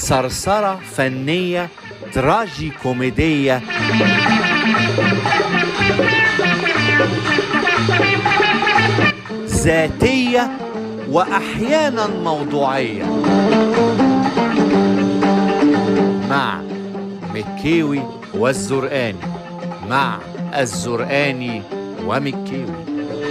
صرصرة فنية تراجي كوميدية ذاتية وأحيانا موضوعية مع مكيوي والزرقاني مع الزرقاني ومكيوي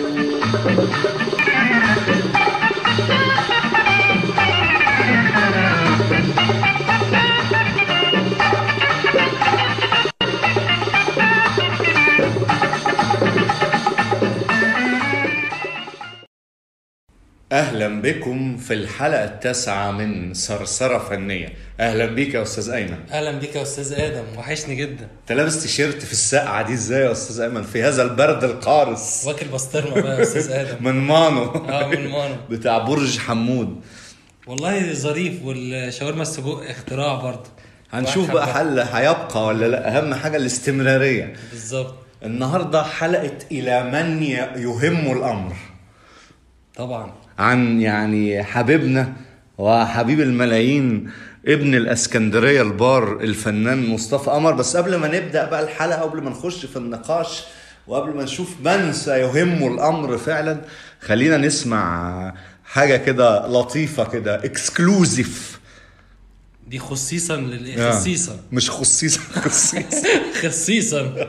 اهلا بكم في الحلقه التاسعه من صرصره فنيه اهلا بيك يا استاذ ايمن اهلا بيك يا استاذ ادم وحشني جدا انت لابس تيشيرت في السقعه دي ازاي يا استاذ ايمن في هذا البرد القارس واكل بسطرمه بقى يا استاذ ادم من مانو اه من مانو بتاع برج حمود والله ظريف والشاورما السجق اختراع برضه هنشوف واحد بقى حبة. حل هيبقى ولا لا اهم حاجه الاستمراريه بالظبط النهارده حلقه الى من ي- يهم الامر طبعا عن يعني حبيبنا وحبيب الملايين ابن الاسكندريه البار الفنان مصطفى قمر بس قبل ما نبدا بقى الحلقه قبل ما نخش في النقاش وقبل ما نشوف من سيهم الامر فعلا خلينا نسمع حاجه كده لطيفه كده اكسكلوزيف دي خصيصا لل خصيصا مش خصيصا خصيصا خصيصا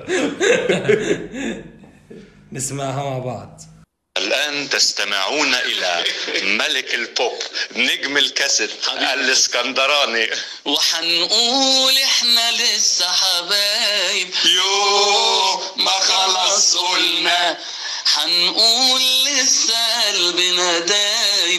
نسمعها مع بعض الآن تستمعون إلى ملك البوب نجم الكاسيت الإسكندراني وحنقول احنا لسه حبايب يو ما خلاص قلنا حنقول لسه قلبنا دايب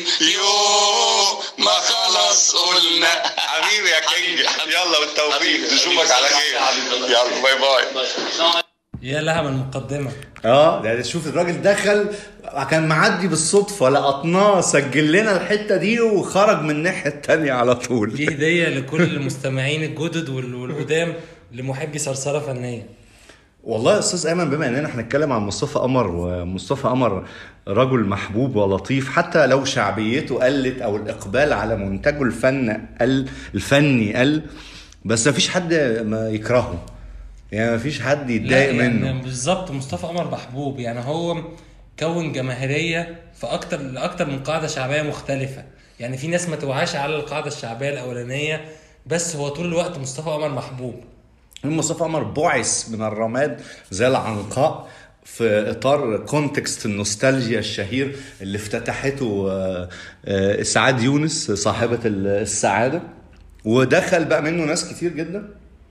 يو ما خلاص قلنا حبيبي يا كينج يلا بالتوفيق حبيبي، نشوفك حبيبي. على خير حبيبي. يلا باي باي يا لها من المقدمه اه ده شوف الراجل دخل كان معدي بالصدفه لقطناه سجل لنا الحته دي وخرج من الناحيه التانية على طول دي هديه لكل المستمعين الجدد وال- والقدام لمحبي صرصره فنيه والله يا استاذ ايمن بما اننا هنتكلم عن مصطفى قمر ومصطفى قمر رجل محبوب ولطيف حتى لو شعبيته قلت او الاقبال على منتجه الفن قل الفني قل بس مفيش حد ما يكرهه يعني مفيش حد يتضايق لا، منه يعني بالظبط مصطفى قمر محبوب يعني هو كون جماهيريه في اكتر لاكتر من قاعده شعبيه مختلفه يعني في ناس ما توعاش على القاعده الشعبيه الاولانيه بس هو طول الوقت مصطفى قمر محبوب مصطفى قمر بعث من الرماد زي العنقاء في اطار كونتكست النوستالجيا الشهير اللي افتتحته آه، آه، اسعاد يونس صاحبه السعاده ودخل بقى منه ناس كتير جدا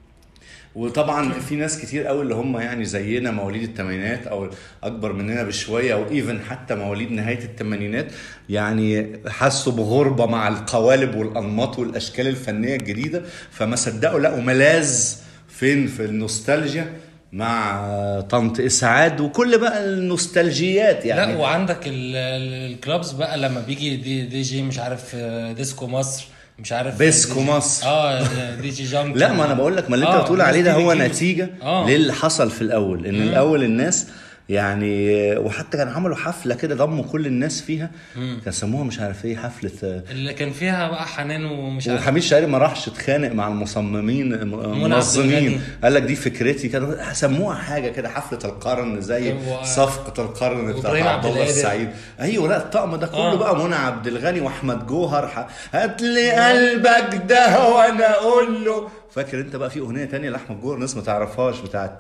وطبعا في ناس كتير قوي اللي هم يعني زينا مواليد الثمانينات او اكبر مننا بشويه او ايفن حتى مواليد نهايه الثمانينات يعني حسوا بغربه مع القوالب والانماط والاشكال الفنيه الجديده فما صدقوا لقوا ملاذ فين في النوستالجيا مع طنط اسعاد وكل بقى النوستالجيات يعني لا وعندك ال- ال- الكلابز بقى لما بيجي دي, دي جي مش عارف آه، ديسكو مصر مش عارف ديسكو دي جي- مصر. اه دي جي جامب لا ما انا بقول لك ما اللي انت آه، بتقول الناس عليه ده دي هو بتجيب- نتيجه آه. للي حصل في الاول ان الاول الناس يعني وحتى كانوا عملوا حفله كده ضموا كل الناس فيها كان سموها مش عارف ايه حفله اللي كان فيها بقى حنان ومش عارف وحميد شاعري ما راحش اتخانق مع المصممين عبد المنظمين الغني. قال لك دي فكرتي كانوا سموها حاجه كده حفله القرن زي و- صفقه القرن بتاعت وإبراهيم عبد عبد الله القادر. السعيد ايوه لا الطقم ده كله آه. بقى منى عبد الغني واحمد جوهر ح- هات لي قلبك ده وانا اقول له فاكر انت بقى في اغنيه تانية لاحمد جوهر الناس ما تعرفهاش بتاعت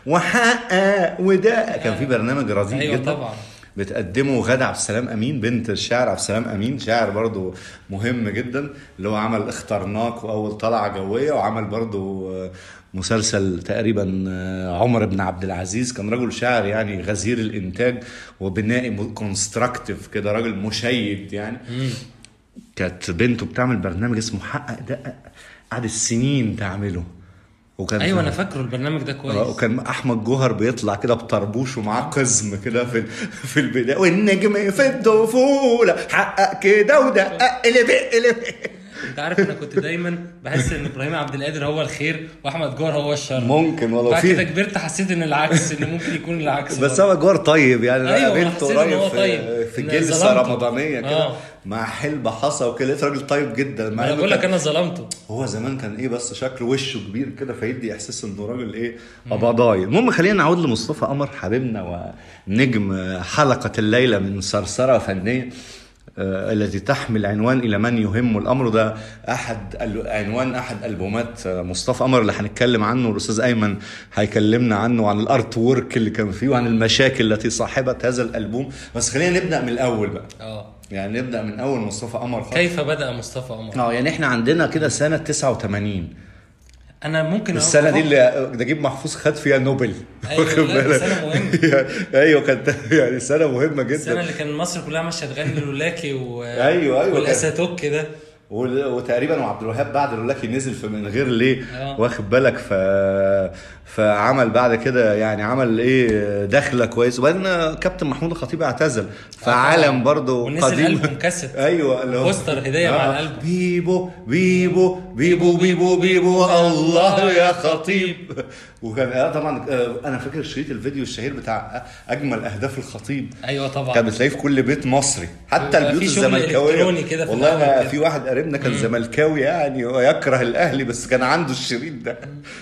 وحقق وده كان في برنامج رزيق أيوة جدا طبعا. بتقدمه غادة عبد السلام امين بنت الشاعر عبد السلام امين شاعر برضو مهم جدا اللي هو عمل اخترناك واول طلعه جويه وعمل برضو آه، مسلسل تقريبا آه، عمر بن عبد العزيز كان رجل شاعر يعني غزير الانتاج وبنائي كونستراكتيف كده راجل مشيد يعني كانت بنته بتعمل برنامج اسمه حقق دقق قعدت سنين تعمله وكان ايوه في- انا فاكره البرنامج ده آه، كويس وكان احمد جوهر بيطلع كده بطربوش ومعاه قزم كده في في البدايه والنجم في الطفوله حقق كده ودقق قلب قلب انت عارف انا كنت دايما بحس ان ابراهيم عبد القادر هو الخير واحمد جوهر هو الشر ممكن والله بعد في- كده كبرت حسيت ان العكس ان ممكن يكون العكس بس برضه. هو جوار طيب يعني انا أيوة، أنا قابلته حسيت إن قريب هو في, طيب. في إن الجلسه ظلمته. رمضانيه كده آه. مع حلبة حصى وكده لقيت راجل طيب جدا مع انا إنه بقول لك كان- انا ظلمته هو زمان كان ايه بس شكله وشه كبير كده فيدي احساس انه راجل ايه قبضاي المهم خلينا نعود لمصطفى قمر حبيبنا ونجم حلقه الليله من صرصره فنيه آه، التي تحمل عنوان الى من يهم الامر ده احد ال- عنوان احد البومات آه، مصطفى قمر اللي هنتكلم عنه والاستاذ ايمن هيكلمنا عنه وعن الارت وورك اللي كان فيه وعن المشاكل التي صاحبت هذا الالبوم بس خلينا نبدا من الاول بقى اه يعني نبدا من اول مصطفى قمر خالص. كيف بدا مصطفى قمر اه يعني احنا عندنا كده سنه 89 انا ممكن أقول- السنه دي اللي نجيب محفوظ خد فيها نوبل أيوة، واخد لا، دي بالك؟ سنة مهمة. ايوه كانت يعني سنه مهمه السنه جدا اللي كان مصر كلها ماشيه تغني لولاكي و... أيوة، أيوة، والاساتوك كده وال- وتقريبا وعبد الوهاب بعد لولاكي نزل في من غير ليه آه. واخد بالك ف فعمل بعد كده يعني عمل ايه دخله كويس وبعدين كابتن محمود الخطيب اعتزل فعالم برضه ونزل قديم ألبوم كاسيت. ايوه اللي هو بوستر هدية مع الألبوم. بيبو بيبو بيبو بيبو بيبو الله يا خطيب وكان آه طبعا آه، انا فاكر شريط الفيديو الشهير بتاع اجمل اهداف الخطيب ايوه طبعا كان بتلاقيه في كل بيت مصري حتى بيبقى البيوت في شغل الزملكاويه إلكتروني كده في والله الأول انا كده. في واحد قريبنا كان زملكاوي يعني ويكره الاهلي بس كان عنده الشريط ده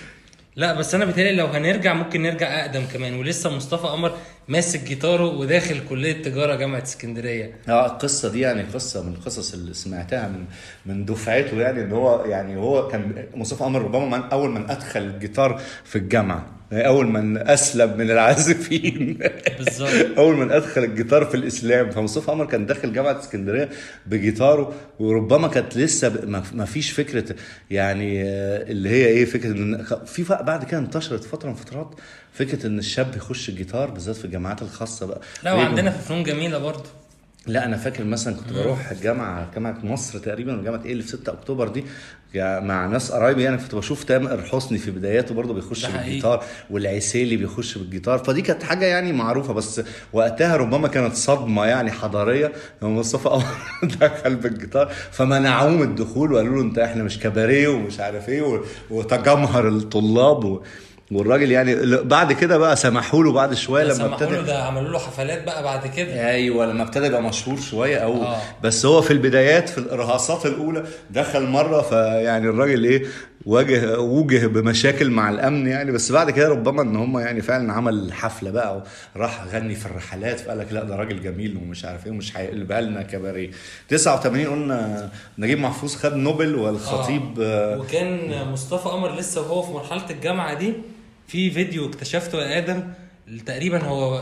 لا بس انا بيتهيألي لو هنرجع ممكن نرجع اقدم كمان ولسه مصطفى قمر ماسك جيتاره وداخل كليه تجاره جامعه اسكندريه اه القصه دي يعني قصه من القصص اللي سمعتها من من دفعته يعني ان هو يعني هو كان مصطفى قمر ربما من اول من ادخل الجيتار في الجامعه اول من اسلم من العازفين بالظبط. اول من ادخل الجيتار في الاسلام فمصطفى قمر كان داخل جامعه اسكندريه بجيتاره وربما كانت لسه ب- ما ما فيش فكره يعني آه، اللي هي ايه فكره ان في ف- بعد كده انتشرت فتره من فترات فكره ان الشاب يخش الجيتار بالذات في الجامعات الخاصه بقى لا ليه؟ وعندنا في فنون جميله برضه لا انا فاكر مثلا كنت بروح الجامعه جامعه مصر تقريبا ولا جامعه ايه اللي في 6 اكتوبر دي يا- مع ناس قرايبي يعني كنت بشوف تامر حسني في بداياته برضه بيخش ده حقيقي. بالجيتار والعسيلي بيخش بالجيتار فدي كانت حاجه يعني معروفه بس وقتها ربما كانت صدمه يعني حضاريه لما مصطفى قمر دخل بالجيتار فمنعوه من الدخول وقالوا له انت احنا مش كباريه ومش عارف ايه و- وتجمهر الطلاب و... والراجل يعني بعد كده بقى سمحوا له بعد شويه لما سمحوا ابتدى له ده عملوا له حفلات بقى بعد كده ايوه لما ابتدى يبقى مشهور شويه او آه. بس هو في البدايات في الارهاصات الاولى دخل مره فيعني الراجل ايه واجه وجه بمشاكل مع الامن يعني بس بعد كده ربما ان هم يعني فعلا عمل حفله بقى وراح غني في الرحلات فقال لك لا ده راجل جميل ومش عارف ايه ومش هيقلبها لنا كباريه 89 قلنا نجيب محفوظ خد نوبل والخطيب آه. وكان مصطفى قمر لسه وهو في مرحله الجامعه دي في فيديو اكتشفته يا ادم تقريبا هو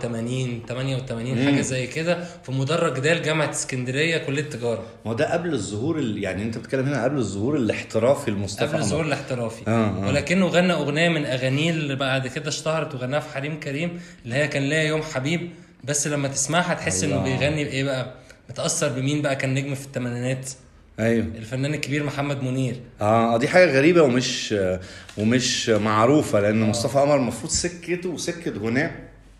87 88 حاجه زي كده في مدرج ده لجامعه اسكندريه كليه تجاره ما هو ده قبل الظهور ال- يعني انت بتتكلم هنا قبل الظهور الاحترافي لمصطفى قبل قمر. الظهور الاحترافي آه، آه. ولكنه غنى اغنيه من اغانيه اللي بعد كده اشتهرت وغناها في حريم كريم اللي هي كان ليا يوم حبيب بس لما تسمعها تحس انه الله. بيغني بايه بقى متاثر بمين بقى كان نجم في الثمانينات ايوه الفنان الكبير محمد منير اه دي حاجه غريبه ومش ومش معروفه لان مصطفى قمر المفروض سكته وسكه غناء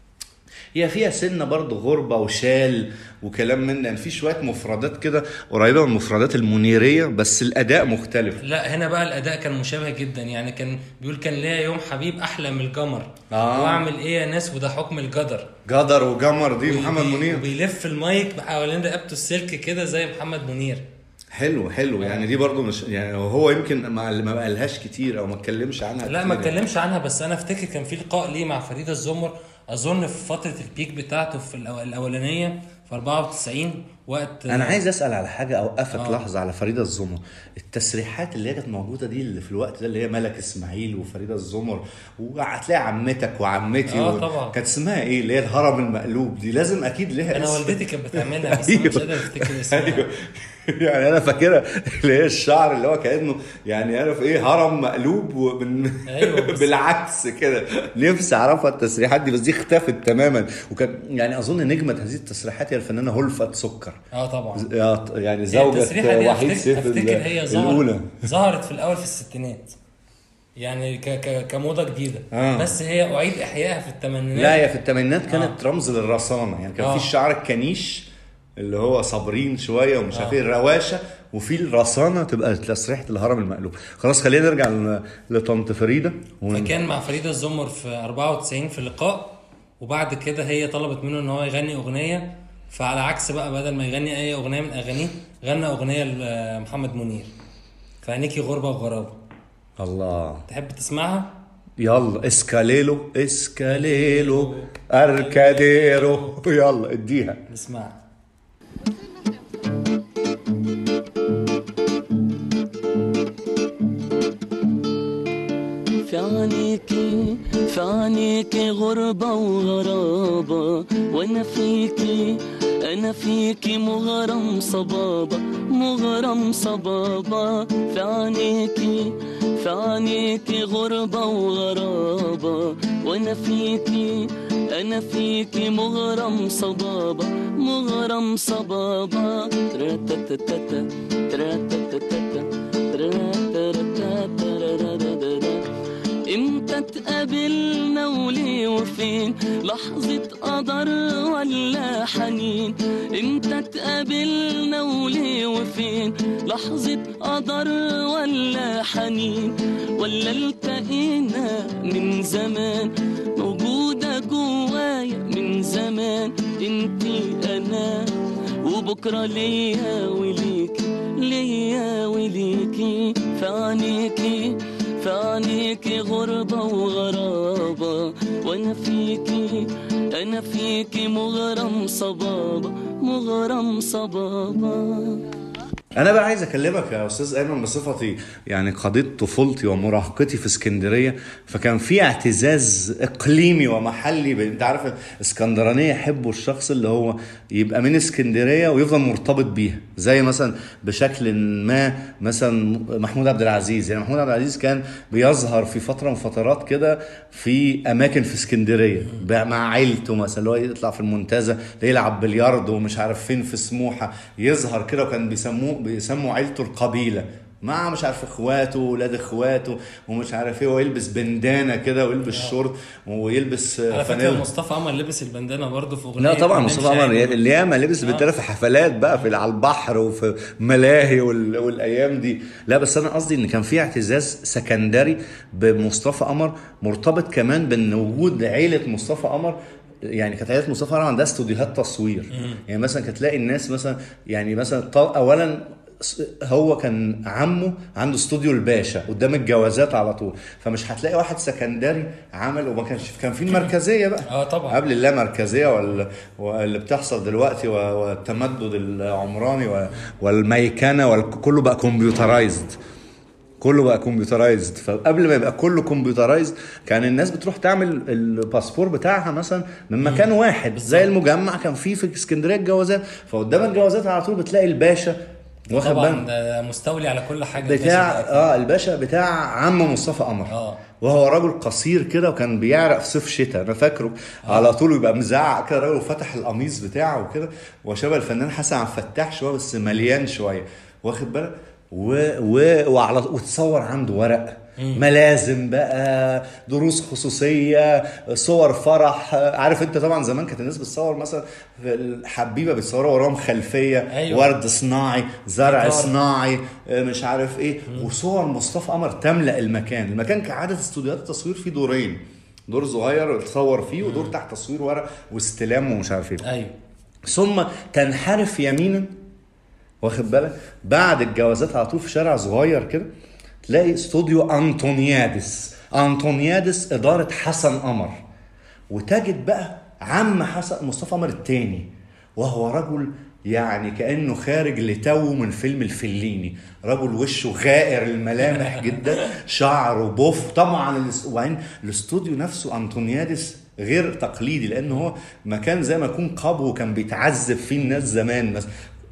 هي فيها سنه برضه غربه وشال وكلام من يعني في شويه مفردات كده قريبه من المفردات المنيريه بس الاداء مختلف لا هنا بقى الاداء كان مشابه جدا يعني كان بيقول كان ليا يوم حبيب احلى من القمر آه. واعمل ايه يا ناس وده حكم القدر جدر وجمر دي محمد وبي- منير وبيلف المايك حوالين رقبته السلك كده زي محمد منير حلو حلو يعني دي برضه مش يعني هو يمكن ما ما قالهاش كتير او ما اتكلمش عنها لا ما كتير. اتكلمش عنها بس انا افتكر كان في لقاء ليه مع فريده الزمر اظن في فتره البيك بتاعته في الأو- الاولانيه في 94 وقت انا عايز اسال على حاجه اوقفك آه. لحظه على فريده الزمر التسريحات اللي هي كانت موجوده دي اللي في الوقت ده اللي هي ملك اسماعيل وفريده الزمر وهتلاقي عمتك وعمتي آه و... طبعا. كانت اسمها ايه اللي هي الهرم المقلوب دي لازم اكيد ليها انا اسم. والدتي كانت بتعملها بس أنا مش قادر افتكر اسمها ايوه يعني انا فاكرها اللي هي الشعر اللي هو كانه يعني عارف ايه هرم مقلوب ومن أيوة، بس- بالعكس كده نفسي اعرفها التسريحات دي بس دي اختفت تماما وكان يعني اظن نجمه هذه التسريحات هي الفنانه هلفت سكر اه طبعا يا- يعني هي زوجة التسريحة دي وحيد أفتكر- سيف افتكر ال- هي ظهرت الأولى ظهرت في الاول في الستينات يعني ك ك كموضه جديده آه. بس هي اعيد احيائها في الثمانينات لا هي في الثمانينات كانت رمز للرصانة يعني كان آه. في الشعر الكنيش اللي هو صابرين شوية ومش عارف آه. ايه الرواشة وفي الرصانة تبقى تسريحة الهرم المقلوب خلاص خلينا نرجع ل- لطنط فريدة ون- فكان مع فريده الزمر في 94 في لقاء وبعد كده هي طلبت منه ان هو يغني اغنيه فعلى عكس بقى بدل ما يغني اي اغنيه من اغانيه غنى اغنيه لمحمد منير فعينيكي غربه وغرابه الله تحب تسمعها يلا اسكاليلو اسكاليلو اركاديرو يلا اديها نسمعها في عينيكي في عينيكي غربة وغرابة وانا فيكي انا فيكي مغرم صبابة مغرم صبابة في عينيكي في عينيكي غربة وغرابة وانا فيكي انا فيكي مغرم صبابة مغرم صبابة تراتاتاتا تراتاتاتا تراتاتاتا امتى تقابلنا وليه وفين لحظة قدر ولا حنين امتى تقابلنا وليه وفين لحظة قدر ولا حنين ولا التقينا من زمان موجودة جوايا من زمان انتي انا وبكرة ليا وليكي ليا وليكي في عينيكي في عينيكي غربة وغرابة وانا فيكي انا فيكي مغرم صبابة مغرم صبابة انا بقى عايز اكلمك يا استاذ ايمن بصفتي يعني قضيت طفولتي ومراهقتي في اسكندريه فكان في اعتزاز اقليمي ومحلي ب- انت عارف الاسكندرانيه يحبوا الشخص اللي هو يبقى من اسكندريه ويفضل مرتبط بيها زي مثلا بشكل ما مثلا محمود عبد العزيز يعني محمود عبد العزيز كان بيظهر في فتره من فترات كده في اماكن في اسكندريه بقى مع عيلته مثلا اللي هو يطلع في المنتزه يلعب بلياردو ومش عارف فين في سموحه يظهر كده وكان بيسموه بيسموا عيلته القبيله مع مش عارف اخواته ولاد اخواته ومش عارف ايه ويلبس بندانه كده ويلبس شورت ويلبس على فكره فانيلا مصطفى عمر لبس البندانه برضه في اغنيه لا طبعا بنمشي مصطفى عمر عادي. اللي ياما لبس بالتالي في حفلات بقى في على البحر وفي ملاهي وال- والايام دي لا بس انا قصدي ان كان في اعتزاز سكندري بمصطفى قمر مرتبط كمان بان وجود عيله مصطفى قمر يعني كانت عيله مصطفى قمر عندها استوديوهات تصوير يعني مثلا كانت تلاقي الناس مثلا يعني مثلا ط- اولا س- هو كان عمه عنده استوديو الباشا قدام الجوازات على طول فمش هتلاقي واحد سكندري عمل وما كانش كان في المركزيه بقى اه طبعا قبل اللامركزيه وال... واللي بتحصل دلوقتي و- والتمدد العمراني و... والميكنه وال... كله بقى كمبيوترايزد كله بقى كمبيوترايزد فقبل ما يبقى كله كمبيوترايزد كان الناس بتروح تعمل الباسبور بتاعها مثلا من مكان واحد زي المجمع كان فيه في اسكندريه الجوازات فقدام الجوازات على طول بتلاقي الباشا واخد طبعا بالك ده مستولي على كل حاجه بتاع الباشا ده. اه الباشا بتاع عم مصطفى قمر اه وهو رجل قصير كده وكان بيعرق في صيف شتاء انا فاكره على طول يبقى مزعق كده راجل وفتح القميص بتاعه وكده وشبه الفنان حسن عبد الفتاح شويه بس مليان شويه واخد بالك و... و... وعلى وتصور عنده ورق ملازم بقى دروس خصوصيه صور فرح عارف انت طبعا زمان كانت الناس بتصور مثلا في الحبيبه بيتصوروا وراهم خلفيه أيوة. ورد صناعي زرع ديكور. صناعي آه، مش عارف ايه وصور مصطفى قمر تملا المكان المكان كعاده استوديوهات التصوير فيه دورين دور صغير تصور فيه ودور تحت تصوير ورق واستلام ومش عارف ايه ايوه ثم تنحرف يمينا واخد بالك بعد الجوازات على طول في شارع صغير كده تلاقي استوديو انطونيادس انطونيادس اداره حسن قمر وتجد بقى عم حسن مصطفى قمر التاني وهو رجل يعني كانه خارج لتو من فيلم الفليني رجل وشه غائر الملامح جدا شعره بوف طبعا الاس- وبعدين الاستوديو نفسه انطونيادس غير تقليدي لان هو مكان زي ما يكون قبو كان بيتعذب فيه الناس زمان مثلا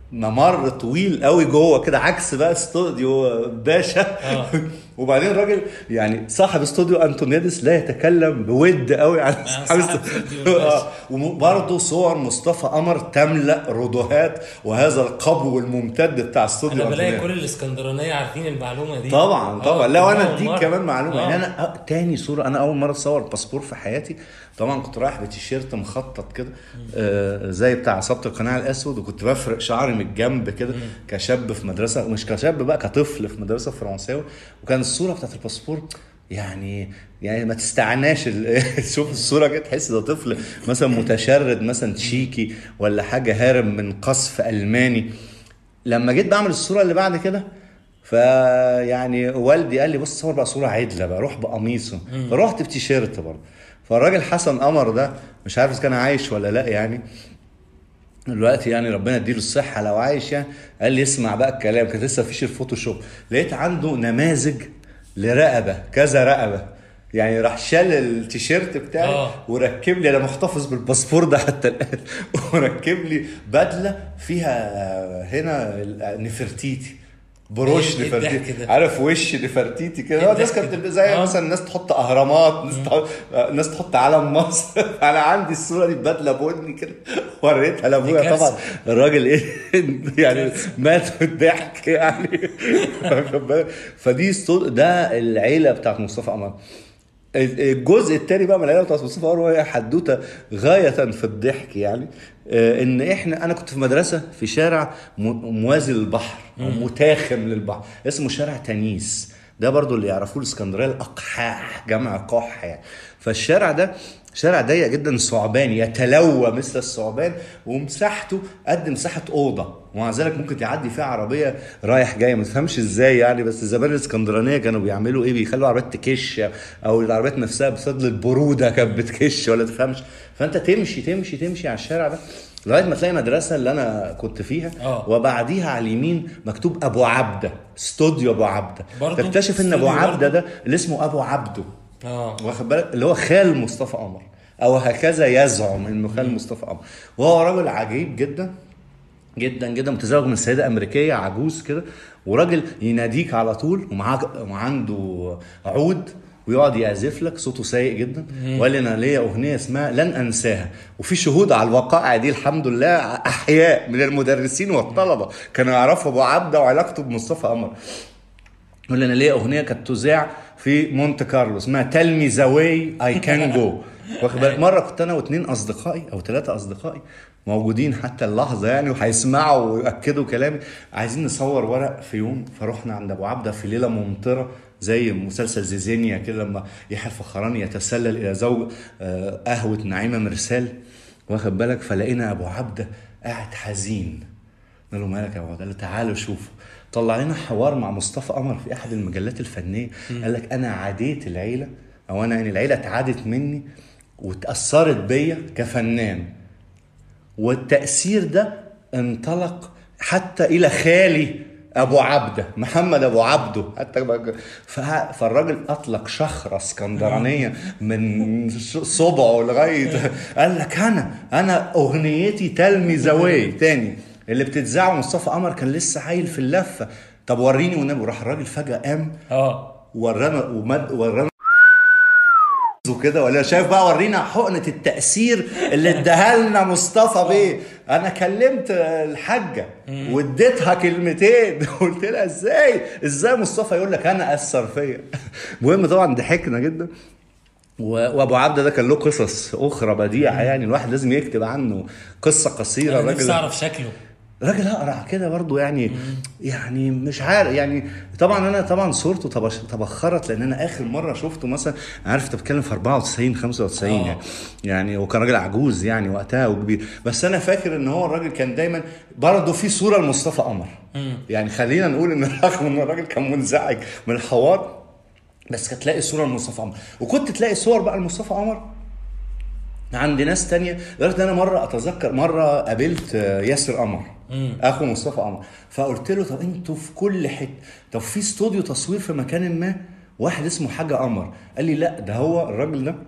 ممر طويل قوي جوه كده عكس بقى استوديو باشا وبعدين الراجل يعني صاحب استوديو انطونيادس لا يتكلم بود قوي عن صاحب صاحب استوديو استوديو الباشا. آه. وبرضه صور مصطفى قمر تملا رودوهات وهذا القبو الممتد بتاع استوديو انا بلاقي أنطونيادس. كل الاسكندرانيه عارفين المعلومه دي طبعا طبعا آه، لا وانا أول اديك مرة. كمان معلومه آه. يعني انا أ- تاني صوره انا اول مره اتصور باسبور في حياتي طبعا كنت رايح بتيشيرت مخطط كده آه زي بتاع عصابه القناع الاسود وكنت بفرق شعري من الجنب كده كشاب في مدرسه مش كشاب بقى كطفل في مدرسه فرنساوي وكان الصوره بتاعت الباسبور يعني يعني ما تستعناش ال- تشوف الصوره كده تحس ده طفل مثلا متشرد مثلا تشيكي ولا حاجه هارب من قصف الماني لما جيت بعمل الصوره اللي بعد كده فيعني والدي قال لي بص صور بقى صوره عدله بقى روح بقميصه فرحت بتيشيرت برضه فالراجل حسن قمر ده مش عارف اذا كان عايش ولا لا يعني دلوقتي يعني ربنا يديله الصحة لو عايش يعني قال لي اسمع بقى الكلام كانت لسه فيش الفوتوشوب لقيت عنده نماذج لرقبة كذا رقبة يعني راح شال التيشيرت بتاعي آه. وركب لي انا محتفظ بالباسبور ده حتى الان وركب لي بدله فيها هنا نفرتيتي بروش إيه- إيه الضحك نفرتيتي ده؟ عارف وش نفرتيتي كده إيه هو الناس الضحك كانت ده؟ بتلبس زي آه. مثلا الناس تحط اهرامات ناس تحط ناس تحط علم مصر انا عندي الصوره دي بدله بني كده وريتها لابويا دي كارثة. طبعا الراجل ايه يعني مات من الضحك يعني واخد بالك؟ فدي صو- ده العيله بتاعت مصطفى قمر الجزء الثاني بقى من العيله بتاعت مصطفى قمر وهي حدوته غايه في الضحك يعني آه، ان احنا انا كنت في مدرسه في شارع م- موازي للبحر او متاخم للبحر اسمه شارع تنيس ده برضو اللي يعرفوه الاسكندريه الاقحاح جمع قح يعني فالشارع ده شارع ضيق جدا ثعباني يتلوى مثل الثعبان ومساحته قد مساحه اوضه ومع ذلك ممكن تعدي فيها عربيه رايح جاي ما تفهمش ازاي يعني بس زمان الاسكندرانيه كانوا بيعملوا ايه بيخلوا عربيات تكش او العربيات نفسها بفضل البروده كانت بتكش ولا تفهمش فانت تمشي تمشي تمشي على الشارع ده لغايه ما تلاقي مدرسه اللي انا كنت فيها آه. وبعديها على اليمين مكتوب ابو عبده استوديو ابو عبده برضو؟ تكتشف ان ابو استوديو عبده برضو؟ ده اللي اسمه ابو عبده اه واخد بالك اللي هو خال مصطفى قمر او هكذا يزعم انه خال مصطفى قمر وهو رجل عجيب جدا جدا جدا متزوج من سيده امريكيه عجوز كده وراجل يناديك على طول ومعاه وعنده عود ويقعد يعزف لك صوته سيء جدا وقال لي انا ليا اغنيه اسمها لن انساها وفي شهود على الوقائع دي الحمد لله احياء من المدرسين والطلبه كانوا يعرفوا ابو عبده وعلاقته بمصطفى قمر يقول لي انا ليا اغنيه كانت تذاع في مونte كارلو اسمها تيل مي ذا واي اي كان جو واخد بالك مره كنت انا واثنين اصدقائي او ثلاثه اصدقائي موجودين حتى اللحظه يعني وهيسمعوا ويأكدوا كلامي عايزين نصور ورق في يوم فرحنا عند ابو عبده في ليله ممطره زي مسلسل زيزينيا كده لما يحيى الفخراني يتسلل الى زوج آه، قهوه نعيمه مرسال واخد بالك فلقينا ابو عبده قاعد حزين قال له مالك يا ابو عبد قال له تعالوا شوفوا طلع لنا حوار مع مصطفى قمر في احد المجلات الفنيه قال لك انا عاديت العيله او انا يعني العيله اتعادت مني واتاثرت بيا كفنان والتاثير ده انطلق حتى الى خالي ابو عبده محمد ابو عبده حتى بقى- فه- فالراجل اطلق شخره اسكندرانيه من ش- صبعه لغايه قال لك انا انا اغنيتي تلمي زواي تاني اللي بتتذاع مصطفى قمر كان لسه عايل في اللفه طب وريني والنبي راح الراجل فجاه قام اه ورانا ومد ورانا وكده ولا شايف بقى ورينا حقنة التأثير اللي اداها لنا مصطفى بيه انا كلمت الحاجة واديتها كلمتين قلت لها ازاي ازاي مصطفى يقول لك انا اثر فيا المهم طبعا ضحكنا جدا و- وابو عبده ده كان له قصص اخرى بديعه يعني الواحد لازم يكتب عنه قصه قصيره انا الراجل نفسي اعرف شكله راجل اقرع كده برضو يعني يعني مش عارف يعني طبعا انا طبعا صورته تبش- تبخرت لان انا اخر مره شفته مثلا عارف انت بتتكلم في 94 95 آه. يعني يعني وكان راجل عجوز يعني وقتها وكبير بس انا فاكر ان هو الراجل كان دايما برضه في صوره لمصطفى قمر يعني خلينا نقول ان رغم ان الراجل كان منزعج من الحوار بس كانت تلاقي صوره لمصطفى قمر وكنت تلاقي صور بقى لمصطفى قمر عند ناس تانية لدرجه ان انا مره اتذكر مره قابلت آه، ياسر قمر اخو مصطفى قمر فقلت له طب انتوا في كل حته طب في استوديو تصوير في مكان ما واحد اسمه حاجه قمر قال لي لا ده هو الراجل ده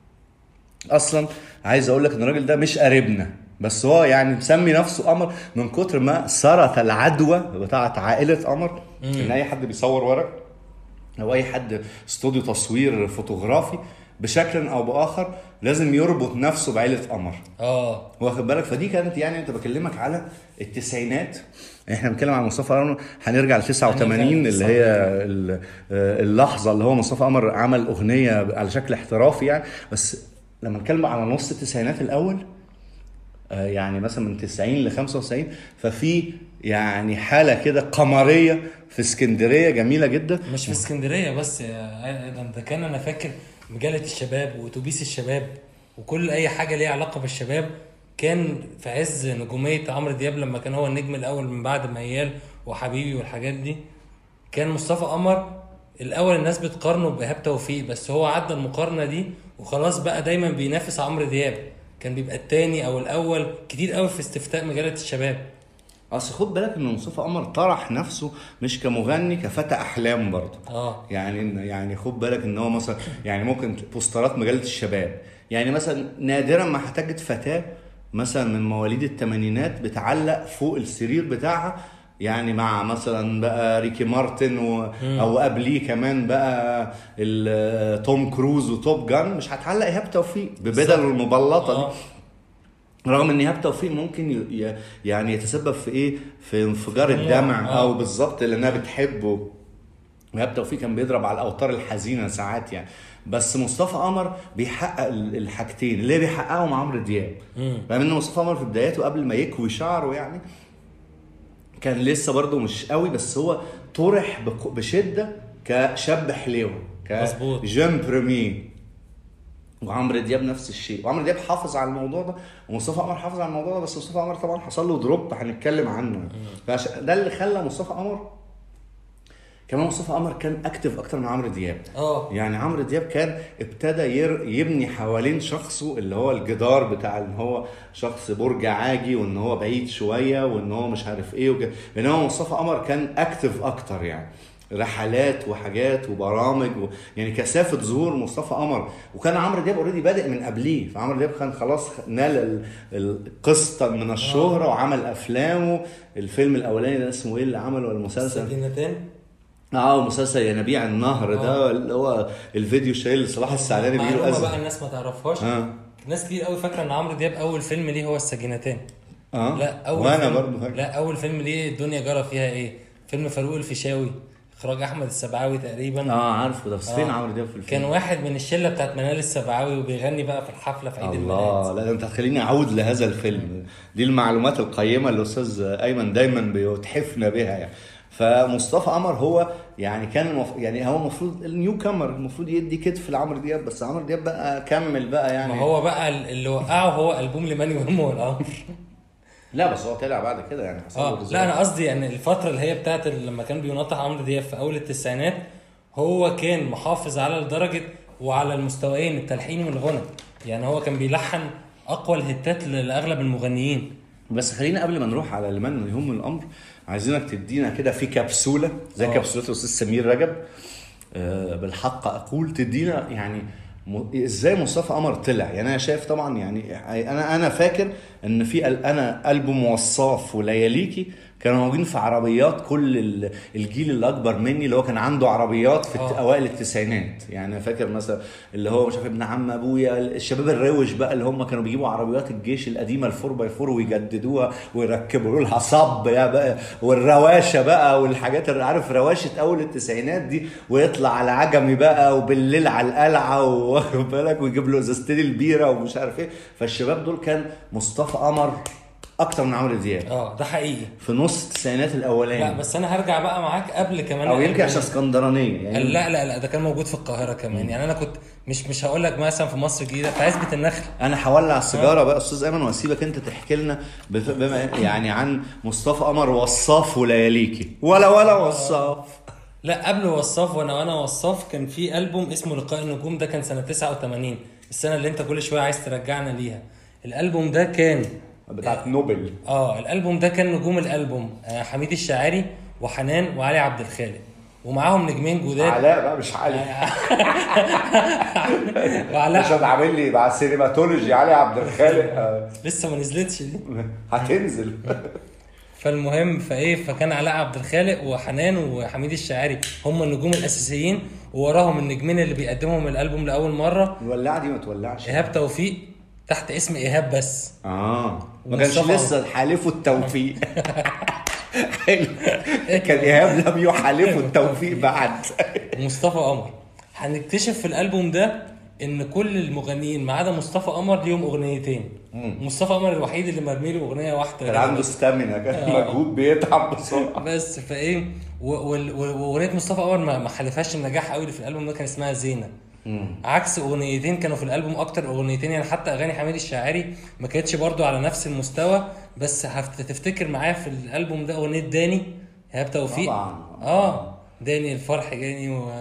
اصلا عايز اقول لك ان الراجل ده مش قريبنا بس هو يعني مسمي نفسه قمر من كتر ما سرت العدوى بتاعت عائله قمر ان اي حد بيصور ورق او اي حد استوديو تصوير فوتوغرافي بشكل او باخر لازم يربط نفسه بعيله قمر اه واخد بالك فدي كانت يعني انت بكلمك على التسعينات احنا بنتكلم عن مصطفى قمر هنرجع ل 89 اللي هي ال- اللحظه اللي هو مصطفى قمر عمل اغنيه على شكل احترافي يعني بس لما نتكلم على نص التسعينات الاول آه، يعني مثلا من 90 ل 95 ففي يعني حاله كده قمريه في اسكندريه جميله جدا مش في اسكندريه بس يا ايضا ده كان انا فاكر مجله الشباب واتوبيس الشباب وكل اي حاجه ليها علاقه بالشباب كان في عز نجوميه عمرو دياب لما كان هو النجم الاول من بعد ميال وحبيبي والحاجات دي كان مصطفى قمر الاول الناس بتقارنه بايهاب توفيق بس هو عدى المقارنه دي وخلاص بقى دايما بينافس عمرو دياب كان بيبقى التاني او الاول كتير قوي في استفتاء مجله الشباب اصل خد بالك ان مصطفى قمر طرح نفسه مش كمغني كفتى احلام برضه اه يعني يعني خد بالك ان هو مثلا يعني ممكن بوسترات مجله الشباب يعني مثلا نادرا ما هتجد فتاه مثلا من مواليد الثمانينات بتعلق فوق السرير بتاعها يعني مع مثلا بقى ريكي مارتن و... او قبليه كمان بقى ال- توم كروز وتوب جان مش هتعلق ايهاب توفيق ببدل المبلطه آه. دي رغم ان ايهاب توفيق ممكن ي- ي- يعني يتسبب في ايه في انفجار دموع. الدمع آه. او بالظبط لانها بتحبه ايهاب توفيق كان بيضرب على الاوتار الحزينه ساعات يعني بس مصطفى قمر بيحقق ال- الحاجتين اللي بيحققهم عمرو دياب رغم ان مصطفى قمر في بداياته قبل ما يكوي شعره يعني كان لسه برضه مش قوي بس هو طرح بق- بشده كشاب حليوه مظبوط. كجيم بريمي وعمرو دياب نفس الشيء وعمرو دياب حافظ على الموضوع ده ومصطفى قمر حافظ على الموضوع ده بس مصطفى قمر طبعا حصل له دروب هنتكلم عنه فعش... ده اللي خلى مصطفى قمر كمان مصطفى قمر كان اكتف اكتر من عمرو دياب اه يعني عمرو دياب كان ابتدى ير... يبني حوالين شخصه اللي هو الجدار بتاع ان هو شخص برج عاجي وان هو بعيد شويه وان هو مش عارف ايه وكده بينما مصطفى قمر كان اكتف اكتر يعني رحلات وحاجات وبرامج و... يعني كثافه ظهور مصطفى قمر وكان عمرو دياب اوريدي بادئ من قبليه فعمرو دياب كان خلاص نال ال- القسط من الشهره وعمل افلامه الفيلم الاولاني ده اسمه ايه اللي عمله المسلسل سكينتين اه مسلسل ينابيع النهر ده اللي هو الفيديو شايل صلاح السعداني بيجيله معلومه بقى ازمه الناس ما تعرفهاش اه ناس كتير قوي فاكره ان عمرو دياب اول فيلم ليه هو السجينتين اه لا اول وانا فيلم برضه فاكر لا اول فيلم ليه الدنيا جرى فيها ايه فيلم فاروق الفيشاوي اخراج احمد السبعاوي تقريبا اه عارفه ده بس فين آه. عمرو دياب في الفيلم كان واحد من الشله بتاعت منال السبعاوي وبيغني بقى في الحفله في عيد الله الميلاد لا ده انت هتخليني اعود لهذا الفيلم دي المعلومات القيمه اللي الاستاذ ايمن دايما بيتحفنا بها يعني فمصطفى قمر هو يعني كان المف... يعني هو المفروض النيو كامر المفروض يدي كتف لعمرو دياب بس عمرو دياب بقى كمل بقى يعني ما هو بقى اللي وقعه هو البوم لمن يهمه والامر لا بس هو طلع بعد كده يعني حصل له اه رزق. لا انا قصدي يعني الفتره اللي هي بتاعت ال- لما كان بينطح عمرو دياب في اول التسعينات هو كان محافظ على الدرجه وعلى المستويين التلحين والغنى يعني هو كان بيلحن اقوى الهتات ل- لاغلب المغنيين بس خلينا قبل ما نروح على لمن يهم الامر عايزينك تدينا كده في كبسوله زي آه. كبسولات الاستاذ سمير رجب آه، بالحق اقول تدينا يعني م- ازاي مصطفى قمر طلع يعني انا شايف طبعا يعني انا انا فاكر ان في ال- انا البوم وصاف ولياليكي كانوا موجودين في عربيات كل ال- الجيل اللي اكبر مني اللي هو كان عنده عربيات في الت- آه. اوائل التسعينات يعني أنا فاكر مثلا اللي هو مش عارف ابن عم ابويا الشباب الروش بقى اللي هم كانوا بيجيبوا عربيات الجيش القديمه الفور باي فور ويجددوها ويركبوا لها صب يا بقى والرواشه بقى والحاجات اللي عارف رواشه اول التسعينات دي ويطلع على عجمي بقى وبالليل على القلعه واخد بالك ويجيب له ازازتين البيره ومش عارف ايه فالشباب دول كان مصطفى قمر اكتر من عمرو دياب اه ده حقيقي في نص التسعينات الاولاني لا بس انا هرجع بقى معاك قبل كمان او يمكن الألبوم. عشان اسكندرانيه يعني لا لا لا ده كان موجود في القاهره كمان يعني انا كنت مش مش هقول لك مثلا في مصر الجديده في عزبه النخل انا هولع السيجاره بقى استاذ ايمن واسيبك انت تحكي لنا بف- بما يعني عن مصطفى قمر وصاف ولياليكي ولا ولا وصاف لا قبل وصاف وانا وانا وصاف كان في البوم اسمه لقاء النجوم ده كان سنه 89 السنه اللي انت كل شويه عايز ترجعنا ليها الالبوم ده كان بتاعت نوبل اه الالبوم ده كان نجوم الالبوم آه حميد الشاعري وحنان وعلي عبد الخالق ومعاهم نجمين جداد علاء بقى مش علي وعلاء عشان عامل لي مع السينماتولوجي علي عبد الخالق آه، لسه ما نزلتش دي هتنزل فالمهم فايه فكان علاء عبد الخالق وحنان وحميد الشاعري هم النجوم الاساسيين ووراهم النجمين اللي بيقدمهم الالبوم لاول مره الولاعه دي ما تولعش ايهاب توفيق تحت اسم ايهاب بس اه ما كانش ومصطفى لسه حالفه التوفيق حلو. كان ايهاب لم يحالفه التوفيق بعد ومصطفى قمر هنكتشف في الالبوم ده ان كل المغنيين ما عدا مصطفى قمر ليهم اغنيتين مصطفى قمر الوحيد اللي مرمي له اغنيه واحده كان عنده ستامينا كان مجهود بيتعب بسرعه بس فايه و- وال- و- واغنيه مصطفى قمر ما ما حلفهاش النجاح قوي اللي في الالبوم ده كان اسمها زينه عكس اغنيتين كانوا في الالبوم اكتر اغنيتين يعني حتى اغاني حميد الشاعري ما كانتش برضو على نفس المستوى بس هتفتكر معايا في الالبوم ده اغنيه داني ايهاب توفيق طبعاً. اه داني الفرح جاني و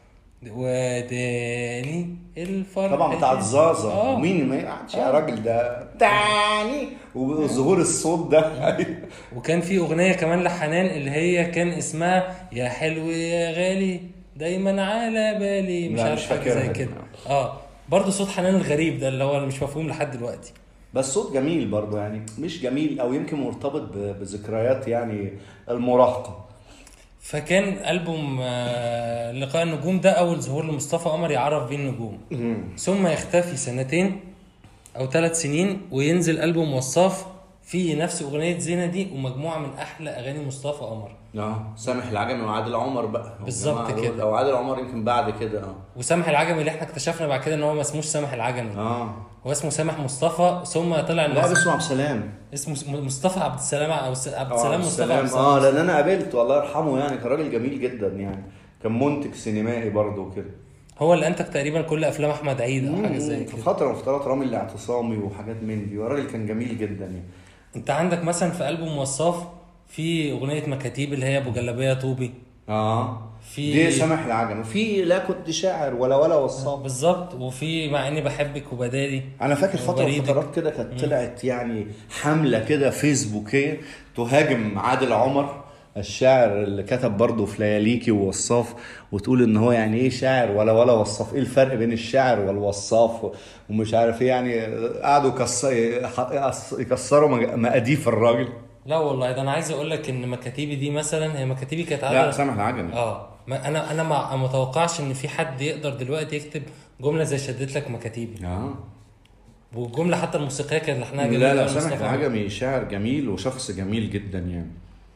وداني الفرح طبعا بتاعت جاني. زازا اه مين ما يقعدش يا راجل ده تاني وظهور الصوت ده أيوة. وكان في اغنيه كمان لحنان اللي هي كان اسمها يا حلو يا غالي دايما على بالي مش لا، عارف مش حاجه فاكرها زي دي. كده اه برضه صوت حنان الغريب ده اللي هو مش مفهوم لحد دلوقتي بس صوت جميل برضه يعني مش جميل او يمكن مرتبط ب- بذكريات يعني المراهقه فكان البوم آه، لقاء النجوم ده اول ظهور لمصطفى قمر يعرف بيه النجوم ثم يختفي سنتين او ثلاث سنين وينزل البوم وصاف فيه نفس اغنيه زينه دي ومجموعه من احلى اغاني مصطفى قمر اه سامح العجمي وعادل عمر بقى بالظبط الجماعة كده. دول، او عادل عمر يمكن بعد كده اه وسامح العجمي اللي احنا اكتشفنا بعد كده ان هو ما اسموش سامح العجمي اه هو اسمه سامح مصطفى ثم طلع لا الناس اسمه عبد السلام اسمه مصطفى عبد السلام او س- عبد آه، السلام عبد مصطفى السلام عبد اه السلام لان انا قابلته الله يرحمه يعني كان راجل جميل جدا يعني كان منتج سينمائي برضه وكده هو اللي انتج تقريبا كل افلام احمد عيد او حاجه زي في كده فتره من فترات رامي الاعتصامي وحاجات من دي وراجل كان جميل جدا يعني انت عندك مثلا في البوم وصاف في اغنيه مكاتيب اللي هي ابو جلابيه طوبي اه في- دي سامح العجمي في لا كنت شاعر ولا ولا وصاف بالظبط وفي مع اني بحبك وبداري انا فاكر فتره من وبريدك. فترات كده كانت طلعت يعني حمله كده فيسبوكيه تهاجم عادل عمر الشاعر اللي كتب برضه في لياليكي ووصاف وتقول ان هو يعني ايه شاعر ولا ولا وصاف ايه الفرق بين الشاعر والوصاف و- ومش عارف ايه يعني قعدوا يكسر يكسروا مج- مقاديف الراجل لا والله ده انا عايز اقول لك ان مكاتيبي دي مثلا هي مكاتيبي كانت لا عادة سامح العجمي اه ما انا انا ما ما اتوقعش ان في حد يقدر دلوقتي يكتب جمله زي شدت لك مكاتيبي اه والجمله حتى الموسيقيه كانت لحنها جميل لا لا أوي سامح مصطفى. العجمي شاعر جميل وشخص جميل جدا يعني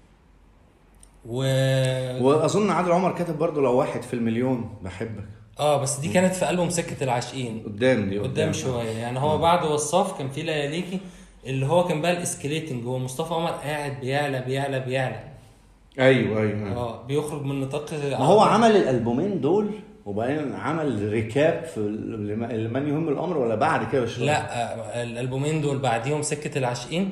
و واظن عادل عمر كتب برضه لو واحد في المليون بحبك اه بس دي كانت في البوم سكه العاشقين قدام دي قدام شويه يعني هو بعد وصاف كان في لياليكي اللي هو كان بقى الاسكليتنج هو مصطفى عمر قاعد بيعلى بيعلى بيعلى ايوه ايوه اه بيخرج من نطاق ما هو عمل الالبومين دول وبعدين عمل ريكاب في ال- لم- لمن يهم الامر ولا بعد كده بشويه لا آه، الالبومين دول بعديهم سكه العاشقين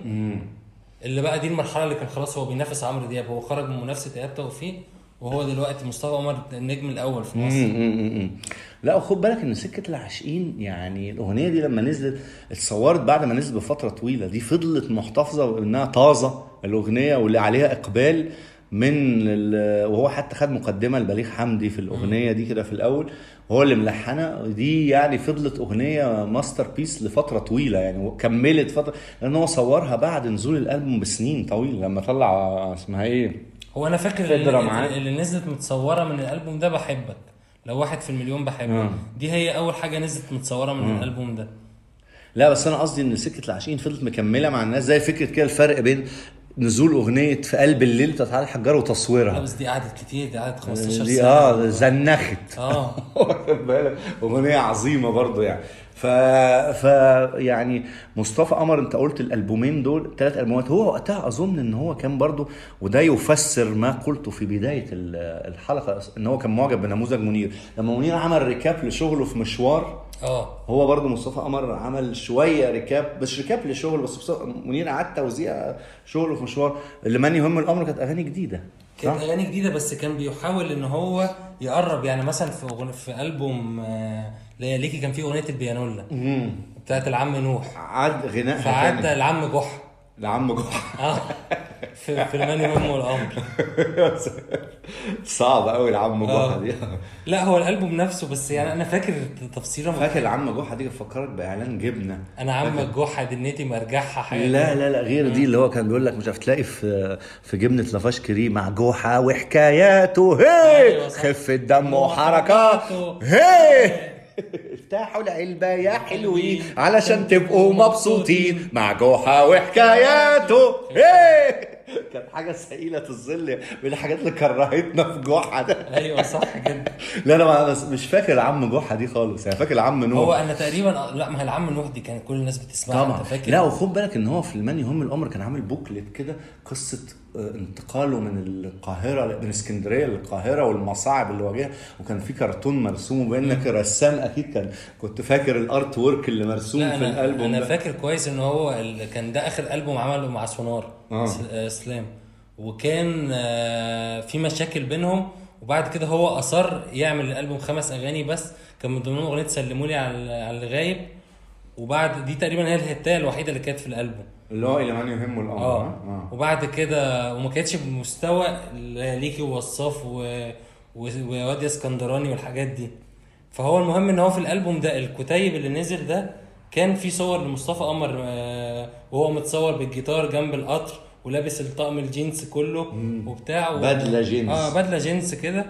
اللي بقى دي المرحله اللي كان خلاص هو بينافس عمرو دياب هو خرج من منافسه ايهاب توفيق وهو دلوقتي مصطفى عمر النجم الاول في مصر مم. لا وخد بالك ان سكه العاشقين يعني الاغنيه دي لما نزلت اتصورت بعد ما نزلت بفتره طويله دي فضلت محتفظه انها طازه الاغنيه واللي عليها اقبال من ال... وهو حتى خد مقدمه لبليغ حمدي في الاغنيه دي كده في الاول وهو اللي ملحنها دي يعني فضلت اغنيه ماستر بيس لفتره طويله يعني وكملت فتره لان هو صورها بعد نزول الالبوم بسنين طويله لما طلع اسمها ايه هو انا فاكر فدرة اللي, معاه. اللي نزلت متصوره من الالبوم ده بحبك لو واحد في المليون بحبك آه. دي هي اول حاجه نزلت متصوره من الالبوم ده لا بس انا قصدي ان سكه العاشقين فضلت مكمله مع الناس زي فكره كده الفرق بين نزول اغنيه في قلب الليل بتاعت علي الحجار لا وتصويرها بس دي قعدت كتير دي قعدت 15 دي سنه اه زنخت اه واخد بالك اغنيه عظيمه برضو يعني ف... ف يعني مصطفى قمر انت قلت الالبومين دول ثلاث البومات هو وقتها اظن ان هو كان برضو وده يفسر ما قلته في بدايه ال- الحلقه ان هو كان معجب بنموذج منير لما منير عمل ريكاب لشغله في مشوار اه هو برضه مصطفى قمر عمل شويه ركاب بس ركاب لشغل بس مصطفى- منير قعد توزيع شغله في مشوار اللي من يهم الامر كانت اغاني جديده كانت صح؟ اغاني جديده بس كان بيحاول ان هو يقرب يعني مثلا في أغن... في البوم آه، لياليكي كان في اغنيه البيانولا مم. بتاعت العم نوح عاد غناء فعدى العم جحا لعم جحا اه في في المن يهمه الامر صعب قوي العم جحا آه. دي لا هو الالبوم نفسه بس يعني انا فاكر تفسيره فاكر العم جحا دي بفكرك باعلان جبنه انا عمك جحا دنيتي مرجعها حاجه لا لا لا غير دي اللي هو كان بيقول لك مش عارف تلاقي في في جبنه لافاش كري مع جحا وحكاياته هي أيوة صح. خفه دم وحركاته هي افتحوا العلبة يا حلوين علشان تبقوا مبسوطين مع جحا وحكاياته هي كانت حاجه ثقيله الظل من الحاجات اللي كرهتنا في جحا ده ايوه صح جدا لا انا ما- بس مش فاكر عم جحا دي خالص يعني فاكر عم نوح هو انا تقريبا لا ما هي العم نوح دي كان كل الناس بتسمعها طبعا انت فاكر لا وخد بالك ان هو في المن يهم الامر كان عامل بوكلت كده قصه آه، انتقاله من القاهره من اسكندريه للقاهره والمصاعب اللي واجهها وكان في كرتون مرسوم وبانك رسام اكيد كان كنت فاكر الارت ورك اللي مرسوم لا في انا الالبوم انا ده. فاكر كويس ان هو ال... كان ده اخر البوم عمله مع سونار آه. س- آه، سلام وكان آه، في مشاكل بينهم وبعد كده هو اصر يعمل الالبوم خمس اغاني بس كان من ضمنهم اغنيه سلمولي على على اللي غايب وبعد دي تقريبا هي الهتايه الوحيده اللي كانت في الالبوم اللي هو الى من يهمه الامر اه اه وبعد كده وما كانتش بمستوى ليكي ووصاف و... و... وواد يا اسكندراني والحاجات دي فهو المهم ان هو في الالبوم ده الكتيب اللي نزل ده كان في صور لمصطفى قمر آه، وهو متصور بالجيتار جنب القطر ولابس الطقم الجينز كله وبتاع و... بدلة جينز. اه بدله جينز كده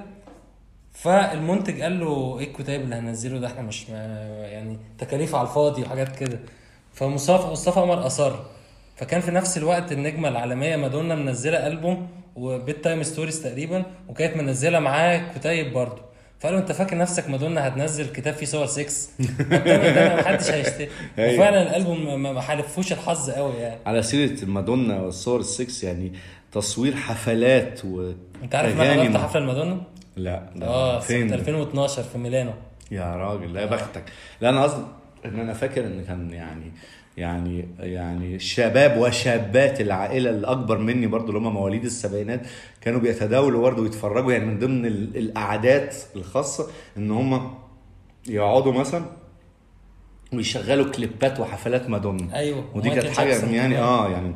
فالمنتج قال له ايه الكتيب اللي هنزله ده احنا مش ما- يعني تكاليف على الفاضي وحاجات كده فمصطفى مصطفى قمر اصر فكان في نفس الوقت النجمه العالميه مادونا منزله البوم وبيت تايم ستوريز تقريبا وكانت منزله معاه كتيب برضه فقالوا انت فاكر نفسك مادونا هتنزل كتاب فيه صور 6 التاني ده ما حدش هيشتري أيوة. وفعلا الالبوم ما- ما حالفوش الحظ قوي يعني على سيره المادونا والصور السكس يعني تصوير حفلات و انت عارف ان انا أغاني حضرت ما- حفله المادونا؟ لا لا اه فين سنه ده؟ 2012 في ميلانو يا راجل لا يا بختك لا انا قصدي ان انا فاكر ان كان يعني يعني يعني شباب وشابات العائله الاكبر مني برضو اللي هم مواليد السبعينات كانوا بيتداولوا برضو ويتفرجوا يعني من ضمن ال- القعدات الخاصه ان هم يقعدوا مثلا ويشغلوا كليبات وحفلات مادونا ايوه ودي ومايكل كانت حاجه جاكسون يعني كمان. اه يعني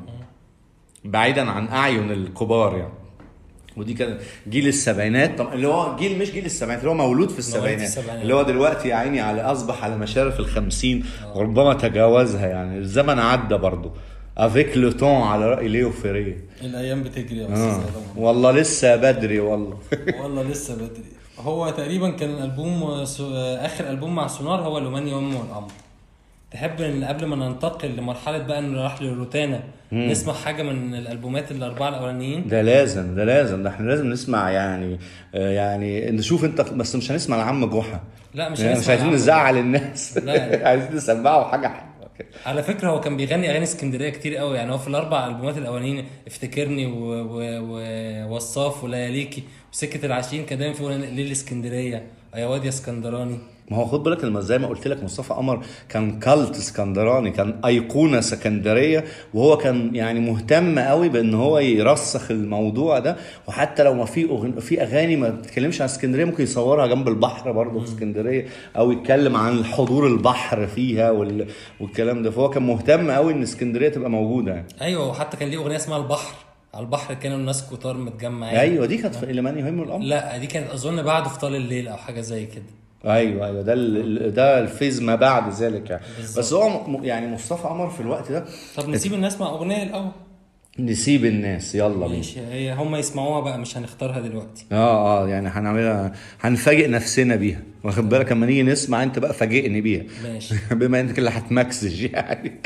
بعيدا عن اعين الكبار يعني ودي كان جيل السبعينات طب اللي هو جيل مش جيل السبعينات اللي هو مولود في السبعينات السبعينات. اللي هو دلوقتي يا عيني على اصبح على مشارف الخمسين ربما تجاوزها يعني الزمن عدى برضه افيك لو تون على راي ليو فيري الايام بتجري يا آه. استاذ آدم. والله لسه بدري والله والله لسه بدري هو تقريبا كان الالبوم سو- اخر البوم مع سونار هو لومان يوم والقمر تحب ان قبل ما ننتقل لمرحله بقى ان راح للروتانا نسمع حاجه من الالبومات الاربعه الاولانيين ده لازم ده لازم ده احنا لازم نسمع يعني آه، يعني نشوف انت بس مش هنسمع العم جحا لا مش يعني مش هنسمع عايزين العم نزعل الناس لا. عايزين نسمعه حاجه حلوه كده على فكره هو كان بيغني اغاني اسكندريه كتير قوي يعني هو في الاربع البومات الاولانيين افتكرني و- و- ووصاف ولياليكي وسكه العاشقين كان دايما في أغنية ليل اسكندريه يا واد يا اسكندراني ما هو خد بالك لما زي ما قلت لك مصطفى قمر كان كالت اسكندراني كان ايقونه اسكندريه وهو كان يعني مهتم قوي بان هو يرسخ الموضوع ده وحتى لو ما في أغن... في اغاني ما بتتكلمش عن اسكندريه ممكن يصورها جنب البحر برضه في اسكندريه او يتكلم عن حضور البحر فيها وال... والكلام ده فهو كان مهتم قوي ان اسكندريه تبقى موجوده يعني ايوه وحتى كان ليه اغنيه اسمها البحر على البحر كانوا الناس كتار متجمعين ايوه دي كانت في لمن يهم الامر لا دي كانت اظن بعد في طال الليل او حاجه زي كده ايوه ايوه ده ال- ده الفيز ما بعد ذلك يعني بالظبط. بس هو م- يعني مصطفى قمر في الوقت ده طب نسيب الناس مع اغنيه الاول نسيب الناس يلا بينا ماشي هي هم يسمعوها بقى مش هنختارها دلوقتي اه اه يعني هنعملها هنفاجئ نفسنا بيها واخد بالك اما نيجي نسمع انت بقى فاجئني بيها ماشي بما انك اللي هتمكسج يعني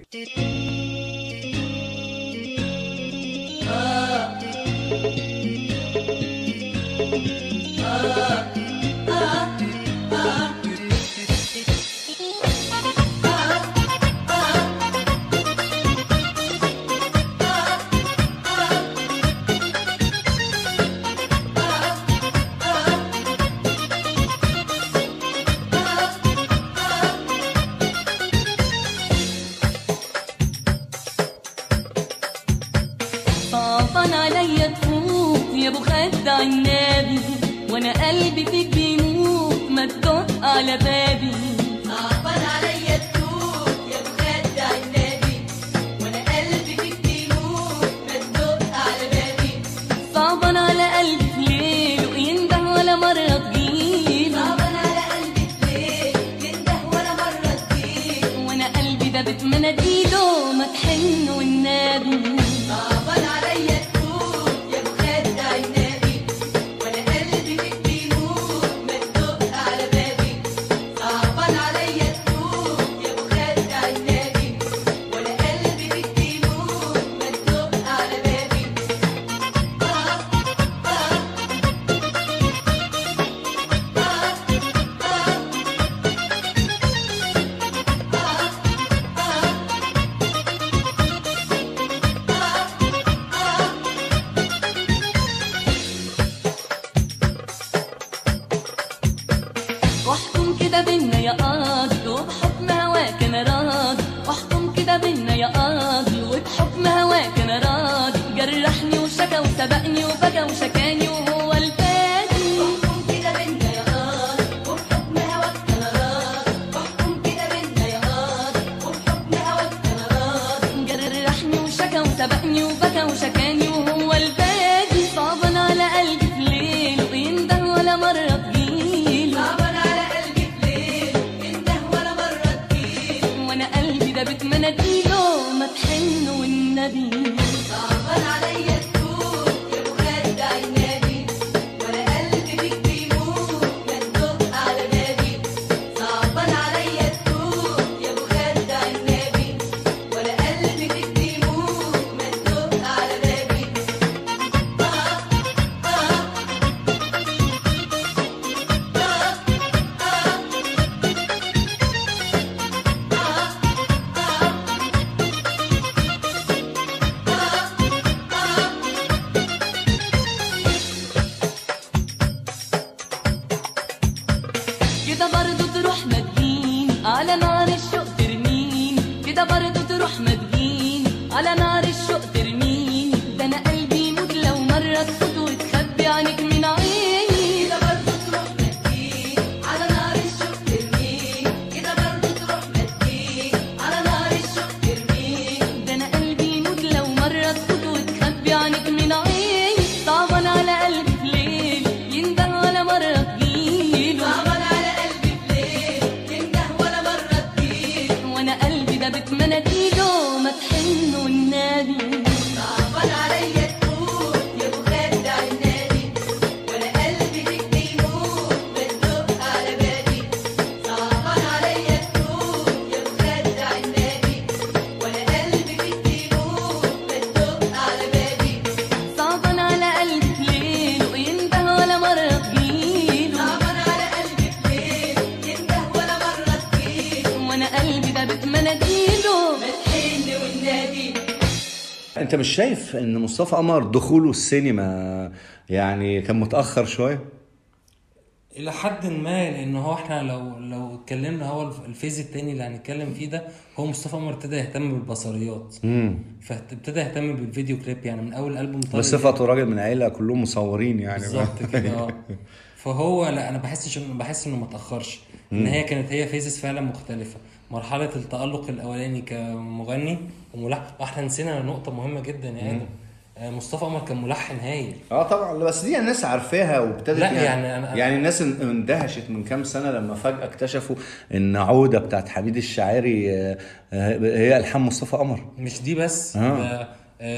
صعبان عليا تفوت يا ابو خد عنابي وانا قلبي فيك بيموت ما تدق على بابي صعبان عليا تفوت يا ابو خد عنابي وانا قلبي فيك بيموت ما تدق على بابي صعبان على قلبي في ليل ينده ولا مرة تجيله صعبان على قلبي ليه ينده ولا مرة تجيله وانا قلبي ده بتمنى ايده ما تحن والنبي صعبان عليا تفوت يا ابو خد عنابي وانا قلبي فيك بيموت ما تدق على بابي صعبان عليا تفوت يا ابو خد عنابي وانا قلبي فيك بيموت ما تدق على بابي كده بينا يا قاضي وبحكم هواك انا راضي جرحني وشكى وسبقني وبكى وشكاني وهو الباقي احكم كده بينا يا قاضي وبحكم هواك انا راضي احكم كده بينا يا قاضي وبحكم هواك انا راضي جرحني وشكى وسبقني وبكى وشكاني وهو الباقي صعبان على قلبي في ليل وينده ولا مرة تجيله صعبان على قلبي في ليل انده ولا مرة تجيله وانا قلبي ده بيت مناديله ما تحن والنبي صعبان عليا تفوت يا ابو خد عنابي وانا قلبي فيك بيموت ما تدق على بابي صعبان عليا تفوت يا ابو خد عنابي وانا قلبي فيك بيموت ما تدق على بابي كده برضو تروح ما تجيني على نار الشوق ترميني كده برضو تروح ما تجيني على نار الشوق ترميني ده انا قلبي يموت لو مرة تفوت وتخبي عنك من عيني كده برضه تروح مدين على نار الشوق ترميني كده برضه تروح مدين على نار الشوق ترميني ده انا قلبي يموت لو مرة تفوت وتخبي عنك من عيني صعبان على قلبي في ليل ينده ولا مرة تجيله صعبان على قلبي في ليل ينده ولا مرة تجيله وانا قلبي ده بيت مناديله ما تحن والنبي صعبان عليا تفوت يا ابو خد عنابي وانا قلبي فيك بيموت بتدق على بابي صعبان عليا تفوت يا ابو خد عنابي وانا قلبي فيك بيموت بتدق على بابي صعبان على قلبي في ليل وينده ولا مرة تجيله صعبان على قلبي في ليل ينده ولا مرة تجيله وانا قلبي ده بيت مناديله ما تحن والنبي انت مش شايف ان مصطفى قمر دخوله السينما يعني كان متاخر شويه الى حد ما لان هو احنا لو لو اتكلمنا هو الف- الفيز التاني اللي هنتكلم فيه ده هو مصطفى قمر ابتدى يهتم بالبصريات امم فابتدى يهتم بالفيديو كليب يعني من اول البوم طارق بصفته راجل من عيله كلهم مصورين يعني بالظبط كده اه فهو لا انا بحسش انه بحس انه ما اتاخرش ان هي كانت هي فيزز فعلا مختلفه مرحله التالق الاولاني كمغني وملحن واحنا نسينا نقطه مهمه جدا يا ادم آه، مصطفى قمر كان ملحن هايل اه طبعا بس دي الناس عارفاها وابتدت لا، يعني يعني أنا- يعني الناس ان- اندهشت من كام سنه لما فجاه اكتشفوا ان عوده بتاعت حميد الشاعري آه، آه، هي الحان مصطفى قمر مش دي بس آه. ده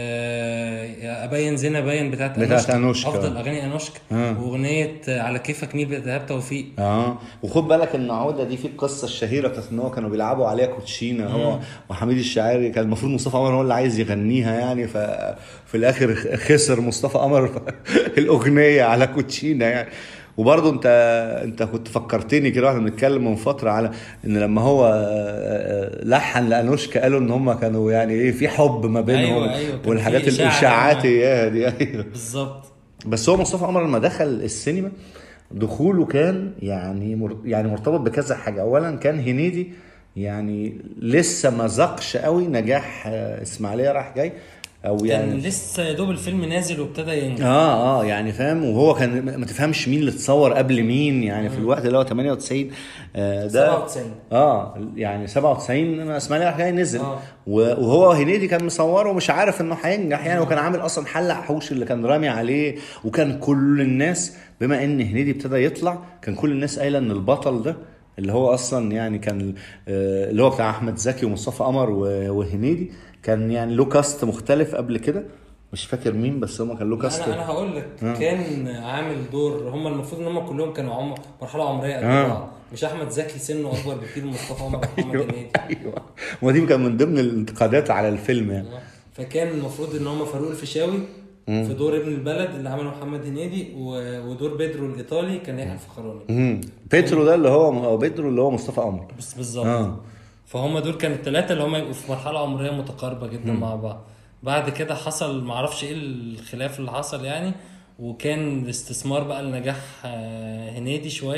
آه يا ابين زينه باين بتاعت بتاعت أنوشكا. افضل اغاني انوشكا آه. واغنيه آه، على كيفك مين بإيهاب توفيق اه وخد بالك ان عوده دي في القصه الشهيره بتاعت ان هو كانوا بيلعبوا عليها كوتشينه هو وحميد الشاعري كان المفروض مصطفى قمر هو اللي عايز يغنيها يعني ففي الاخر خسر مصطفى قمر الاغنيه على كوتشينه يعني وبرضه انت انت كنت فكرتني كده واحنا بنتكلم من فتره على ان لما هو آه، آه، لحن لانوشكا قالوا ان هم كانوا يعني ايه في حب ما بينهم أيوة، أيوة، كان والحاجات في إشاعة الاشاعات يعني. اياها دي ايوه بالظبط بس هو مصطفى قمر لما دخل السينما دخوله كان يعني مر... يعني مرتبط بكذا حاجه اولا كان هنيدي يعني لسه ما ذاقش قوي نجاح آه، اسماعيليه راح جاي او كان يعني لسه يا دوب الفيلم نازل وابتدى ينجح اه اه يعني فاهم وهو كان ما- ما تفهمش مين اللي اتصور قبل مين يعني في الوقت اللي هو 98 آه ده 97. اه يعني 97 اسماعيليه راح جاي نزل آه. و- وهو هنيدي كان مصوره ومش عارف انه هينجح يعني وكان عامل اصلا حلق حوش اللي كان رامي عليه وكان كل الناس بما ان هنيدي ابتدى يطلع كان كل الناس قايله ان البطل ده اللي هو اصلا يعني كان آه، اللي هو بتاع احمد زكي ومصطفى قمر و- وهنيدي كان يعني له كاست مختلف قبل كده مش فاكر مين بس هما كان له كاست انا انا هقول لك كان عامل دور هم المفروض ان هم كلهم كانوا عم... مرحله عمريه قد آه. بعض مش احمد زكي سنه اكبر بكتير من مصطفى عمر ومحمد ايوه هنيدي ايوه ودي كان من ضمن الانتقادات على الفيلم يعني فكان المفروض ان هم فاروق الفيشاوي في دور ابن البلد اللي عمله محمد هنيدي و... ودور بيدرو الايطالي كان يحيى الفخراني مم. بيترو ده اللي هو او بيدرو اللي هو مصطفى قمر بس بالظبط اه فهم دول كانوا الثلاثه اللي هم يبقوا في مرحله عمريه متقاربه جدا مع بعض بعد كده حصل معرفش ايه الخلاف اللي حصل يعني وكان الاستثمار بقى لنجاح آه، هنيدي شويه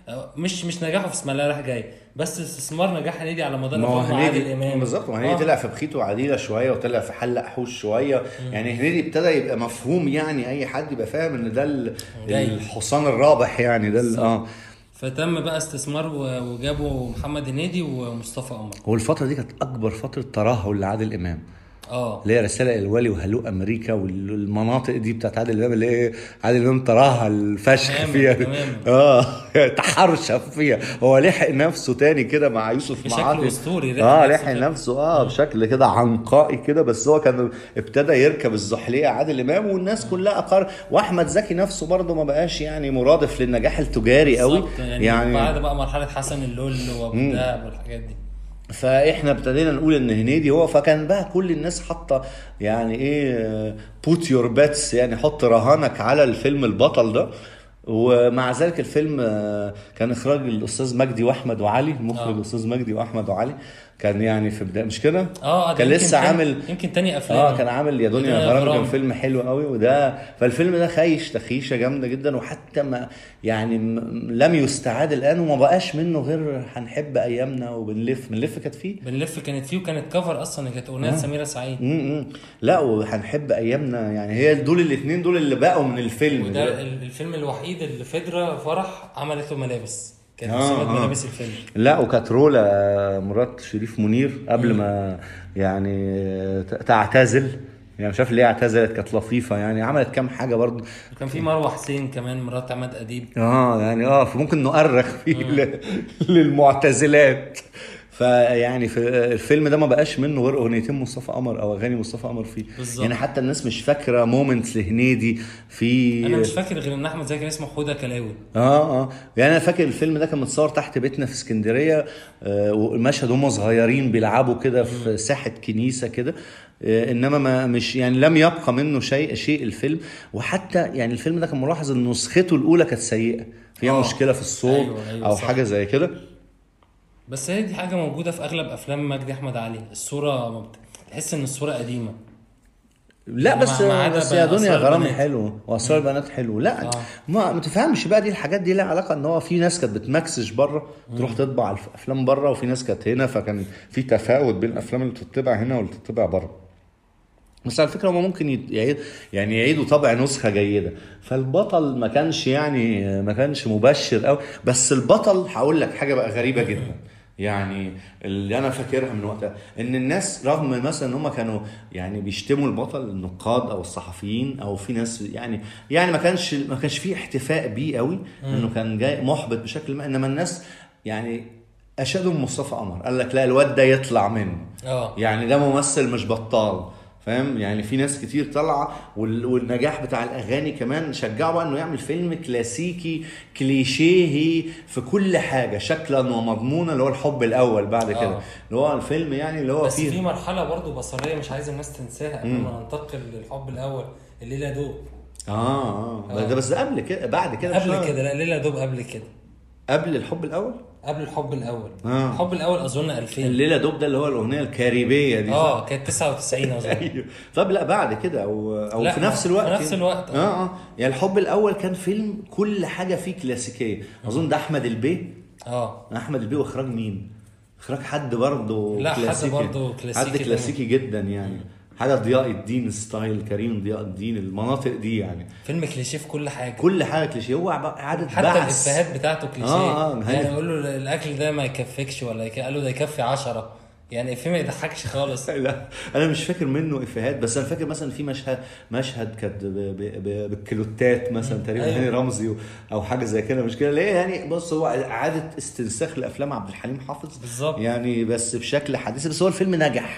آه، مش مش نجاحه في اسماعيليه رايح جاي بس استثمار نجاح هنيدي على مدار ما هو الافلام مع عادل هنيدي امام بالظبط ما هنيدي آه. طلع في بخيته عديله شويه وطلع في حلق حوش شويه يعني هنيدي ابتدى يبقى مفهوم يعني اي حد يبقى فاهم ان ده ال- جاي. الحصان الرابح يعني ده ال- اه فتم بقى استثمار و- وجابوا محمد هنيدي ومصطفى قمر هو الفتره دي كانت اكبر فتره ترهل لعادل امام اه اللي هي رسالة الوالي وهلو امريكا والمناطق دي بتاعت عادل امام اللي هي عادل امام ترهل فشخ تماماً، فيها تماماً. اه تحرشف فيها هو لحق نفسه تاني كده مع يوسف بشكل معاطي أسطوري لحق اه نفسه لحق كده. نفسه اه بشكل كده عنقائي كده بس هو كان ابتدى يركب الزحليقه عادل امام والناس كلها اقر واحمد زكي نفسه برضه ما بقاش يعني مرادف للنجاح التجاري قوي بالظبط، يعني, يعني بعد بقى مرحله حسن اللول وابو الدهب والحاجات دي فاحنا ابتدينا نقول ان هنيدي هو فكان بقى كل الناس حاطه يعني ايه بوت يور باتس يعني حط رهانك على الفيلم البطل ده ومع ذلك الفيلم آه، كان اخراج الاستاذ مجدي واحمد وعلي المخرج آه. الاستاذ مجدي واحمد وعلي كان يعني في بدايه مش كده؟ اه ده كان يمكن لسه تاني- عامل يمكن تاني افلام اه كان عامل يا دنيا دنيا غرام غرام. كان فيلم حلو قوي وده فالفيلم ده خيش تخيشه جامده جدا وحتى ما يعني م- لم يستعاد الان وما بقاش منه غير هنحب ايامنا وبنلف بنلف كانت فيه بنلف كانت فيه وكانت كفر اصلا كانت اغنيه آه. سميره سعيد امم لا وهنحب ايامنا يعني هي دول الاثنين دول اللي بقوا من الفيلم وده ده. ال- الفيلم الوحيد اللي فدرة فرح عملت له ملابس كانت آه، رسمت آه. ملابس الفيلم لا وكانت رولا مرات شريف منير قبل ما يعني ت- تعتزل يعني مش عارف ليه اعتزلت كانت لطيفه يعني عملت كام حاجه برضه وكان في مروه حسين كمان مرات عماد اديب اه يعني اه فممكن نؤرخ فيه ل- للمعتزلات فيعني في الفيلم ده ما بقاش منه غير اغنيتين مصطفى قمر او اغاني مصطفى قمر فيه بالظبط. يعني حتى الناس مش فاكره مومنتس لهنيدي في انا مش فاكر غير ان احمد زكي كان اسمه حوده كلاوي اه اه يعني انا فاكر الفيلم ده كان متصور تحت بيتنا في اسكندريه آه والمشهد هم صغيرين بيلعبوا كده في ساحه كنيسه كده آه انما ما مش يعني لم يبقى منه شيء شيء الفيلم وحتى يعني الفيلم ده كان ملاحظ ان نسخته الاولى كانت سيئه فيها آه. مشكله في الصوت أيوة، أيوة، او صح. حاجه زي كده بس هي دي حاجه موجوده في اغلب افلام مجدي احمد علي الصوره ما بت- تحس ان الصوره قديمه لا يعني بس ما- ما عدا بس بقى يا دنيا أسرار غرام البنات. حلو واسرار البنات حلو لا آه. ما ما تفهمش بقى دي الحاجات دي لها علاقه ان هو في ناس كانت بتمكسش بره تروح تطبع الف- افلام بره وفي ناس كانت هنا فكان في تفاوت بين الافلام اللي بتطبع هنا واللي بتطبع بره بس على فكره هو ممكن يت- يعيد يعني يعيدوا طبع نسخه جيده فالبطل ما كانش يعني ما كانش مبشر قوي بس البطل هقول لك حاجه بقى غريبه جدا يعني اللي انا فاكرها من وقتها ان الناس رغم مثلا ان هم كانوا يعني بيشتموا البطل النقاد او الصحفيين او في ناس يعني يعني ما كانش ما كانش فيه احتفاء بيه قوي انه كان جاي محبط بشكل ما انما الناس يعني اشادوا مصطفى قمر قال لك لا الواد ده يطلع منه اه يعني ده ممثل مش بطال فاهم يعني في ناس كتير طالعه وال- والنجاح بتاع الاغاني كمان شجعه بقى انه يعمل فيلم كلاسيكي كليشيهي في كل حاجه شكلا ومضمونا اللي هو الحب الاول بعد كده آه. اللي هو الفيلم يعني اللي هو بس فيه في مرحله برضو بصريه مش عايز الناس تنساها قبل ما ننتقل للحب الاول الليله دوب اه اه آه. ده بس ده قبل كده بعد كده قبل بشوية. كده لا الليله دوب قبل كده قبل الحب الاول قبل الحب الاول آه. الحب الاول اظن 2000 الليله دوب ده اللي هو الاغنيه الكاريبيه دي صح؟ اه كانت 99 اظن ايوه طب لا بعد كده او او لا، في نفس الوقت في نفس يعني. الوقت، آه. اه اه يعني الحب الاول كان فيلم كل حاجه فيه كلاسيكيه اظن ده احمد البيه اه احمد البيه واخراج مين اخراج حد برضه لا، حد كلاسيكي برضه كلاسيكي حد كلاسيكي جدا يعني حاجه ضياء الدين ستايل كريم ضياء الدين المناطق دي يعني فيلم كليشيه في كل حاجه كل حاجه كليشيه هو اعاده حتى بحث الافيهات بتاعته كليشيه آه، آه، يعني هي- يقول له الاكل ده ما يكفيكش ولا يك... قال له ده يكفي 10 يعني الفيلم ما يضحكش خالص لا انا مش فاكر منه افيهات بس انا فاكر مثلا في مشهد مشهد كانت ب- ب- ب- بالكيلوتات مثلا تقريبا أيوة. هاني رمزي و- او حاجه زي كده مش كده ليه يعني بص هو اعاده استنساخ لافلام عبد الحليم حافظ بالظبط. يعني بس بشكل حديث بس هو الفيلم نجح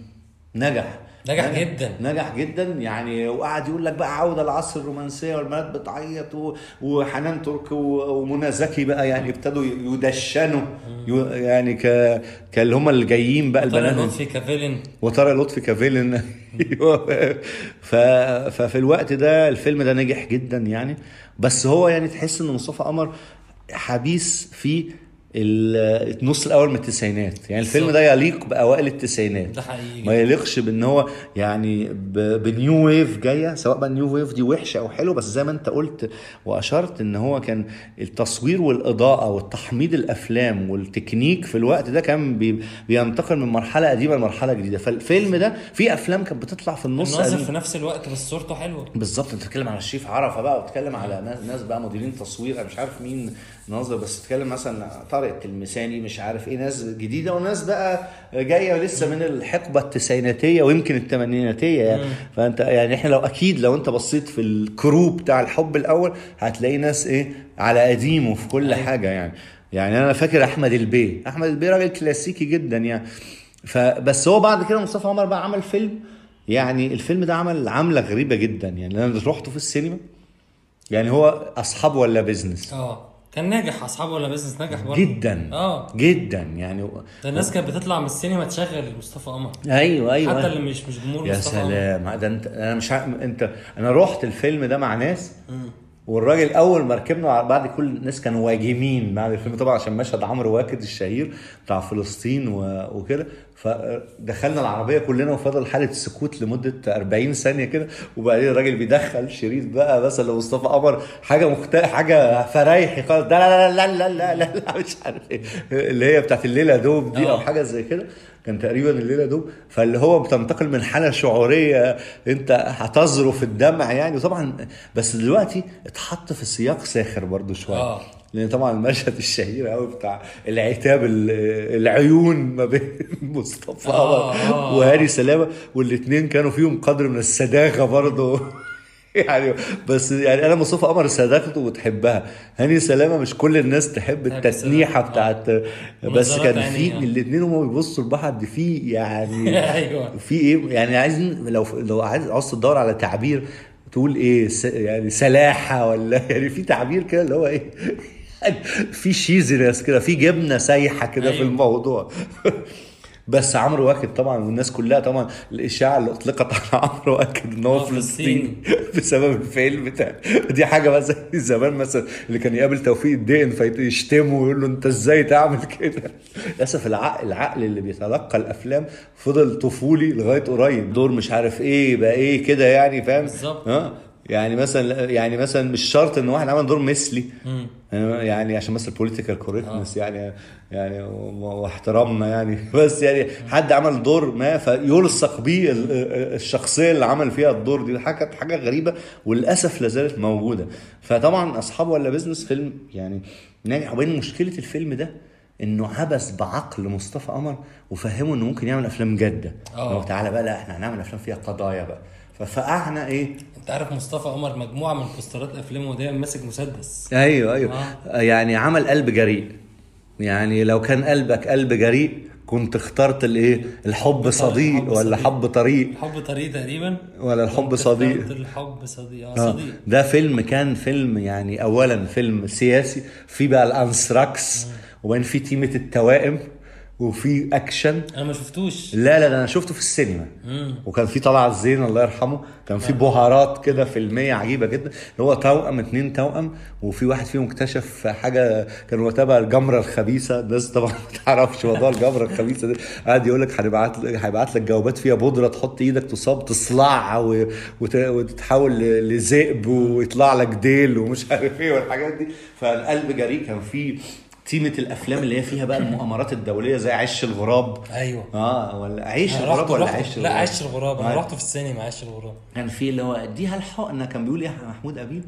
نجح نجح جدا. نجح جدا يعني وقعد يقول لك بقى عوده العصر الرومانسيه والبنات بتعيط و- وحنان ترك و- ومنى زكي بقى يعني ابتدوا يدشنوا يو- يعني ك كاللي هم اللي جايين بقى طارق البنات لطفي كفيلن وطارق لطفي كفيلن ايوه ف... ففي الوقت ده الفيلم ده نجح جدا يعني بس هو يعني تحس ان مصطفى قمر حبيس في ال- النص الاول من التسعينات يعني الفيلم ده يليق باوائل التسعينات ده حقيقي ما يليقش بان هو يعني ب- بنيو ويف جايه سواء بقى النيو ويف دي وحشه او حلو بس زي ما انت قلت واشرت ان هو كان التصوير والاضاءه والتحميض الافلام والتكنيك في الوقت ده كان بي بينتقل من مرحله قديمه لمرحله جديده فالفيلم ده في افلام كانت بتطلع في النص الناظر قديم. في نفس الوقت بس صورته حلوه بالظبط انت بتتكلم على الشريف عرفه بقى وبتتكلم على ناس, ناس بقى مديرين تصوير انا مش عارف مين ناظر بس بتتكلم مثلا طارق التلمساني مش عارف ايه ناس جديده وناس بقى جايه لسه من الحقبه التسعيناتيه ويمكن الثمانيناتيه يعني فانت يعني احنا لو اكيد لو انت بصيت في الكرو بتاع الحب الاول هتلاقي ناس ايه على قديمه في كل حاجه يعني يعني انا فاكر احمد البيه احمد البيه راجل كلاسيكي جدا يعني فبس هو بعد كده مصطفى عمر بقى عمل فيلم يعني الفيلم ده عمل عمله غريبه جدا يعني انا رحته في السينما يعني هو اصحاب ولا بيزنس اه كان ناجح اصحابه ولا بيزنس ناجح برضه جدا اه جدا يعني ده الناس كانت بتطلع من السينما تشغل مصطفى قمر ايوه ايوه حتى أيوة. اللي مش مش جمهور يا مصطفى قمر سلام ده انت انا مش عارف انت انا رحت الفيلم ده مع ناس والراجل اول ما ركبنا بعد كل الناس كانوا واجمين بعد الفيلم طبعا عشان مشهد عمرو واكد الشهير بتاع فلسطين و- وكده فدخلنا العربيه كلنا وفضل حاله سكوت لمده 40 ثانيه كده وبعدين الراجل بيدخل شريط بقى مثلا لمصطفى قمر حاجه مختلفه حاجه فرايحي خالص ده لا لا لا لا لا لا, لا مش عارف ايه اللي هي بتاعت الليله دوب دي او آه. حاجه زي كده كان تقريبا الليله دوب فاللي هو بتنتقل من حاله شعوريه انت هتظرف الدمع يعني وطبعا بس دلوقتي اتحط في سياق ساخر برضو شويه آه. لان طبعا المشهد الشهير قوي بتاع العتاب ال- العيون ما بين مصطفى آه، قمر آه. وهاني سلامه والاثنين كانوا فيهم قدر من السداغه برضه يعني بس يعني انا مصطفى قمر صداقته وتحبها هاني سلامه مش كل الناس تحب تحب التسنيحه السلامة. بتاعت بس منظرات كان في عينيها. الاثنين هم بيبصوا لبعض في يعني ايوه في ايه يعني عايزين لو لو عايز عاوز تدور على تعبير تقول ايه س يعني سلاحه ولا يعني في تعبير كده اللي هو ايه يعني في شيزنس كده في جبنه سايحه كده في أيوة. الموضوع بس عمرو واكد طبعا والناس كلها طبعا الاشاعه اللي اطلقت على عمرو واكد ان هو هو فلسطيني بسبب الفيلم بتاع دي حاجه بقى زي زمان مثلا اللي كان يقابل توفيق الدقن فيشتمه ويقول له انت ازاي تعمل كده للاسف العقل العقل اللي بيتلقى الافلام فضل طفولي لغايه قريب دور مش عارف ايه بقى ايه كده يعني فاهم بالظبط. اه يعني مثلا يعني مثلا مش شرط ان واحد عمل دور مثلي يعني عشان مثلا بوليتيكال كوريكتنس يعني يعني و- واحترامنا يعني بس يعني حد عمل دور ما فيلصق بيه ال- الشخصيه اللي عمل فيها الدور دي حاجه كانت حاجه غريبه وللاسف لا زالت موجوده فطبعا اصحاب ولا بزنس فيلم يعني ناجح وبين مشكله الفيلم ده انه عبث بعقل مصطفى قمر وفهمه انه ممكن يعمل افلام جاده آه. لو تعالى بقى لا احنا هنعمل افلام فيها قضايا بقى ففقعنا ايه انت عارف مصطفى قمر مجموعه من بوسترات افلامه دايما ماسك مسدس ايوه ايوه آه. يعني عمل قلب جريء يعني لو كان قلبك قلب جريء كنت اخترت الايه الحب صديق الحب ولا صديق. حب طريق الحب طريق تقريبا ولا الحب كنت صديق. اخترت الحب صديق اه آه. صديق ده فيلم كان فيلم يعني اولا فيلم سياسي في بقى الانثراكس وبين في تيمة التوائم وفي اكشن انا ما شفتوش لا لا ده انا شفته في السينما وكان في طلعت زين الله يرحمه كان في بهارات كده فيلميه عجيبه جدا اللي هو توأم اتنين توأم وفي واحد فيهم اكتشف حاجه كان وقتها الجمره الخبيثه الناس طبعا ما تعرفش موضوع الجمره الخبيثه دي قاعد يقول لك هنبعت لك هيبعت لك جوابات فيها بودره تحط ايدك تصاب تصلعها و- وت- وتتحول ل- لذئب ويطلع لك ديل ومش عارف ايه والحاجات دي فالقلب جريء كان فيه تيمة الافلام اللي هي فيها بقى المؤامرات الدوليه زي عش الغراب ايوه اه ولا عيش أنا الغراب رحت ولا رحت عيش لا عش الغراب انا آه. رحت في السينما عش الغراب كان في اللي هو اديها الحقنه كان بيقول ايه محمود ابيل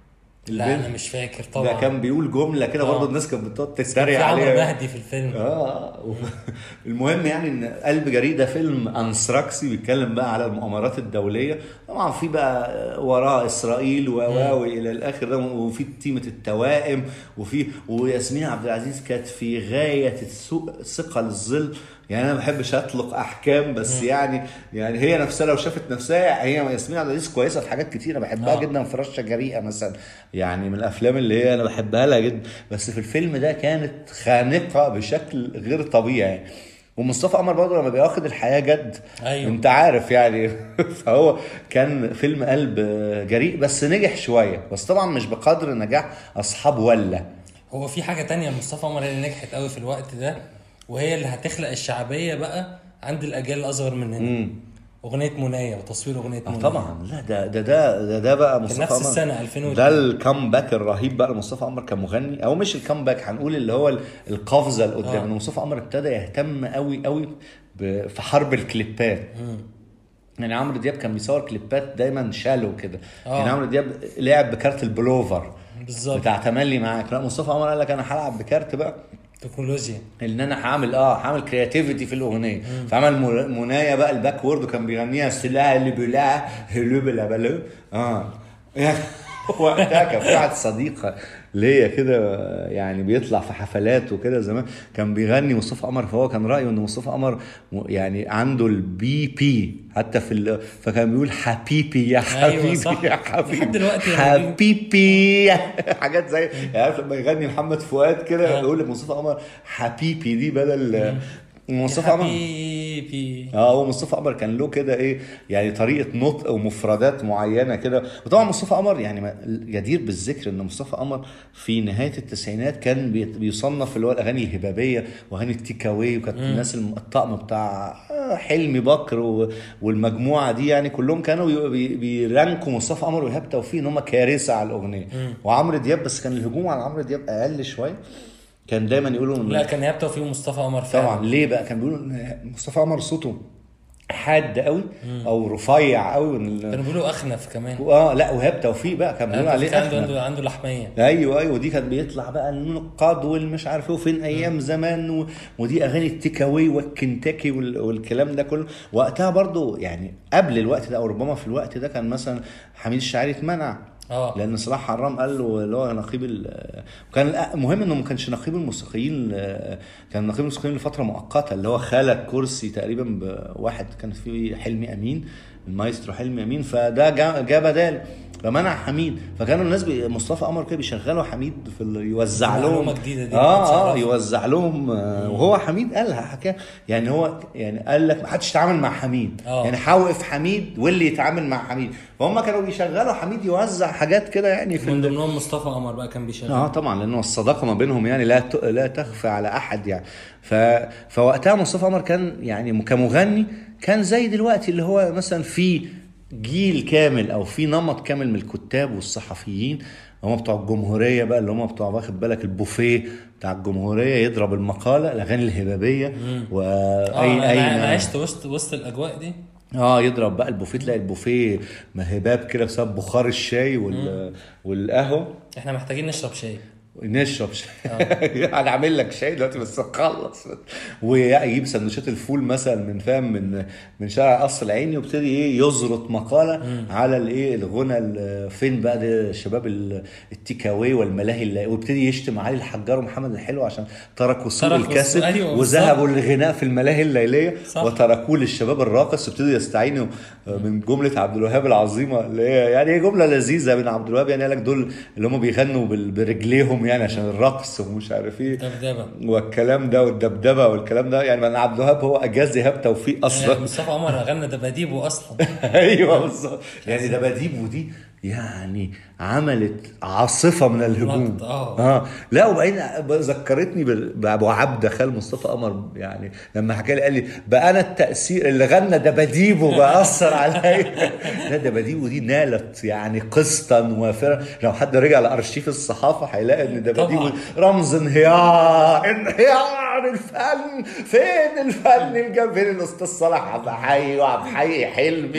لا البنت. انا مش فاكر ده طبعا كان بيقول جمله كده آه. برضه الناس كانت بتقعد في تتريق عمرو عليها مهدي في الفيلم اه و- المهم يعني ان قلب جريء ده فيلم انثراكسي بيتكلم بقى على المؤامرات الدوليه طبعا في بقى وراه اسرائيل و و والى الاخر ده وفي تيمه التوائم وفي وياسمين عبد العزيز كانت في غايه السوء ثقل الظل يعني انا ما بحبش اطلق احكام بس يعني يعني هي نفسها لو شافت نفسها هي ياسمين عبد العزيز كويسه في حاجات كتير انا بحبها آه. جدا في رشه جريئه مثلا يعني من الافلام اللي هي انا بحبها لها جدا بس في الفيلم ده كانت خانقه بشكل غير طبيعي ومصطفى قمر برضه لما بياخد الحياه جد أيوة. انت عارف يعني فهو كان فيلم قلب جريء بس نجح شويه بس طبعا مش بقدر نجاح اصحاب ولا هو في حاجه تانية مصطفى عمر هي اللي نجحت قوي في الوقت ده وهي اللي هتخلق الشعبيه بقى عند الاجيال الاصغر مننا اغنيه منايا وتصوير اغنيه آه منايا طبعا لا ده ده ده ده, ده بقى مصطفى نفس عمر السنة، 2002. ده الكامباك الرهيب بقى لمصطفى عمر كمغني او مش الكامباك هنقول اللي هو القفزه لقدام آه. ان مصطفى عمر ابتدى يهتم قوي قوي ب- في حرب الكليبات يعني عمرو دياب كان بيصور كليبات دايما شالو كده آه. يعني عمرو دياب لعب بكارت البلوفر بالظبط بتاع تملي معاك لا مصطفى عمر قال لك انا هلعب بكارت بقى تكنولوجيا ان انا هعمل اه هعمل كرياتيفيتي في الاغنيه فعمل مو- منايا بقى الباك وورد وكان بيغنيها سلاح اللي بلا هلو بلا بلا اه يعني وقتها كان في واحد صديق ليا كده يعني بيطلع في حفلات وكده زمان كان بيغني مصطفى قمر فهو كان رايه ان مصطفى قمر م- يعني عنده البي بي حتى في ال... فكان بيقول حبيبي يا أيوة حبيبي صح. يا حبيبي لحد دلوقتي يعني حبيبي حاجات زي يعني عارف لما يغني محمد فؤاد كده آه. يقول لمصطفى قمر حبيبي دي بدل مصطفى يا قمر حبيبي اه هو مصطفى قمر كان له كده ايه يعني طريقه نطق ومفردات معينه كده وطبعا مصطفى قمر يعني ما- يدير بالذكر ان مصطفى قمر في نهايه التسعينات كان بي- بيصنف اللي هو الاغاني الهبابيه واغاني التيك اواي وكانت الناس الم- الطقم بتاع آه، حلمي بكر و- والمجموعه دي يعني كلهم كانوا بي- بي- بيرانكوا مصطفى قمر وايهاب توفيق ان هم كارثه على الاغنيه وعمرو دياب بس كان الهجوم على عمرو دياب اقل شويه كان دايما يقولوا إن- لا كان ايهاب توفيق ومصطفى عمر فعلا طبعا ليه بقى كان بيقولوا ان مصطفى قمر صوته حاد قوي او رفيع قوي وإن ال- كانوا بيقولوا اخنف كمان اه لا وهاب توفيق بقى كان بيقولوا عليه عنده عنده أخنف. عنده, عنده لحميه ايوه ايوه ودي كان بيطلع بقى النقاد والمش عارف ايه وفين ايام زمان و... ودي اغاني التيك اواي والكنتاكي وال... والكلام ده كله وقتها برضو يعني قبل الوقت ده او ربما في الوقت ده كان مثلا حميد الشاعري اتمنع اه لان صلاح حرام قال له اللي هو نقيب ال- وكان المهم انه ما كانش نقيب الموسيقيين كان نقيب الموسيقيين لفتره مؤقته اللي هو خلق كرسي تقريبا بواحد كان فيه حلمي امين المايسترو حلمي امين فده جا, جا بدال فمنع حميد فكانوا الناس بي مصطفى قمر كده بيشغلوا حميد في ال- يوزع لهم معلومة جديدة دي، اه اه بتشرف. يوزع لهم آه، وهو حميد قالها حكايه يعني هو يعني قال لك ما حدش يتعامل مع حميد آه. يعني حوقف حميد واللي يتعامل مع حميد فهم كانوا بيشغلوا حميد يوزع حاجات كده يعني في من ال... ضمنهم مصطفى قمر بقى كان بيشغل اه طبعا لانه الصداقه ما بينهم يعني لا ت... لا تخفى على احد يعني ف... فوقتها مصطفى عمر كان يعني كمغني كان زي دلوقتي اللي هو مثلا في جيل كامل او في نمط كامل من الكتاب والصحفيين هم بتوع الجمهوريه بقى اللي هم بتوع واخد بالك البوفيه بتاع الجمهوريه يضرب المقاله الاغاني الهبابيه اه واي انا, اي أنا عشت وسط وسط الاجواء دي اه يضرب بقى البوفيه تلاقي البوفيه مهباب كده بسبب بخار الشاي وال... والقهوه احنا محتاجين نشرب شاي نشرب شاي انا عامل لك شاي دلوقتي بس نخلص ويجيب سندوتشات الفول مثلا من فاهم من من شارع قصر العيني ويبتدي ايه يزرط مقاله على الايه الغنى ال- فين بقى ده شباب ال- التيك اواي والملاهي اللي- ويبتدي يشتم علي الحجار ومحمد الحلو عشان تركوا سوق تركوا الكاسب السوق، أيوة وذهبوا للغناء في الملاهي الليليه صح. وتركوه للشباب الراقص وابتدوا يستعينوا من جمله عبد الوهاب العظيمه اللي هي يعني هي جمله لذيذه من عبد الوهاب يعني قال لك دول اللي هم بيغنوا بال- برجليهم يعني عشان الرقص ومش عارف ايه دبدبه والكلام ده والدبدبه والكلام ده يعني من عبد الوهاب هو اجاز ايهاب توفيق آه، اصلا مصطفى عمر غنى دباديبه اصلا ايوه بالظبط يعني دباديبو دي يعني عملت عاصفه من الهجوم نقد، آه. اه لا وبعدين ذكرتني بال- بابو عبده خال مصطفى قمر يعني لما حكى لي قال لي بقى انا التاثير اللي غنى دباديبو بقى اثر عليا لا دباديبو دي نالت يعني قسطا وافرا لو حد رجع لارشيف الصحافه هيلاقي ان دباديبو طبعا. رمز انهيار انهيار الفن فين الفن الجم فين الاستاذ صلاح عبد الحي وعبد الحي حلمي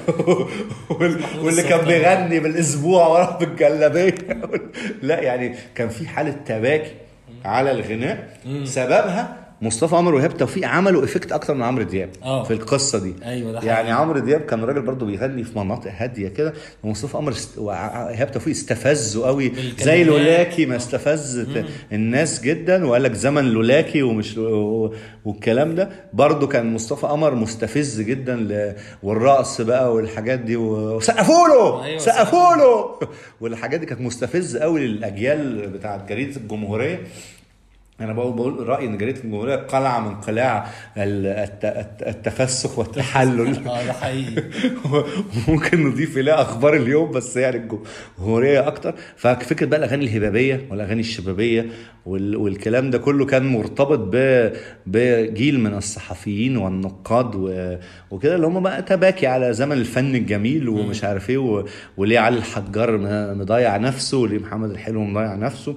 وال- واللي كان بيغني بالاسبوع وراه بالجلابيه لا يعني كان في حاله تباكي على الغناء سببها مصطفى عمر وإيهاب توفيق عملوا افكت اكتر من عمرو دياب آه. في القصه دي أيوة، ده يعني عمرو دياب كان راجل برضه بيغني في مناطق هاديه كده ومصطفى عمر است... وايهاب توفيق استفزوا قوي بالكلمات. زي لولاكي ما استفز الناس جدا وقال لك زمن لولاكي ومش و- والكلام ده برضه كان مصطفى قمر مستفز جدا ل... والرقص بقى والحاجات دي و- وسقفوا له أيوة، سقفوا له والحاجات دي كانت مستفزه قوي للاجيال بتاعت جريده الجمهوريه انا بقول بقول رايي ان جريده الجمهوريه قلعه من قلاع ال- الت- الت- التفسخ والتحلل اه ده حقيقي ممكن نضيف اليها اخبار اليوم بس يعني الجمهوريه اكتر ففكره بقى الاغاني الهبابيه والاغاني الشبابيه وال- والكلام ده كله كان مرتبط ب- بجيل من الصحفيين والنقاد و- وكده اللي هم بقى تباكي على زمن الفن الجميل ومش عارف ايه و- وليه علي الحجار م- مضيع نفسه وليه محمد الحلو مضيع نفسه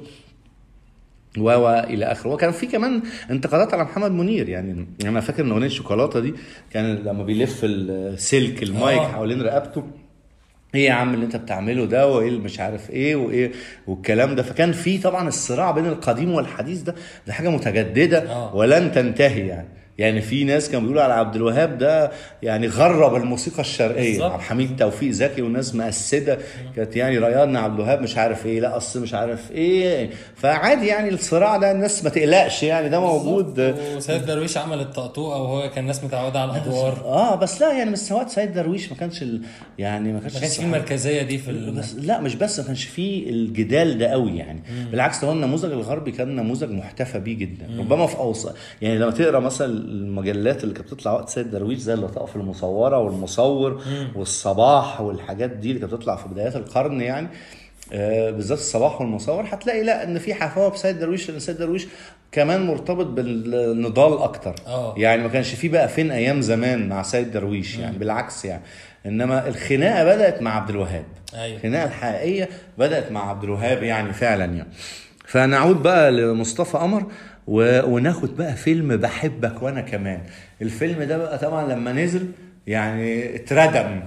و و الى اخره وكان في كمان انتقادات على محمد منير يعني انا فاكر ان اغنيه الشوكولاته دي كان لما بيلف السلك المايك آه. حوالين رقبته ايه يا عم اللي انت بتعمله ده وايه اللي مش عارف ايه وايه والكلام ده فكان في طبعا الصراع بين القديم والحديث ده ده حاجه متجدده آه. ولن تنتهي يعني يعني في ناس كانوا بيقولوا على عبد الوهاب ده يعني غرب الموسيقى الشرقيه بالظبط. عبد الحميد توفيق زكي والناس مقسده كانت يعني رياضنا عبد الوهاب مش عارف ايه لا اصل مش عارف ايه فعادي يعني الصراع ده الناس ما تقلقش يعني ده موجود وسيد درويش عمل الطقطوقه وهو كان الناس متعوده على الادوار اه بس لا يعني مش سواء سيد درويش ما كانش ال... يعني ما كانش ما كانش في الصحافة- المركزيه دي في ال... بس لا مش بس ما كانش فيه الجدال ده قوي يعني بالعكس ده هو النموذج الغربي كان نموذج محتفى بيه جدا ربما في اوسط يعني لما تقرا مثلا المجلات اللي كانت بتطلع وقت سيد درويش زي اللطائف المصوره والمصور والصباح والحاجات دي اللي كانت بتطلع في بدايات القرن يعني آه، بالذات الصباح والمصور هتلاقي لا ان في حفاوه بسيد درويش لان سيد درويش كمان مرتبط بالنضال اكتر آه. يعني ما كانش فيه بقى فين ايام زمان مع سيد درويش يعني بالعكس يعني انما الخناقه بدات مع عبد الوهاب أيوة. الخناقه الحقيقيه بدات مع عبد الوهاب يعني فعلا يعني فنعود بقى لمصطفى قمر و... وناخد بقى فيلم بحبك وانا كمان الفيلم ده بقى طبعا لما نزل يعني اتردم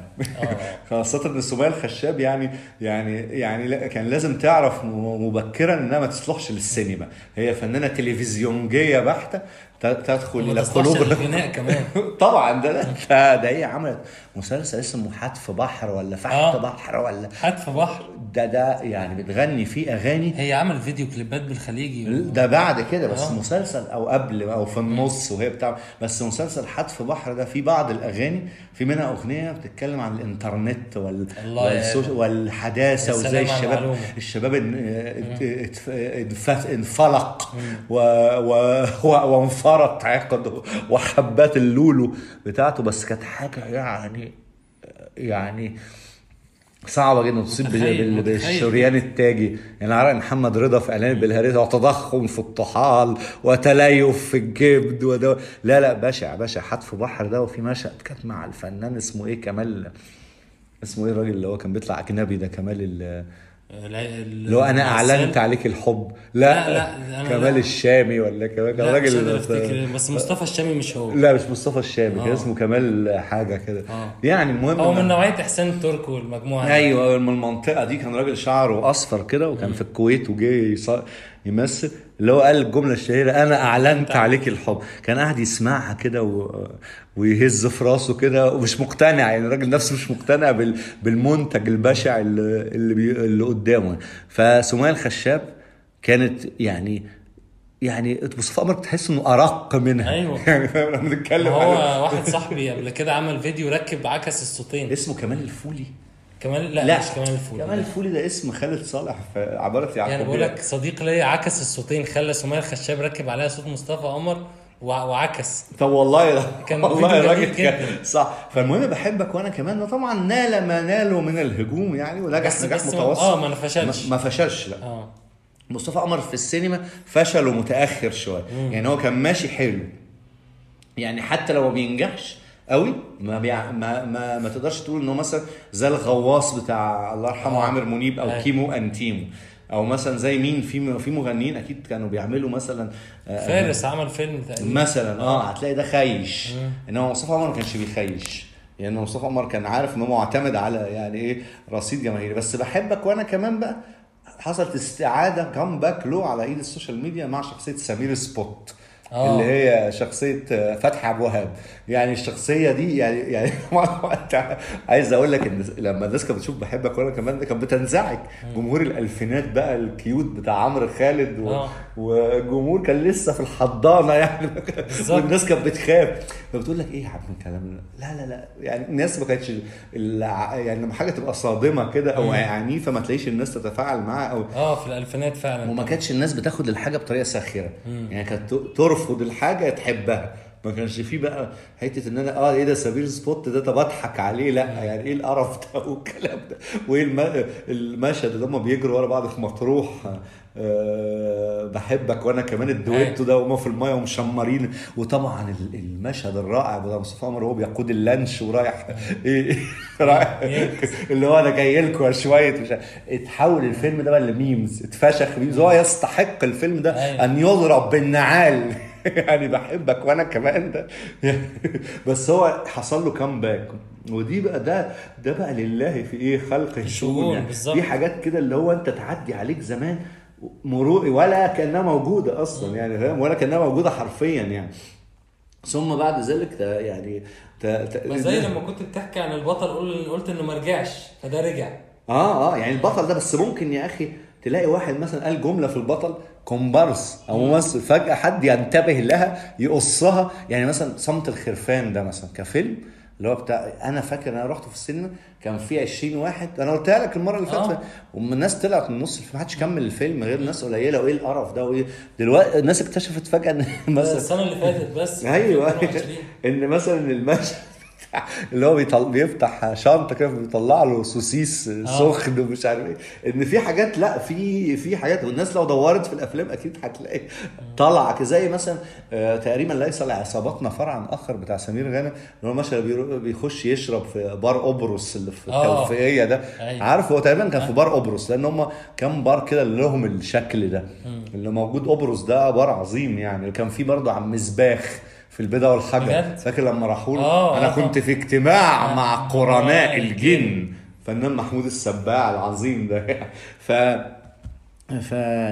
خاصة ان سمية الخشاب يعني يعني يعني لا كان لازم تعرف م- مبكرا انها ما تصلحش للسينما هي فنانة تلفزيونجية بحتة ت- تدخل وما الى تصلحش قلوب للغناء كمان. طبعا ده ده, ده هي عملت مسلسل اسمه حتف بحر ولا فحت آه. بحر ولا حتف بحر ده ده يعني بتغني فيه اغاني هي عمل فيديو كليبات بالخليجي ده بعد كده بس آه. مسلسل او قبل او في النص وهي بتاع بس مسلسل حتف بحر ده في بعض الاغاني في منها اغنيه بتتكلم عن الانترنت وال الله يا والسوش- آدم. والحداثه يا وازاي سلام على الشباب المعلومة. الشباب ان- ات- ات- انفلق و... و... و... وانفرط عقده وحبات اللولو بتاعته بس كانت حاجه يعني يعني صعبه جدا تصيب بال- متخيل- بال- متخيل. بالشريان التاجي يعني عارف محمد رضا في اعلان البلهارسه وتضخم في الطحال وتليف في الكبد ودو... لا لا بشع بشع حتف بحر ده وفي مشهد كانت مع الفنان اسمه ايه كمال اسمه ايه الراجل اللي هو كان بيطلع اجنبي ده كمال ال- اللي هو انا اعلنت عليك الحب لا لا، لا، أنا كمال لا. الشامي ولا كمال كان لا مش راجل قادر افتكر بس مصطفى الشامي مش هو لا مش مصطفى الشامي كان آه. اسمه كمال حاجه كده آه. يعني المهم هو إن- من نوعيه احسان الترك والمجموعه دي. ايوه من المنطقه دي كان راجل شعره اصفر كده وكان في الكويت وجه يص- يمثل اللي هو قال الجمله الشهيره انا اعلنت عليك الحب كان قاعد يسمعها كده و... ويهز في راسه كده ومش مقتنع يعني الراجل نفسه مش مقتنع بال... بالمنتج البشع اللي اللي, بي... اللي قدامه فسمية الخشاب كانت يعني يعني مصطفى قمر تحس انه ارق منها أيوة. يعني فاهم لما بنتكلم عليه. هو واحد صاحبي قبل كده عمل فيديو ركب عكس الصوتين اسمه كمال الفولي كمان لا, لا مش كمان الفول كمال الفولي ده اسم خالد صالح في عبارة يعقوب يعني بقول لك صديق ليا عكس الصوتين خلى سمية الخشاب ركب عليها صوت مصطفى قمر وع- وعكس طب والله ده كان والله فيديو الراجل جميل كان جدا. صح فالمهم بحبك وانا كمان ده طبعا نال ما ناله من الهجوم يعني ونجح بس نجاح بس متوسط اه ما انا فشلش ما ما فشلش لا اه مصطفى قمر في السينما فشل ومتاخر شويه يعني هو كان ماشي حلو يعني حتى لو ما بينجحش قوي ما, بيع... ما ما ما تقدرش تقول انه مثلا زي الغواص بتاع الله يرحمه آه. عامر منيب او أيوة. كيمو انتيمو او مثلا زي مين في في مغنيين اكيد كانوا بيعملوا مثلا آه، فارس عمل فيلم تقريبا مثلا اه هتلاقي ده خايش انما مصطفى قمر ما كانش بيخيش يعني مصطفى قمر كان عارف ان هو معتمد على يعني ايه رصيد جماهيري بس بحبك وانا كمان بقى حصلت استعاده كامباك له على ايد السوشيال ميديا مع شخصيه سمير سبوت آه. اللي هي شخصيه آه، فتحي عبد الوهاب يعني الشخصيه دي يعني يعني عايز اقول لك ان لما الناس كانت بتشوف بحبك وانا كمان كانت بتنزعج جمهور الالفينات بقى الكيوت بتاع عمرو خالد و... آه. وجمهور كان لسه في الحضانه يعني بالظبط. والناس كانت بتخاف فبتقول لك ايه يا عم الكلام ده؟ لا لا لا يعني الناس ما كانتش الع- يعني لما حاجه تبقى صادمه كده او عنيفه ما تلاقيش الناس تتفاعل معاها او اه في الالفينات فعلا وما كانتش الناس بتاخد الحاجه بطريقه ساخره يعني كانت ت- ترفض الحاجه تحبها ما كانش فيه بقى حته ان انا اه ايه ده سبيل سبوت ده طب اضحك عليه لا يعني ايه القرف ده والكلام ده وايه الم- المشهد اللي هم بيجروا ورا بعض في مطروح آه بحبك وانا كمان الدويتو ده وهم في المايه ومشمرين وطبعا ال- المشهد الرائع بتاع مصطفى عمر وهو بيقود اللانش ورايح ايه رايح اللي هو انا جاي لكم شويه مش عارف. اتحول الفيلم ده بقى لميمز اتفشخ ميمز هو يستحق الفيلم ده أيوة. ان يضرب بالنعال يعني بحبك وانا كمان ده بس هو حصل له كامباك ودي بقى ده ده بقى لله في ايه خلق الشؤون الشؤون، يعني بالظبط. في حاجات كده اللي هو انت تعدي عليك زمان مرور ولا كانها موجوده اصلا يعني فاهم ولا كانها موجوده حرفيا يعني ثم بعد ذلك ت- يعني ت- ت- ما زي لما كنت بتحكي عن البطل قول قلت انه ما رجعش فده رجع اه اه يعني البطل ده بس ممكن يا اخي تلاقي واحد مثلا قال جمله في البطل كومبارس او ممثل فجاه حد ينتبه لها يقصها يعني مثلا صمت الخرفان ده مثلا كفيلم اللي هو بتاع انا فاكر انا رحت في السينما كان في 20 واحد انا قلتها لك المره اللي فاتت آه. والناس طلعت من النص ما حدش كمل الفيلم غير ناس قليله وايه القرف ده وايه دلوقتي الناس اكتشفت فجاه ان مثلا السنه اللي فاتت بس ايوه 2022. ان مثلا المشهد بتاع- اللي هو بيطل... بيفتح شنطه كده بيطلع له سوسيس سخن ومش عارف ايه ان في حاجات لا في في حاجات والناس لو دورت في الافلام اكيد هتلاقي طالعه كده زي مثلا آه تقريبا ليس لعصاباتنا فرعا اخر بتاع سمير غانم اللي هو المشهد بيرو- بيخش يشرب في بار اوبروس اللي في آه. التوفيقيه ده أيوة. عارف هو تقريبا كان في بار اوبروس لان هم كام بار كده اللي لهم الشكل ده اللي موجود اوبروس ده بار عظيم يعني كان في برضه عم مزباخ في البيضة والحجر بجد؟ فاكر لما راحوا له آه، انا آه، كنت آه. في اجتماع آه. مع قرناء آه، الجن فنان محمود السباع العظيم ده ف ف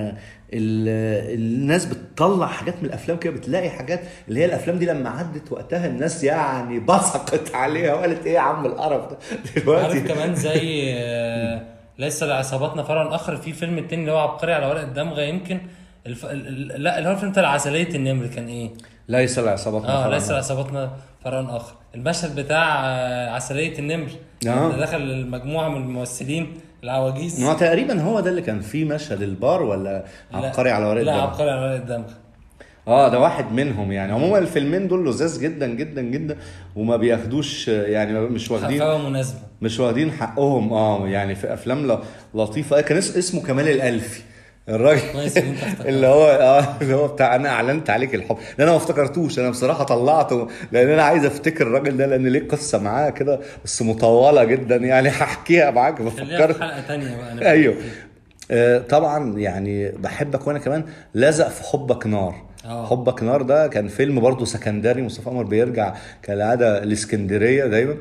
ال- الناس بتطلع حاجات من الافلام كده بتلاقي حاجات اللي هي الافلام دي لما عدت وقتها الناس يعني بصقت عليها وقالت ايه يا عم القرف ده دلوقتي عارف كمان زي آه، ليس لعصاباتنا فرع اخر في فيلم التاني اللي هو عبقري على ورق الدمغه يمكن الف... ال- ال- لا اللي هو الفيلم بتاع عسلية النمر كان ايه؟ ليس العصابات اه ليس لعصاباتنا فرع اخر المشهد بتاع آه، عسلية النمر آه. اللي دخل المجموعة من الممثلين العواجيز ما هو تقريبا هو ده اللي كان فيه مشهد البار ولا لا. عبقري على ورق لا الدم عبقري على ورق الدمغه اه ده واحد منهم يعني عموما الفيلمين دول لذاذ جدا جدا جدا وما بياخدوش يعني مش واخدين خفاوة مناسبة مش واخدين حقهم اه يعني في افلام ل- لطيفه كان اس- اسمه كمال الالفي الراجل كويس إن أنت افتكرت. اللي هو اه اللي هو بتاع انا اعلنت عليك الحب لان انا ما افتكرتوش انا بصراحه طلعته لان انا عايز افتكر الراجل ده لان ليه قصه معاه كده بس مطوله جدا يعني هحكيها معاك خليها بفكرت في حلقة تانية بقى نبقى ايوه نحكي. آه، طبعا يعني بحبك وانا كمان لزق في حبك نار آه. حبك نار ده كان فيلم برضه سكندري مصطفى قمر بيرجع كالعاده الاسكندريه دايما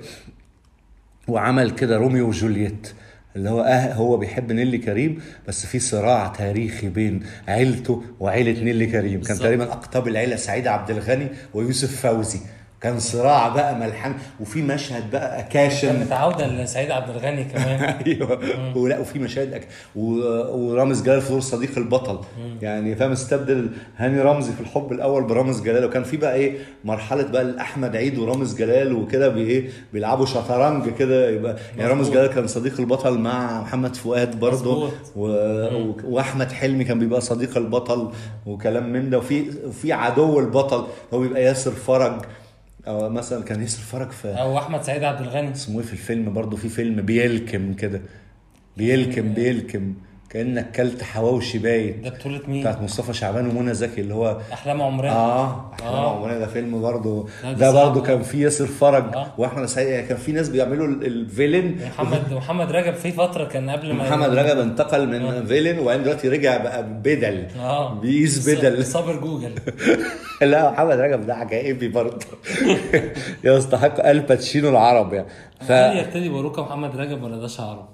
وعمل كده روميو وجولييت اللي هو أه هو بيحب نيلي كريم بس في صراع تاريخي بين عيلته وعيله نيلي كريم كان بالظبط. تقريبا اقطاب العيله سعيد عبد الغني ويوسف فوزي كان صراع بقى ملحم وفي مشهد بقى اكاشن كانت عودة لسعيد عبد الغني كمان ايوه ولا وفي مشاهد أك... و... ورامز جلال في دور صديق البطل يعني فاهم استبدل هاني رمزي في الحب الاول برامز جلال وكان في بقى ايه مرحله بقى احمد عيد ورامز جلال وكده بي ايه بيلعبوا شطرنج كده يبقى يعني رامز مظبوط. جلال كان صديق البطل مع محمد فؤاد برضه مظبوط. و... و... واحمد حلمي كان بيبقى صديق البطل وكلام من ده وفي في عدو البطل هو بيبقى ياسر فرج او مثلا كان ياسر فرج في او احمد سعيد عبد الغني اسمه ايه في الفيلم برضه في فيلم بيلكم كده بيلكم بيلكم كانك كلت حواوشي بايت ده بطولة مين؟ بتاعت مصطفى شعبان ومنى زكي اللي هو احلام عمرنا اه احلام آه. عمرنا ده فيلم برضه لا، ده ده صعب برضه ده. كان فيه ياسر فرج آه. واحمد سعيد يعني كان في ناس بيعملوا ال- الفيلن محمد محمد رجب في فترة كان قبل ما محمد رجب انتقل من فيلن وبعدين دلوقتي رجع بقى بدل اه بيقيس بدل صابر جوجل لا محمد رجب ده عجائبي برضه يستحق الباتشينو العرب يعني ف... هل يرتدي باروكة محمد رجب ولا ده شعره؟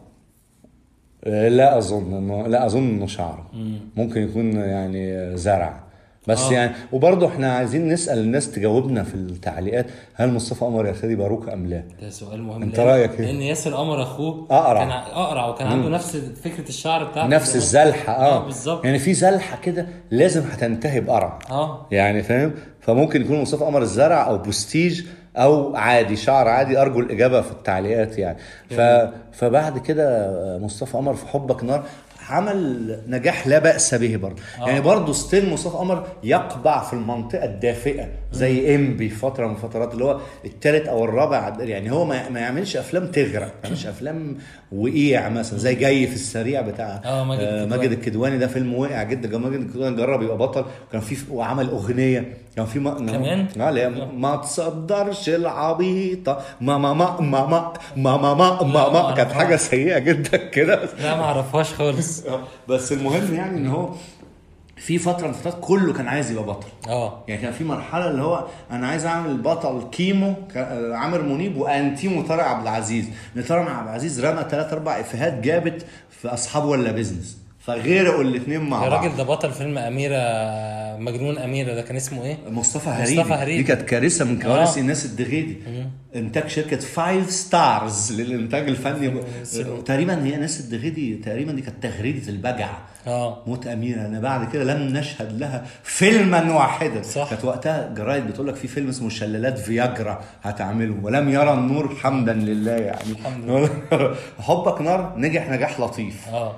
لا اظن انه لا اظن انه شعره ممكن يكون يعني زرع بس آه. يعني وبرضه احنا عايزين نسال الناس تجاوبنا في التعليقات هل مصطفى قمر يرتدي باروكه ام لا؟ ده سؤال مهم أنت لأن- رأيك إيه؟ لان ياسر قمر اخوه أقرع. كان ع- اقرع وكان عنده نفس فكره الشعر بتاعته نفس زي ما- الزلحه اه, اه بالظبط يعني في زلحه كده لازم هتنتهي بقرع اه يعني فاهم فممكن يكون مصطفى قمر الزرع او بوستيج او عادي شعر عادي ارجو الاجابه في التعليقات يعني ف... فبعد كده مصطفى قمر في حبك نار عمل نجاح لا باس به برضه آه. يعني برضه ستيل مصطفى قمر يقبع في المنطقه الدافئه زي امبي في فتره من الفترات اللي هو الثالث او الرابع يعني هو ما ما يعملش افلام تغرق ما يعملش افلام وقيع مثلا زي جاي في السريع بتاع آه، ماجد آه، الكدواني. ماجد الكدواني ده فيلم واقع جدا ماجد الكدواني جرب يبقى بطل وكان في وعمل اغنيه كان في م... كمان؟ اه اللي هي ما تصدرش العبيطه ماما ما ماما ماما ما ماما ما كانت أعرفهاش. حاجه سيئه جدا كده لا ما اعرفهاش خالص بس المهم يعني ان هو في فتره من الفترات كله كان عايز يبقى بطل اه يعني كان في مرحله اللي هو انا عايز اعمل بطل كيمو ك- عامر منيب وانتيمو طارق عبد العزيز ان طارق عبد العزيز رمى ثلاث اربع افيهات جابت في اصحاب ولا بيزنس فغرقوا الاثنين مع يا بعض راجل ده بطل فيلم اميره مجنون اميره ده كان اسمه ايه؟ مصطفى مصطفى هريدي هريدي. دي كانت كارثه من كوارث آه. الناس الدغيدي انتاج شركه فايف ستارز للانتاج الفني تقريبا هي ناس الدغيدي تقريبا دي كانت تغريده البجع اه موت اميره انا بعد كده لم نشهد لها فيلما واحدا صح. كانت وقتها جرايد بتقول لك في فيلم اسمه شلالات فياجرا هتعمله ولم يرى النور حمدا لله يعني الحمد لله حبك نار نجح نجاح لطيف اه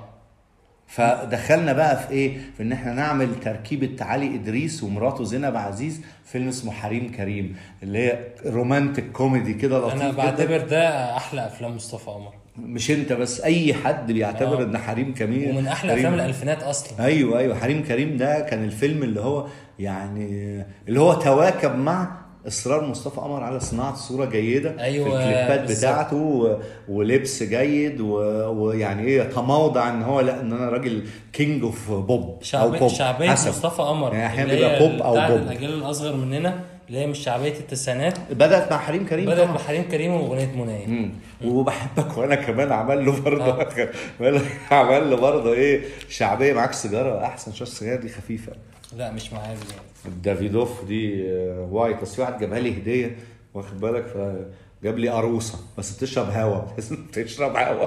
فدخلنا بقى في ايه في ان احنا نعمل تركيبه علي ادريس ومراته زينب عزيز فيلم اسمه حريم كريم اللي هي رومانتك كوميدي كده لطيف انا جداً. بعتبر ده احلى افلام مصطفى قمر مش انت بس اي حد بيعتبر آه. ان حريم كريم ومن احلى كريم- افلام الالفينات اصلا ايوه ايوه حريم كريم ده كان الفيلم اللي هو يعني اللي هو تواكب مع اصرار مصطفى قمر على صناعه صوره جيده أيوة، في الكليبات بالظبط. بتاعته و... ولبس جيد و... ويعني ايه يتموضع ان هو لا ان انا راجل كينج اوف بوب شعبية بوب شعبية حسب. مصطفى قمر يعني احيانا اللي هي بيبقى بوب او بتاعت بوب الاجيال الاصغر مننا اللي هي مش شعبيه التسعينات بدات مع حريم كريم بدات طبعاً. بحريم كريم واغنيه منايا مم. وبحبك وانا كمان عمل له برضه آه. عمل له برضه ايه شعبيه معاك سيجاره احسن شويه السيجاره دي خفيفه لا مش معايا يعني دافيدوف دي آه، وايت بس في واحد جابها لي هديه واخد بالك فجاب لي عروسه بس بتشرب هوا بتحس إن بتشرب هوا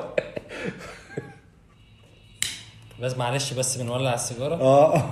بس معلش بس بنولع السيجاره اه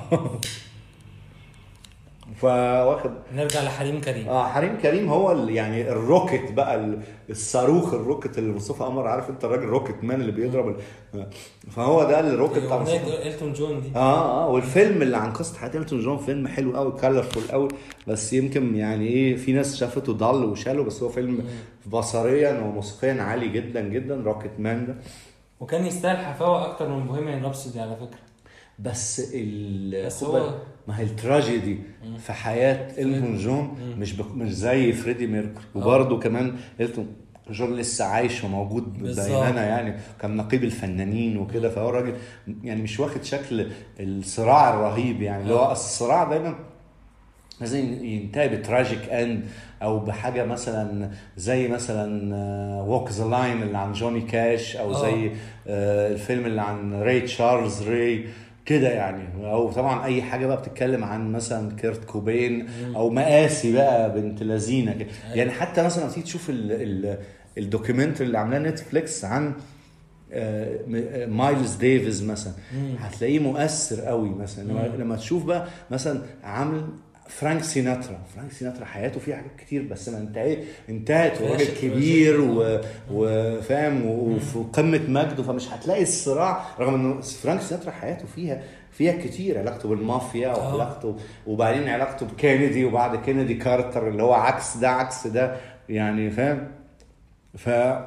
فواخد نرجع لحريم كريم اه حريم كريم هو ال- يعني الروكت بقى ال- الصاروخ الروكت اللي مصطفى قمر عارف انت الراجل روكت مان اللي بيضرب ال- فهو ده الروكت بتاع مصطفى اغنيه التون جون دي اه اه والفيلم اللي عن قصه حياه التون جون فيلم حلو قوي كالرفول قوي بس يمكن يعني ايه في ناس شافته ضل وشاله بس هو فيلم بصريا وموسيقيا عالي جدا جدا روكيت مان ده وكان يستاهل حفاوه اكتر من بوهيميان رابسودي على فكره بس ال بس خد هو- بالك، ما هي التراجيدي في حياه التون جون مش بك مش زي فريدي ميركوري وبرده كمان التون جون لسه عايش وموجود بالظبط. بيننا يعني كان نقيب الفنانين وكده فهو الراجل يعني مش واخد شكل الصراع الرهيب يعني اللي هو الصراع دايما لازم ينتهي بتراجيك اند او بحاجه مثلا زي مثلا ووك ذا لاين اللي عن جوني كاش او آه. زي آه، الفيلم اللي عن ري تشارلز ري كده يعني او طبعا اي حاجه بقى بتتكلم عن مثلا كيرت كوبين او مقاسي بقى بنت لذينه كده يعني حتى مثلا لما تيجي تشوف ال ال الدوكيومنتري اللي عاملاه نتفليكس عن آه، م- آه، مايلز ديفيز مثلا هتلاقيه مؤثر قوي مثلا لما, لما تشوف بقى مثلا عامل فرانك سيناترا فرانك سيناترا حياته فيها حاجات كتير بس ما انتهت انتهت وراجل ماشي، كبير و- وفاهم و- وفي قمه مجده فمش هتلاقي الصراع رغم ان فرانك سيناترا حياته فيها فيها كتير علاقته بالمافيا وعلاقته وبعدين علاقته بكينيدي وبعد كينيدي كارتر اللي هو عكس ده عكس ده يعني فاهم ف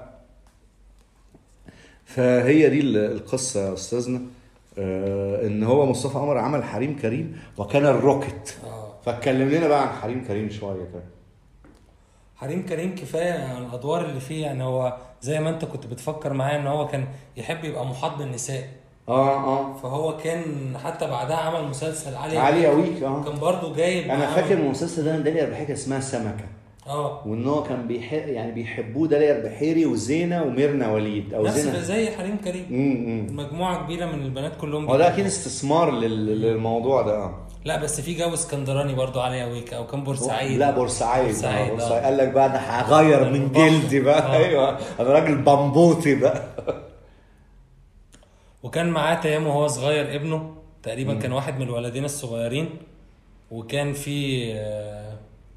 فهي دي ال- القصه يا استاذنا آه ان هو مصطفى قمر عمل حريم كريم وكان الروكت اه فاتكلم لنا بقى عن حريم كريم شويه كده حريم كريم كفايه عن الادوار اللي فيه يعني هو زي ما انت كنت بتفكر معايا ان هو كان يحب يبقى محاط بالنساء اه اه فهو كان حتى بعدها عمل مسلسل علي علي ويك اه كان برضو جايب انا معاه- فاكر المسلسل ده داليا البحيري اسمها سمكه اه وان هو كان بيحب يعني بيحبوه داليا البحيري وزينه وميرنا وليد او نفس زينه زي حريم كريم امم مجموعه كبيره من البنات كلهم هو ده اكيد استثمار لل- للموضوع ده اه لا بس في جو اسكندراني برضو علي ويك او كان بورسعيد لا بورسعيد بورسعيد، آه، بورسعيد آه. قال لك بقى انا هغير من البحر. جلدي بقى آه. ايوه انا راجل بمبوطي بقى وكان معاه تيام وهو صغير ابنه تقريبا كان واحد من الولدين الصغيرين وكان في آه،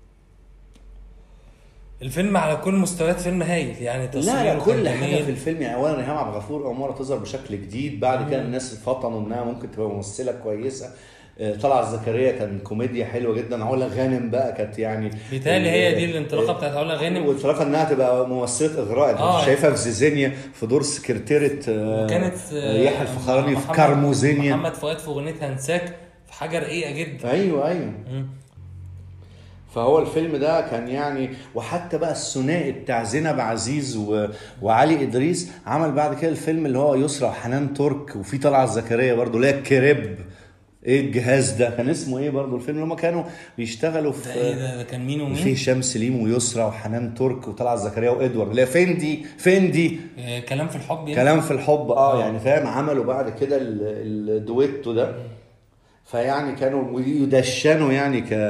الفيلم على كل مستويات فيلم هايل يعني لا تصويره لا كان كل حاجه جميل. في الفيلم يعني اولا ريهام عبد الغفور اول مره تظهر بشكل جديد بعد كده الناس فطنوا انها ممكن تبقى ممثله كويسه آه، طلعت زكريا كان كوميديا حلوه جدا علا غانم بقى كانت يعني بيتهيألي هي دي الانطلاقه بتاعت علا غانم والانطلاقه انها تبقى ممثله اغراء انت آه. شايفها في زيزينيا في دور سكرتيره آه، وكانت آه، يحيى الفخراني في محمد- كارموزينيا محمد فؤاد في اغنيه هنساك في حاجه رقيقه جدا ايوه ايوه مم. فهو الفيلم ده كان يعني وحتى بقى الثنائي بتاع زينب عزيز و... وعلي ادريس عمل بعد كده الفيلم اللي هو يسرى وحنان ترك وفي طلعت زكريا برضه اللي هي الكريب ايه الجهاز ده كان اسمه ايه برضه الفيلم اللي هم كانوا بيشتغلوا ده ايه في ده ده كان مين في ومين؟ هشام سليم ويسرى وحنان ترك وطلعت زكريا وادوارد لا فندي فندي آه، كلام في الحب يعني كلام في الحب اه يعني فاهم عملوا بعد كده ال- الدويتو ده فيعني كانوا يدشنوا يعني ك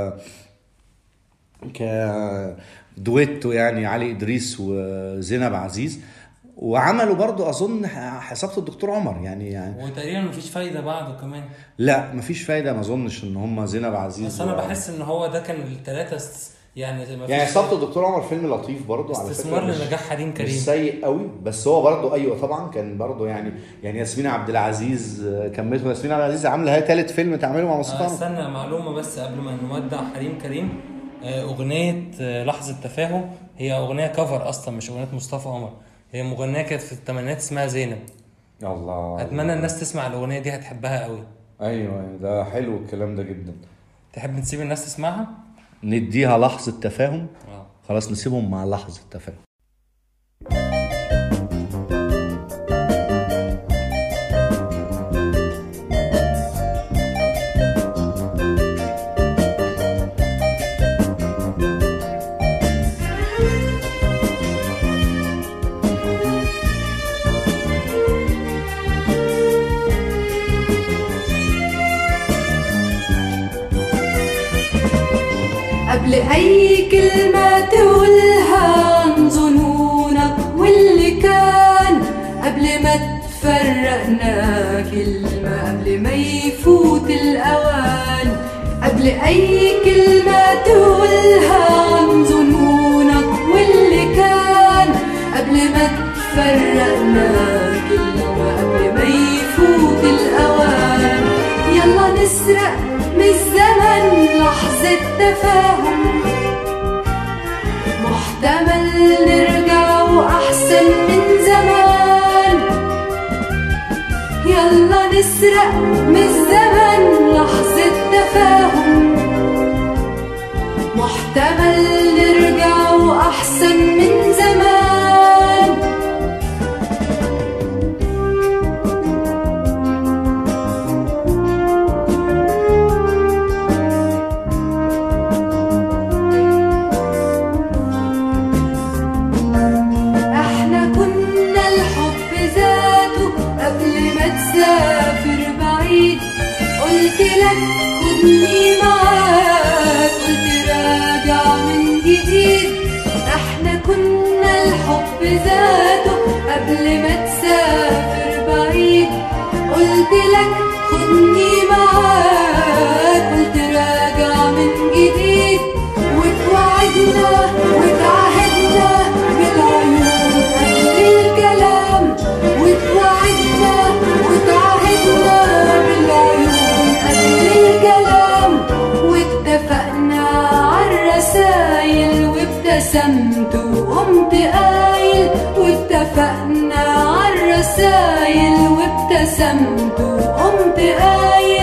ك دويتو يعني علي ادريس وزينب عزيز وعملوا برضو اظن حسابة الدكتور عمر يعني يعني وتقريبا مفيش فايده بعده كمان لا مفيش فايده ما اظنش ان هم زينب عزيز بس انا و- بحس ان هو ده كان الثلاثه يعني مفيش يعني حسابة الدكتور عمر فيلم لطيف برضو على فكره استثمار مش- لنجاح حليم مش كريم سيء قوي بس هو برضه ايوه طبعا كان برضه يعني يعني ياسمين عبد العزيز آه، كملت ياسمين عبد العزيز عامله هي ثالث فيلم تعمله مع مصطفى آه، عمر. استنى معلومه بس قبل ما نودع حليم كريم آه، اغنيه آه، لحظه تفاهم هي اغنيه كفر اصلا مش اغنيه مصطفى عمر هي مغنيه كانت في الثمانينات اسمها زينب الله اتمنى الناس تسمع الاغنيه دي هتحبها قوي ايوه أيوة، ده حلو الكلام ده جدا تحب نسيب الناس تسمعها نديها لحظه تفاهم اه خلاص نسيبهم مع لحظه تفاهم قبل أي كلمة تقولها عن ظنونك واللي كان قبل ما تفرقنا كلمة قبل ما يفوت الأوان قبل أي كلمة تقولها عن ظنونك واللي كان قبل ما تفرقنا كلمة قبل ما يفوت الأوان يلا نسرق من الزمن لحظة تفاهم محتمل نرجع وأحسن من زمان يلا نسرق من الزمن لحظة تفاهم محتمل نرجع وأحسن من زمان احنا كنا الحب ذاته قبل ما تسافر بعيد قلت لك خدني معاك قلت راجع من جديد احنا كنا الحب ذاته قبل ما تسافر بعيد قلت لك خدني معاك قلت راجع من جديد وتوعدنا وتعهدنا بالعيون قبل الكلام وتوعدنا وتعهدنا بالعيون قبل الكلام واتفقنا عالرسايل وابتسمت وقمت قايل واتفقنا عالرسايل وابتسمت وقمت قايل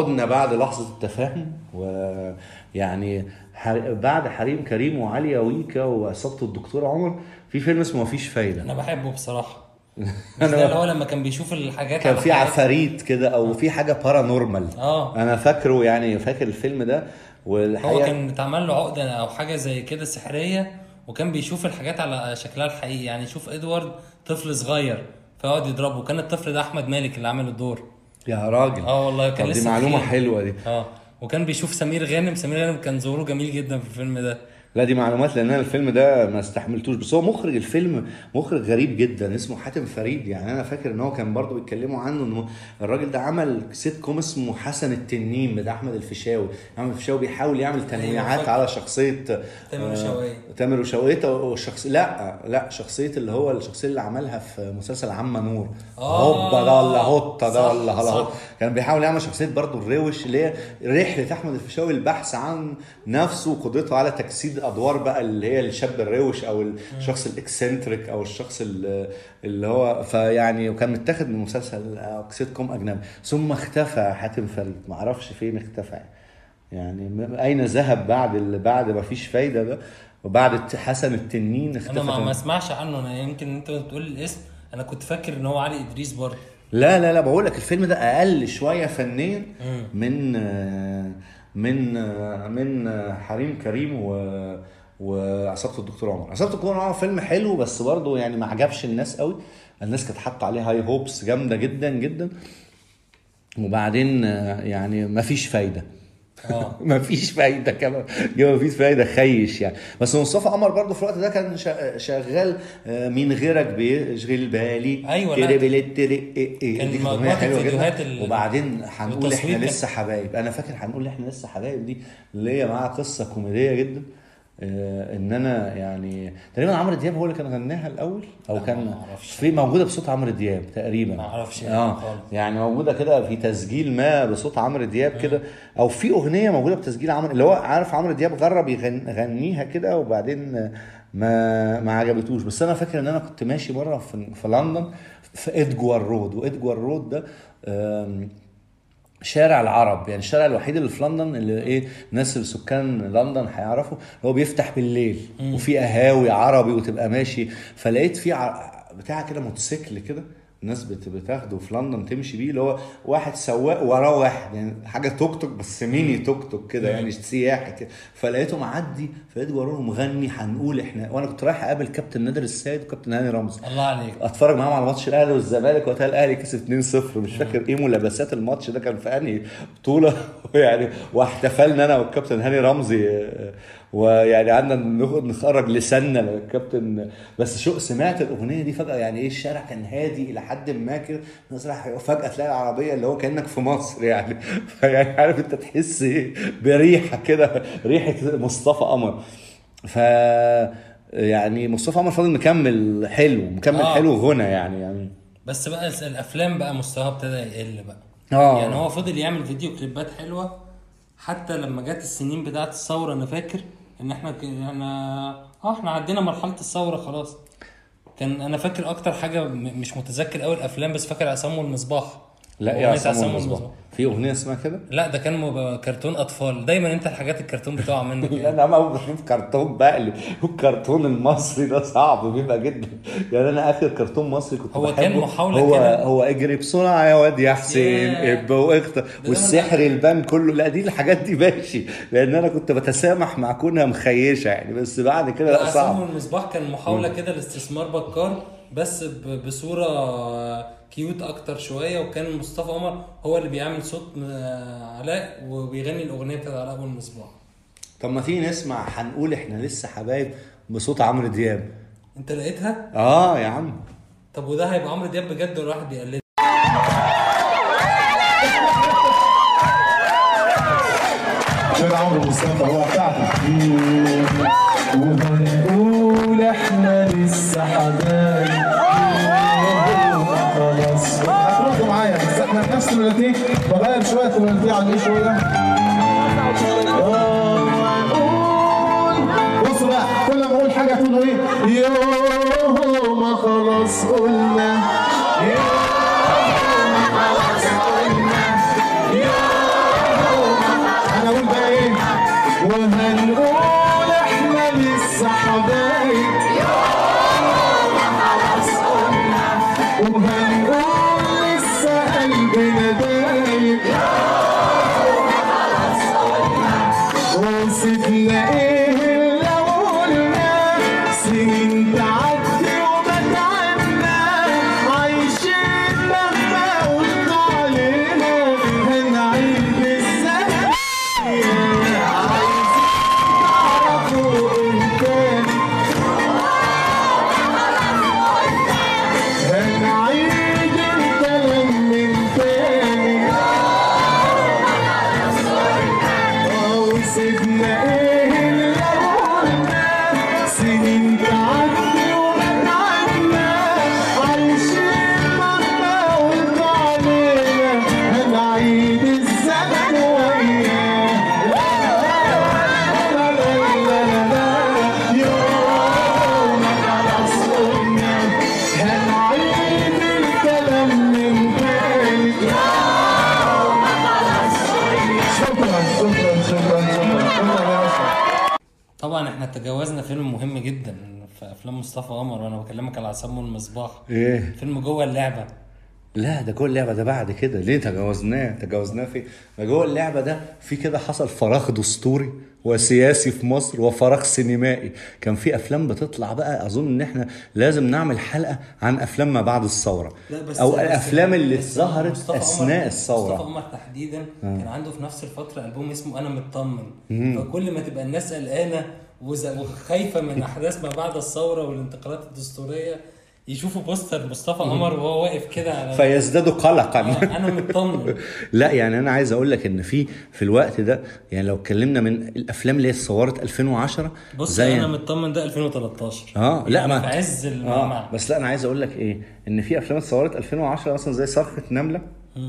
عدنا بعد لحظه التفاهم ويعني ح- بعد حريم كريم وعليا ويكا وعصابه الدكتور عمر في فيلم اسمه مفيش فايده انا بحبه بصراحه مش ده اللي هو لما كان بيشوف الحاجات كان على في حاجات. عفاريت كده او في حاجه بارانورمال اه انا فاكره يعني فاكر الفيلم ده هو والحقيقه كان اتعمل له عقده او حاجه زي كده سحريه وكان بيشوف الحاجات على شكلها الحقيقي يعني يشوف ادوارد طفل صغير فيقعد يضربه وكان الطفل ده احمد مالك اللي عمل الدور يا راجل اه والله كان طب دي لسه معلومه بخير. حلوه دي اه وكان بيشوف سمير غانم سمير غانم كان ظهوره جميل جدا في الفيلم ده لا دي معلومات لان انا الفيلم ده ما استحملتوش بس هو مخرج الفيلم مخرج غريب جدا اسمه حاتم فريد يعني انا فاكر ان هو كان برضو بيتكلموا عنه انه الراجل ده عمل سيت كوم اسمه حسن التنين بتاع احمد الفيشاوي احمد الفيشاوي بيحاول يعمل تنويعات فاكر. على شخصيه تامر آه، وشوقية. تامر وشوقية والشخص لا لا شخصيه اللي هو الشخصيه اللي عملها في مسلسل عم نور آه، هوبا ده ولا هوتا ده صح، ولا هلا صح. هوتا. كان بيحاول يعمل شخصيه برضو الروش اللي هي رحله احمد الفيشاوي البحث عن نفسه وقدرته على تجسيد ادوار بقى اللي هي الشاب الروش او الشخص الاكسنتريك او الشخص ال- اللي هو فيعني وكان متاخد من مسلسل أو سيت كوم اجنبي ثم اختفى حاتم فريد ما اعرفش فين اختفى يعني م- اين ذهب بعد ال- بعد ما فيش فايده ده وبعد الت- حسن التنين اختفى انا ما, ما تمام. اسمعش عنه انا يمكن انت بتقول الاسم انا كنت فاكر ان هو علي ادريس برضه لا لا لا بقول لك الفيلم ده اقل شويه فنيا من آه، من آه، من آه، حريم كريم و وعصابه الدكتور عمر عصابه الدكتور عمر فيلم حلو بس برضه يعني ما عجبش الناس قوي الناس كانت حاطه عليه هاي هوبس جامده جدا جدا وبعدين آه، يعني ما فيش فايده اه ما فيش فايده كمان ما فيش فايده خيش يعني بس مصطفى قمر برضه في الوقت ده كان شا- شغال آه، مين غيرك بيشغل بالي أيوة، لا. تيري بيلي تيري إيه إيه. كان دي كانت مجموعة أغنية حلوة الفيديوهات جدا. ال- وبعدين هنقول والتصوير احنا كان- لسه حبايب انا فاكر هنقول احنا لسه حبايب دي اللي هي معاها قصه كوميديه جدا آه، ان انا يعني تقريبا عمرو دياب هو اللي كان غناها الاول او لا، كان ما أعرفش. في موجوده بصوت عمرو دياب تقريبا ما أعرفش يعني اه خالص. يعني موجوده كده في تسجيل ما بصوت عمرو دياب كده او في اغنيه موجوده بتسجيل عمرو اللي هو عارف عمرو دياب جرب يغن- يغنيها كده وبعدين ما ما عجبتوش بس انا فاكر ان انا كنت ماشي مره في, في لندن في ادجوار رود وادجوار رود ده آم، شارع العرب يعني الشارع الوحيد اللي في لندن اللي ايه الناس السكان لندن هيعرفوا هو بيفتح بالليل وفي قهاوي عربي وتبقى ماشي فلقيت في ع- بتاع كده موتوسيكل كده الناس بت- بتاخده في لندن تمشي بيه اللي هو واحد سواق وراه واحد يعني حاجه توك توك بس ميني توك توك كده يعني سياحي كده فلقيته معدي فلقيت وراه مغني هنقول احنا وانا كنت رايح اقابل كابتن نادر السيد وكابتن هاني رمزي الله عليك اتفرج معاهم على ماتش الاهلي والزمالك وقتها الاهلي كسب 2-0 مش فاكر ايه ملابسات الماتش ده كان في انهي بطوله يعني واحتفلنا انا والكابتن هاني رمزي آه، ويعني قعدنا نخ- نخرج لساننا للكابتن بس شو سمعت الاغنيه دي فجاه يعني ايه الشارع كان هادي الى حد ما كده الناس رايحه فجاه تلاقي العربيه اللي هو كانك في مصر يعني فيعني عارف انت تحس ايه بريحه كده ريحه مصطفى قمر ف يعني مصطفى عمر فاضل مكمل حلو مكمل آه. حلو غنى يعني يعني بس بقى الس- الافلام بقى مستواها ابتدى يقل بقى آه. يعني هو فضل يعمل فيديو كليبات حلوه حتى لما جت السنين بتاعه الثوره انا فاكر ان احنا ك... احنا اه احنا عدينا مرحله الثوره خلاص كان انا فاكر اكتر حاجه م- مش متذكر قوي الافلام بس فاكر عصام والمصباح لا يا أغنية عصام المصباح في اغنيه اسمها كده لا ده كان مب... كرتون اطفال دايما انت الحاجات الكرتون بتقع منك لا يعني. انا ما بشوف كرتون بقلب الكرتون المصري ده صعب بيبقى جدا يعني انا اخر كرتون مصري كنت هو بحبه كان محاولة هو كده. هو اجري بسرعه يا واد يا حسين ياه. اب واخت والسحر البان كله لا دي الحاجات دي ماشي لان انا كنت بتسامح مع كونها مخيشه يعني بس بعد كده لا عصام صعب والمصباح كان محاوله كده لاستثمار بكار بس ب- بصوره كيوت اكتر شويه وكان مصطفى قمر هو اللي بيعمل صوت آه، علاء وبيغني الاغنيه بتاعت علاء والمصباح طب ما تيجي نسمع هنقول احنا لسه حبايب بصوت عمرو دياب انت لقيتها اه يا عم طب وده هيبقى عمرو دياب بجد ولا واحد بيقلد غير عمرو مصطفى هو بتاعتك وهنقول احنا لسه حبايب خلاص هتردوا معايا بس احنا في نفس الملاتين بغير شويه في الملاتين عن ايه شويه آه، وهنقول بصوا بقى كل ما اقول حاجه تقولوا ايه يوم ما خلاص قلنا يوم ما خلاص قلنا يوم تجاوزنا فيلم مهم جدا في افلام مصطفى قمر وانا بكلمك على عصام والمصباح ايه فيلم جوه اللعبه لا ده جوه اللعبه ده بعد كده ليه تجاوزناه تجاوزناه في ده جوه اللعبه ده في كده حصل فراغ دستوري وسياسي في مصر وفراغ سينمائي كان في افلام بتطلع بقى اظن ان احنا لازم نعمل حلقه عن افلام ما بعد الثوره او الافلام اللي بس ظهرت مصطفى قمر- اثناء مصطفى الثوره قمر تحديدا كان عنده في نفس الفتره البوم اسمه انا مطمن فكل ما تبقى الناس قلقانه وز- وخايفه من احداث ما بعد الثوره والانتقالات الدستوريه يشوفوا بوستر مصطفى قمر وهو واقف كده على فيزدادوا قلقا آه، انا مطمن لا يعني انا عايز اقول لك ان في في الوقت ده يعني لو اتكلمنا من الافلام اللي هي اتصورت 2010 بص زي انا مطمن ده 2013 اه لا يعني ما في عز المعمعة اه بس لا انا عايز اقول لك ايه ان في افلام اتصورت 2010 مثلا زي صرخه نمله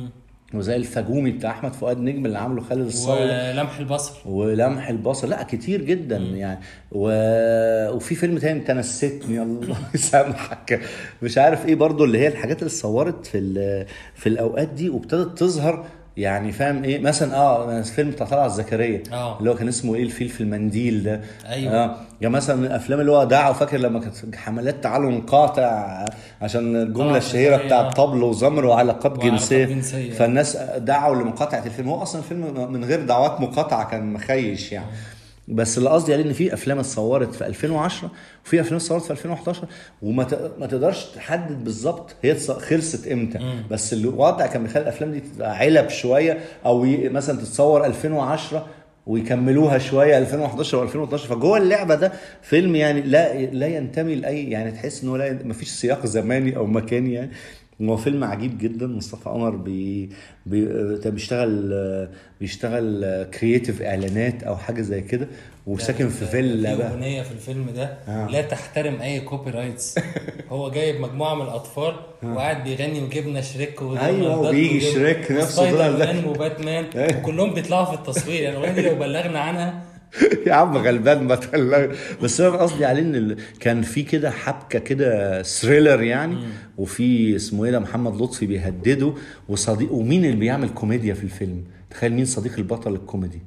وزي الفجومي بتاع احمد فؤاد نجم اللي عامله خالد الصاوي ولمح البصر ولمح البصر لا كتير جدا يعني و... وفي فيلم تاني انت نسيتني الله يسامحك مش عارف ايه برضو اللي هي الحاجات اللي اتصورت في ال... في الاوقات دي وابتدت تظهر يعني فاهم ايه مثلا اه فيلم بتاع طلعت زكريا آه. اللي هو كان اسمه ايه الفيل في المنديل ده أيوة. اه يعني مثلا من الافلام اللي هو دعوا فاكر لما كانت حملات تعالوا نقاطع عشان الجمله طلعت الشهيره زكريا، بتاعت آه. طبل وزمر وعلاقات وعلاقات جنسيه جنسية. فالناس دعوا لمقاطعه الفيلم هو اصلا الفيلم من غير دعوات مقاطعه كان مخيش يعني بس اللي قصدي عليه ان في افلام اتصورت في 2010 وفي افلام اتصورت في 2011 وما ت- ما تقدرش تحدد بالظبط هي اتص- خلصت امتى بس الوضع كان بيخلي الافلام دي تبقى علب شويه او ي- مثلا تتصور 2010 ويكملوها شويه 2011 و2012 فجوه اللعبه ده فيلم يعني لا لا ينتمي لاي يعني تحس ان هو لا ما فيش سياق زماني او مكاني يعني هو فيلم عجيب جدا مصطفى قمر بي بي آه، بيشتغل بيشتغل كرييتيف اعلانات او حاجه زي كده وساكن في فيلا في بقى اغنيه في الفيلم ده آه. لا تحترم اي كوبي رايتس هو جايب مجموعه من الاطفال وقاعد بيغني وجبنا شريك ودونالد أيوة، داك وبيجي وجبنا شريك نفسه سبايدر دونالد مان داك. وباتمان أيوة. وكلهم بيطلعوا في التصوير يعني الاغنيه دي لو بلغنا عنها يا عم غلبان ما تقلق. بس انا قصدي عليه ان ال- كان في كده حبكه كده ثريلر يعني وفي اسمه ايه ده محمد لطفي بيهدده وصديق ومين اللي بيعمل كوميديا في الفيلم تخيل مين صديق البطل الكوميدي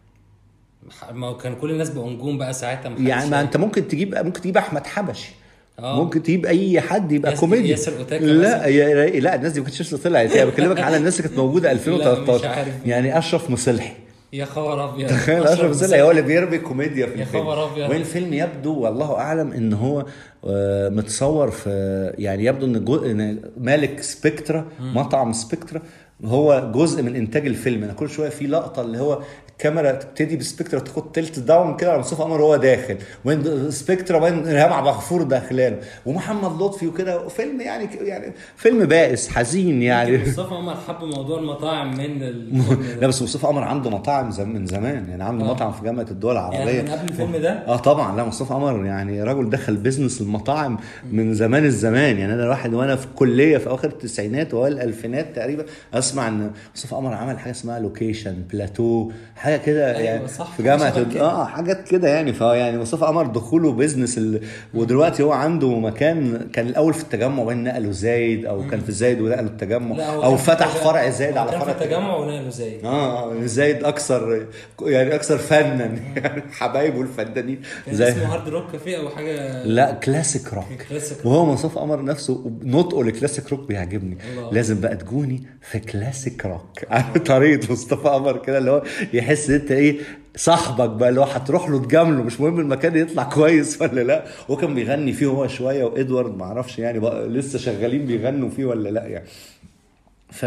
ما هو كان كل الناس بقوا نجوم بقى ساعتها محدش يعني ما شايف. انت ممكن تجيب ممكن تجيب احمد حبشي آه. ممكن تجيب اي حد يبقى ياسر- كوميديا ياسر أوتاكا لا مثلا. يا لا الناس دي ما كانتش لسه طلعت يعني بكلمك على الناس اللي كانت موجوده لا، مش 2013 عارف. يعني اشرف مصلحي يا خبر ابيض تخيل اشرف مصلحي هو اللي بيرمي كوميديا في يا الفيلم خبر أبيض. وين الفيلم يبدو والله اعلم ان هو آه، متصور في يعني يبدو ان جو- إن مالك سبكترا مطعم سبكترا هو جزء من انتاج الفيلم انا كل شويه في لقطه اللي هو الكاميرا تبتدي بسبكترا تاخد تلت داون كده على مصطفى قمر وهو داخل وين سبكترا وين ريهام عبد الغفور داخلانه ومحمد لطفي وكده فيلم يعني يعني فيلم بائس حزين يعني مصطفى عمر حب موضوع المطاعم من الفيلم لا ده. بس مصطفى قمر عنده مطاعم زم- من زمان يعني عنده آه. مطعم في جامعه الدول العربيه يعني من قبل الفيلم ده اه طبعا لا مصطفى قمر يعني راجل دخل بيزنس المطاعم من زمان الزمان يعني انا الواحد وانا في الكليه في اواخر التسعينات واوائل الالفينات تقريبا اسمع ان مصطفى قمر عمل حاجه اسمها لوكيشن بلاتو حاجه كده أيوة يعني صح، في جامعه شبه الد- كده. اه حاجات كده يعني فهو يعني مصطفى قمر دخوله بيزنس ال... ودلوقتي هو عنده مكان كان الاول في التجمع وبعدين نقله زايد او كان في زايد ونقله التجمع لا، هو او كان في فتح التجمع- فرع زايد هو على كان فرع في التجمع ونقله زايد اه زايد اكثر يعني اكثر فنا يعني حبايبه الفنانين كان زي اسمه هارد روك كافيه او حاجه لا كلاسيك روك كلاسيك وهو مصطفى قمر نفسه نطقه لكلاسيك روك بيعجبني الله. لازم بقى تجوني في كلاسيك روك عارف طريقه مصطفى قمر كده اللي هو يحس ان انت ايه صاحبك بقى اللي هو هتروح له تجامله مش مهم المكان يطلع كويس ولا لا هو كان بيغني فيه هو شويه وادوارد معرفش يعني بقى لسه شغالين بيغنوا فيه ولا لا يعني ف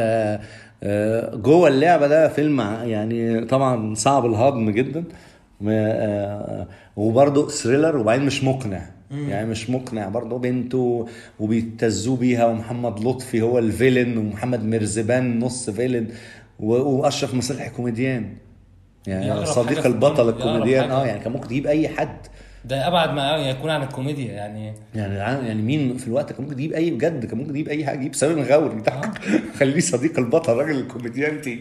آه، جوه اللعبه ده فيلم ع- يعني طبعا صعب الهضم جدا م- آه، وبرضه ثريلر وبعدين مش مقنع يعني مش مقنع برضه بنته وبيتزوه بيها ومحمد لطفي هو الفيلن ومحمد مرزبان نص فيلن و- واشرف مصلحي كوميديان يعني يغرب حاجة صديق في البطل الدنيا، يغرب الكوميديان حاجة. اه يعني كان ممكن تجيب اي حد ده ابعد ما يكون عن الكوميديا يعني يعني يعني مين في الوقت كان ممكن تجيب اي بجد كان ممكن تجيب اي حاجه جيب سامي مغاوري ده خليه صديق البطل راجل الكوميديان تي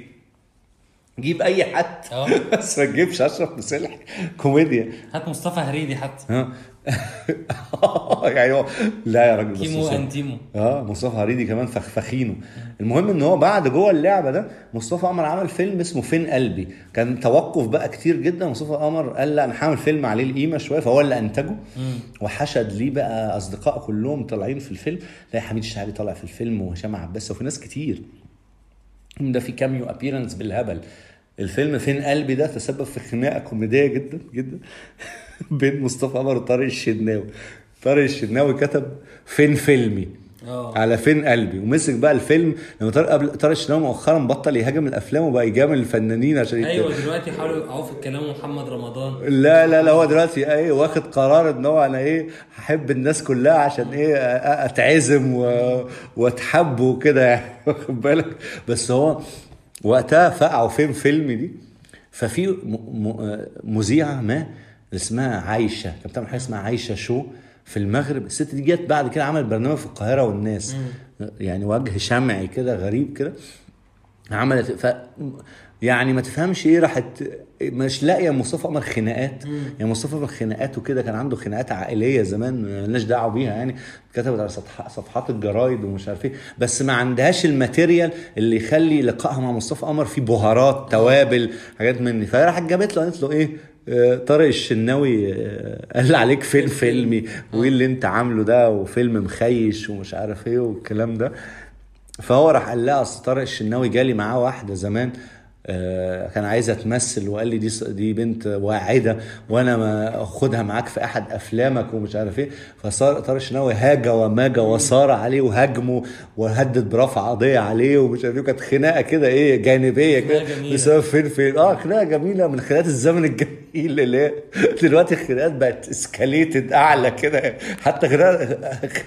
جيب اي حد اه. بس ما تجيبش اشرف مصلحي كوميديا هات مصطفى هريدي حتى ها يعني هو لا يا راجل بس كيمو مصطفى- انتيمو اه مصطفى هريدي كمان فخفخينه المهم ان هو بعد جوه اللعبه ده مصطفى قمر عمل فيلم اسمه فين قلبي كان توقف بقى كتير جدا مصطفى قمر قال لا انا هعمل فيلم عليه القيمه شويه فهو اللي انتجه وحشد ليه بقى اصدقاء كلهم طالعين في الفيلم تلاقي حميد الشاعري طالع في الفيلم وهشام عباس وفي ناس كتير ده في كاميو ابيرنس بالهبل الفيلم فين قلبي ده تسبب في خناقه كوميديه جدا جدا بين مصطفى قمر وطارق الشناوي طارق الشناوي كتب فين فيلمي اه على فين قلبي ومسك بقى الفيلم لما طارق قبل طارق الشناوي مؤخرا بطل يهاجم الافلام وبقى يجامل الفنانين عشان يت- ايوه دلوقتي حاولوا يوقعوا في الكلام محمد رمضان لا لا لا هو دلوقتي ايه واخد قرار ان هو انا ايه هحب الناس كلها عشان ايه أ- اتعزم و... واتحب وكده يعني واخد بالك بس هو وقتها فقعوا فين فيلم دي ففي م... م... مذيعه ما اللي اسمها عايشه كانت بتعمل حاجه اسمها عايشه شو في المغرب الست دي جت بعد كده عملت برنامج في القاهره والناس يعني وجه شمعي كده غريب كده عملت ف يعني ما تفهمش ايه راحت مش لاقيه مصطفى قمر خناقات يعني مصطفى قمر خناقات وكده كان عنده خناقات عائليه زمان مالناش دعوه بيها يعني كتبت على صفح صفحات الجرايد ومش عارف ايه بس ما عندهاش الماتيريال اللي يخلي لقائها مع مصطفى قمر فيه بهارات توابل حاجات من دي فراحت جابت له قالت له ايه آه، طارق الشناوي آه، قال عليك فين فيلمي وايه اللي انت عامله ده وفيلم مخيش ومش عارف ايه والكلام ده فهو راح قال لها اصل طارق الشناوي جالي معاه واحده زمان آه، كان عايزه تمثل وقال لي دي دي بنت واعده وانا ما اخدها معاك في احد افلامك ومش عارف ايه فصار طارق الشناوي هاج وماج وصار عليه وهاجمه وهدد برفع قضيه عليه ومش عارف ايه وكانت خناقه كده ايه جانبيه كده خناقة جميلة. بسبب فين فين اه خناقه جميله من خناقات الزمن الجميل اللي هي دلوقتي الخناقات بقت اسكاليتد اعلى كده حتى خناقه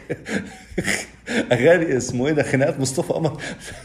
اغاني اسمه ايه ده خناقات مصطفى قمر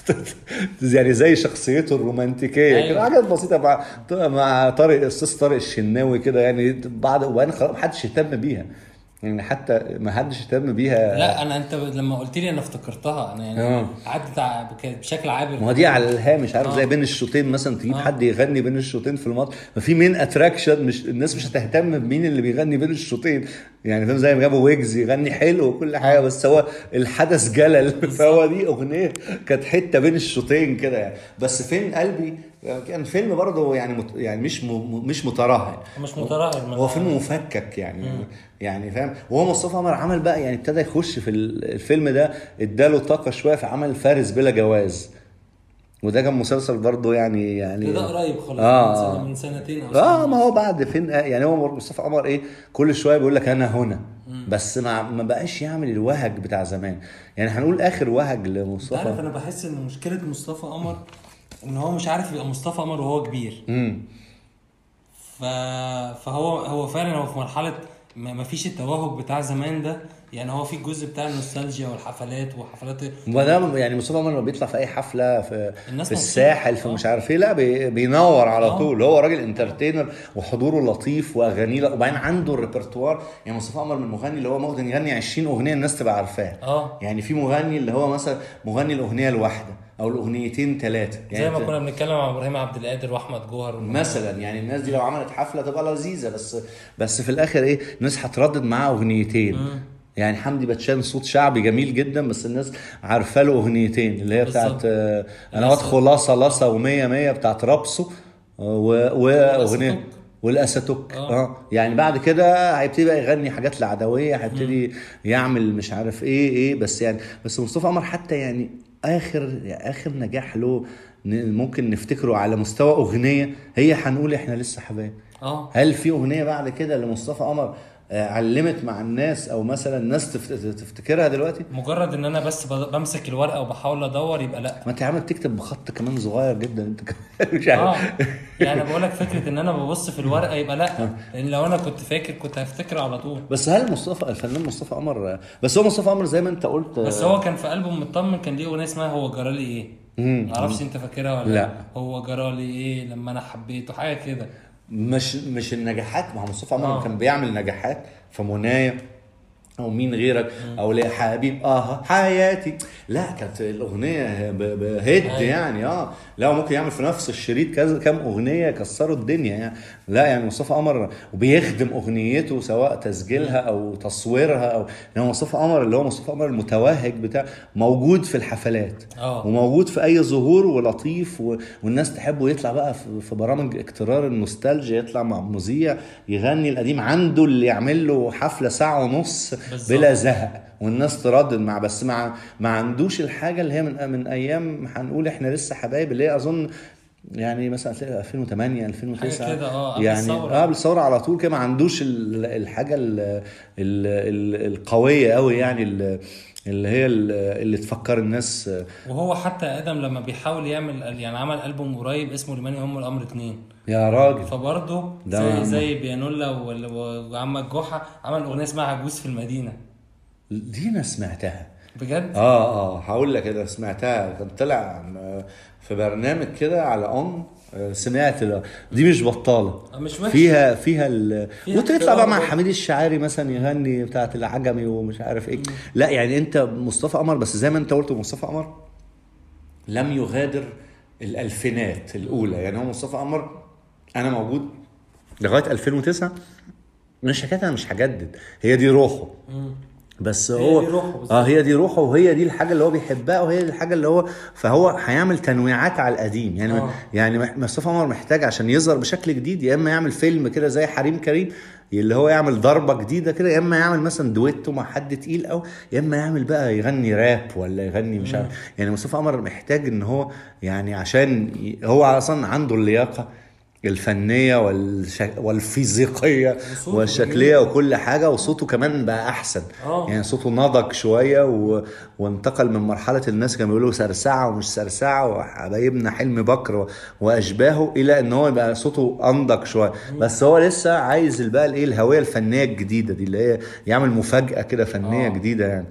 يعني زي شخصيته الرومانتيكيه أيوة. كده حاجات بسيطه مع مع طارق الاستاذ طارق الشناوي كده يعني بعد وبعدين خلاص محدش يهتم بيها يعني حتى ما حدش يهتم بيها لا انا انت لما قلت لي انا افتكرتها انا يعني آه. عدت ع- بك- بشكل عابر ما هو دي على الهامش عارف آه. زي بين الشوطين مثلا تجيب آه. حد يغني بين الشوطين في الماتش ما في مين اتراكشن مش الناس مش هتهتم بمين اللي بيغني بين الشوطين يعني فاهم زي ما جابوا ويجز يغني حلو وكل حاجه بس هو الحدث جلل فهو دي اغنيه كانت حته بين الشوطين كده يعني بس فين قلبي كان فيلم برضه يعني مت يعني مش م... مش مترهل مش متراهن من- هو فيلم مفكك يعني يعني فاهم وهو مصطفى قمر عمل بقى يعني ابتدى يخش في ال- الفيلم ده اداله طاقه شويه فعمل فارس بلا جواز وده كان مسلسل برضه يعني يعني ده قريب خالص آه. من, سنة من سنتين او اه سنة. ما هو بعد فين يعني هو مصطفى قمر ايه كل شويه بيقول لك انا هنا بس ما ما بقاش يعمل الوهج بتاع زمان يعني هنقول اخر وهج انت عارف لمصطفى انا بحس ان مشكله مصطفى قمر ان هو مش عارف يبقى مصطفى قمر وهو كبير امم ف... فهو هو فعلا هو في مرحله ما ما فيش التوهج بتاع زمان ده يعني هو في الجزء بتاع النوستالجيا والحفلات وحفلات وده يعني مصطفى قمر لما بيطلع في اي حفله في الناس في مبسوطة. الساحل في آه. مش عارف ايه لا بي- بينور على آه. طول هو راجل انترتينر وحضوره لطيف واغانيه ل- وبعدين عنده الريperتوار يعني مصطفى قمر من المغني اللي هو ممكن يغني 20 اغنيه الناس تبقى عارفاها اه يعني في مغني اللي هو مثلا مغني الاغنيه الواحده او الاغنيتين ثلاثه يعني زي ما أنت- كنا بنتكلم عن ابراهيم عبد القادر واحمد جوهر مثلا يعني الناس دي لو عملت حفله تبقى لذيذه بس بس في الاخر ايه الناس هتردد معاه اغنيتين يعني حمدي باتشان صوت شعبي جميل جدا بس الناس عارفه له اغنيتين اللي هي بتاعت بالظبط. آه، انا واد خلاصه لصه ومية مية بتاعت رابسو آه، و- واغنيه والأساتوك. والاساتوك آه. اه يعني بعد كده هيبتدي بقى يغني حاجات العدويه هيبتدي يعمل مش عارف ايه ايه بس يعني بس مصطفى قمر حتى يعني اخر اخر نجاح له ن- ممكن نفتكره على مستوى اغنيه هي هنقول احنا لسه حبايب اه هل في اغنيه بعد كده لمصطفى قمر آه، علمت مع الناس او مثلا الناس تفت- تفتكرها دلوقتي مجرد ان انا بس ب- بمسك الورقه وبحاول ادور يبقى لا ما انت يا عم بتكتب بخط كمان صغير جدا انت كمان مش اه عارف يعني بقول لك فكره ان انا ببص في الورقه يبقى لا لان لو انا كنت فاكر كنت هفتكر على طول بس هل مصطفى الفنان مصطفى قمر بس هو مصطفى قمر زي ما انت قلت بس هو كان في قلبه مطمن كان ليه اغنيه اسمها هو جرالي ايه مم. معرفش انت فاكرها ولا لا. هو جرالي ايه لما انا حبيته حاجه كده مش مش النجاحات ما هو مصطفى عمر آه. كان بيعمل نجاحات في منايا او مين غيرك او ليه حبيب اه حياتي لا كانت الاغنيه ب- بهد أيوة. يعني اه لا هو ممكن يعمل في نفس الشريط كذا كام اغنيه يكسروا الدنيا يعني لا يعني مصطفى قمر وبيخدم اغنيته سواء تسجيلها او تصويرها او يعني مصطفى قمر اللي هو مصطفى قمر المتوهج بتاع موجود في الحفلات اه. وموجود في اي ظهور ولطيف و... والناس تحبه يطلع بقى في... في برامج اقترار النوستالجيا يطلع مع مذيع يغني القديم عنده اللي يعمل له حفله ساعه ونص بالظبط. بلا زهق والناس تردد مع بس مع ما عندوش الحاجه اللي هي من من ايام هنقول احنا لسه حبايب اللي هي اظن يعني مثلا تلاقي 2008 2009 حاجة كده، اه، قبل يعني الثورة. اه قبل الثوره على طول كده ما عندوش ال- الحاجه ال ال ال القويه قوي يعني ال- اللي هي ال- اللي تفكر الناس وهو حتى ادم لما بيحاول يعمل يعني عمل البوم قريب اسمه لمن يهم الامر اتنين يا راجل فبرضه ده زي عم- زي بيانولا وال- وعمك جحا عمل اغنيه اسمها عجوز في المدينه دي انا سمعتها بجد اه اه هقول لك كده سمعتها كان طلع م- في برنامج كده على اون آه، سمعت ده. دي مش بطاله مش وحشة. فيها فيها ال... فيها وتطلع بقى مع اختلاف. حميد الشاعري مثلا يغني بتاعت العجمي ومش عارف ايه لا يعني انت مصطفى قمر بس زي ما انت قلت مصطفى قمر لم يغادر الالفينات الاولى يعني هو مصطفى قمر انا موجود لغايه 2009 مش حكايه انا مش هجدد هي دي روحه بس هي هو دي روحه بالظبط. اه هي دي روحه وهي دي الحاجه اللي هو بيحبها وهي دي الحاجه اللي هو فهو هيعمل تنويعات على القديم يعني آه. يعني مح- مصطفى عمر محتاج عشان يظهر بشكل جديد يا اما يعمل فيلم كده زي حريم كريم اللي هو يعمل ضربه جديده كده يا اما يعمل مثلا دويتو مع حد تقيل او يا اما يعمل بقى يغني راب ولا يغني مش عارف يعني مصطفى قمر محتاج ان هو يعني عشان ي- هو اصلا عنده اللياقه الفنيه والش... والفيزيقيه وصوته والشكليه جميل. وكل حاجه وصوته كمان بقى احسن آه. يعني صوته نضج شويه و... وانتقل من مرحله الناس كانوا بيقولوا سرسعه ومش سرسعه وحبايبنا حلمي بكر و... واشباهه الى ان هو يبقى صوته انضج شويه بس هو لسه عايز بقى الايه الهويه الفنيه الجديده دي اللي هي يعمل مفاجاه كده فنيه آه. جديده يعني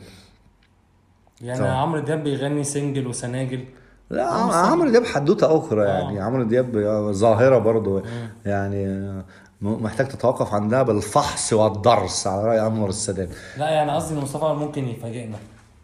يعني طبعا. عمرو دياب بيغني سنجل وسناجل لا عمرو دياب حدوته اخرى يعني آه. عمرو دياب ظاهره برضو يعني م- محتاج تتوقف عندها بالفحص والدرس على راي انور السادات لا يعني قصدي ان مصطفى ممكن يفاجئنا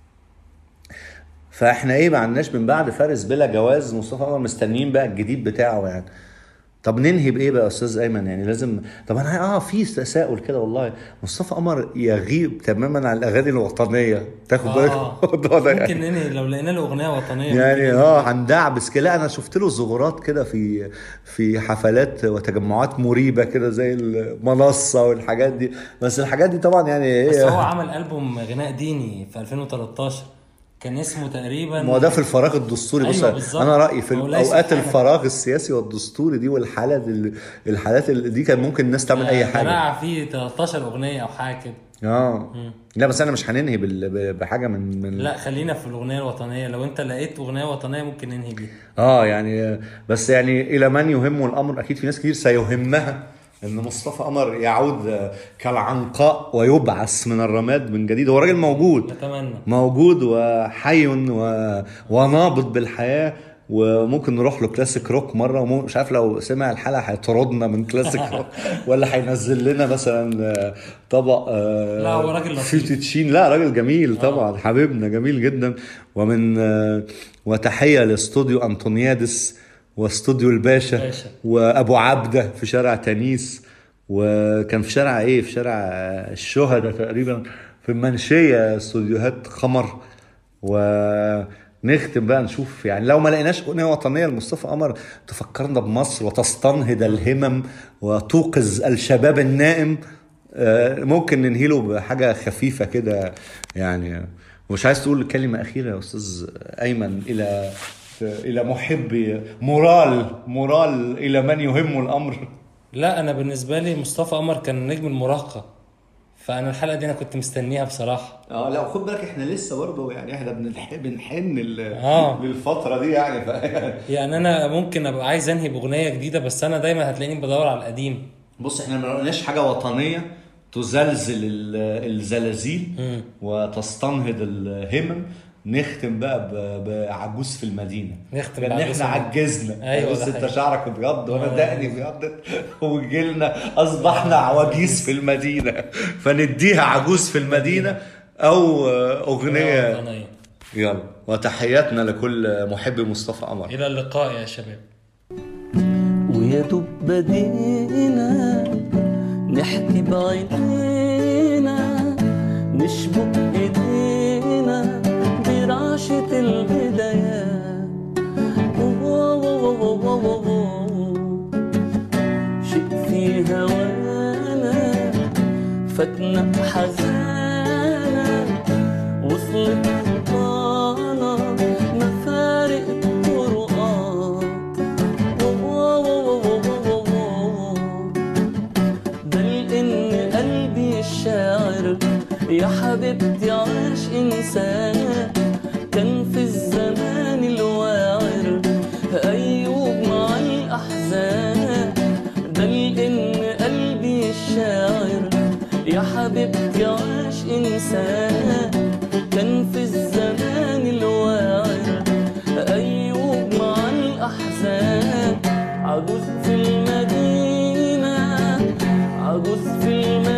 فاحنا ايه ما عندناش من بعد فارس بلا جواز مصطفى قمر مستنيين بقى الجديد بتاعه يعني طب ننهي بايه بقى يا استاذ ايمن يعني لازم طب انا اه في تساؤل كده والله مصطفى قمر يغيب تماما عن الاغاني الوطنيه تاخد بالك من اه الموضوع ده ممكن يعني ننهي لو لقينا له اغنيه وطنيه يعني ممكن اه هندعبس كده لا انا شفت له ظهورات كده في في حفلات وتجمعات مريبه كده زي المنصه والحاجات دي بس الحاجات دي طبعا يعني بس ايه هو عمل البوم غناء ديني في 2013 كان اسمه تقريبا ما هو ده في الفراغ الدستوري بص أيوة بالظبط. انا رايي في هو ليس اوقات حاجة. الفراغ السياسي والدستوري دي والحالات ال- الحالات ال- دي كان ممكن الناس تعمل اي حاجه جماعة فيه 13 اغنيه او حاجه كده اه لا بس انا مش هننهي بال- ب- بحاجه من من لا خلينا في الاغنيه الوطنيه لو انت لقيت اغنيه وطنيه ممكن ننهي بيها اه يعني بس يعني الى من يهمه الامر اكيد في ناس كتير سيهمها ان مصطفى قمر يعود كالعنقاء ويبعث من الرماد من جديد هو راجل موجود نتمنى موجود وحي و... ونابض بالحياه وممكن نروح له كلاسيك روك مره ومو... مش عارف لو سمع الحلقه هيطردنا من كلاسيك روك ولا هينزل لنا مثلا آه، طبق آه، لا، هو راجل لطيف. فيتوتشين لا راجل جميل طبعا حبيبنا جميل جدا ومن آه، وتحيه لاستوديو انطونيادس واستوديو الباشا باشا. وابو عبده في شارع تانيس وكان في شارع ايه في شارع آه، الشهداء تقريبا في المنشيه استوديوهات قمر ونختم بقى نشوف يعني لو ما لقيناش اغنيه وطنيه لمصطفى قمر تفكرنا بمصر وتستنهض الهمم وتوقظ الشباب النائم آه، ممكن ننهيله بحاجه خفيفه كده يعني ومش عايز تقول كلمه اخيره يا استاذ ايمن الى الى محبي مورال مورال الى من يهم الامر لا انا بالنسبه لي مصطفى قمر كان نجم المراهقه فانا الحلقه دي انا كنت مستنيها بصراحه اه لا خد بالك احنا لسه برضه يعني احنا بنلح- بنحن ال- آه. للفتره دي يعني ف... يعني انا ممكن ابقى عايز انهي باغنيه جديده بس انا دايما هتلاقيني بدور على القديم بص احنا ما لقيناش حاجه وطنيه تزلزل ال- الزلازل وتستنهض الهمم نختم بقى ب- بعجوز في المدينه نختم لان بعجوز احنا في المدينة. عجزنا أيوة، بص ده انت حقيقي. شعرك ابيض وانا آه. دقني ابيضت وجيلنا اصبحنا عواجيز في المدينه فنديها عجوز في المدينه او اغنيه وطنية. يلا وتحياتنا لكل محب مصطفى قمر الى اللقاء يا شباب ويا دوب بدينا نحكي بعينينا نشبك ايدينا برعشة البدايات واو واو واو واو واو. شيء في هوانا فاتنا حزانا وصلت خطانا مفارق طرقات بل ان قلبي الشاعر يا حبيبتي عاش انسان كان في الزمان الواعر ايوب مع الاحزان بل ان قلبي الشاعر يا حبيبتي عاش انسان كان في الزمان الواعر أيوب مع الأحزان عجوز في المدينة عجوز في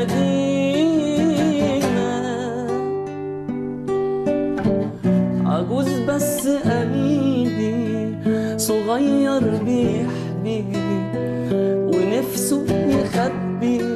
المدينة عجوز بس قلبي صغير بيحبي ونفسه يخبي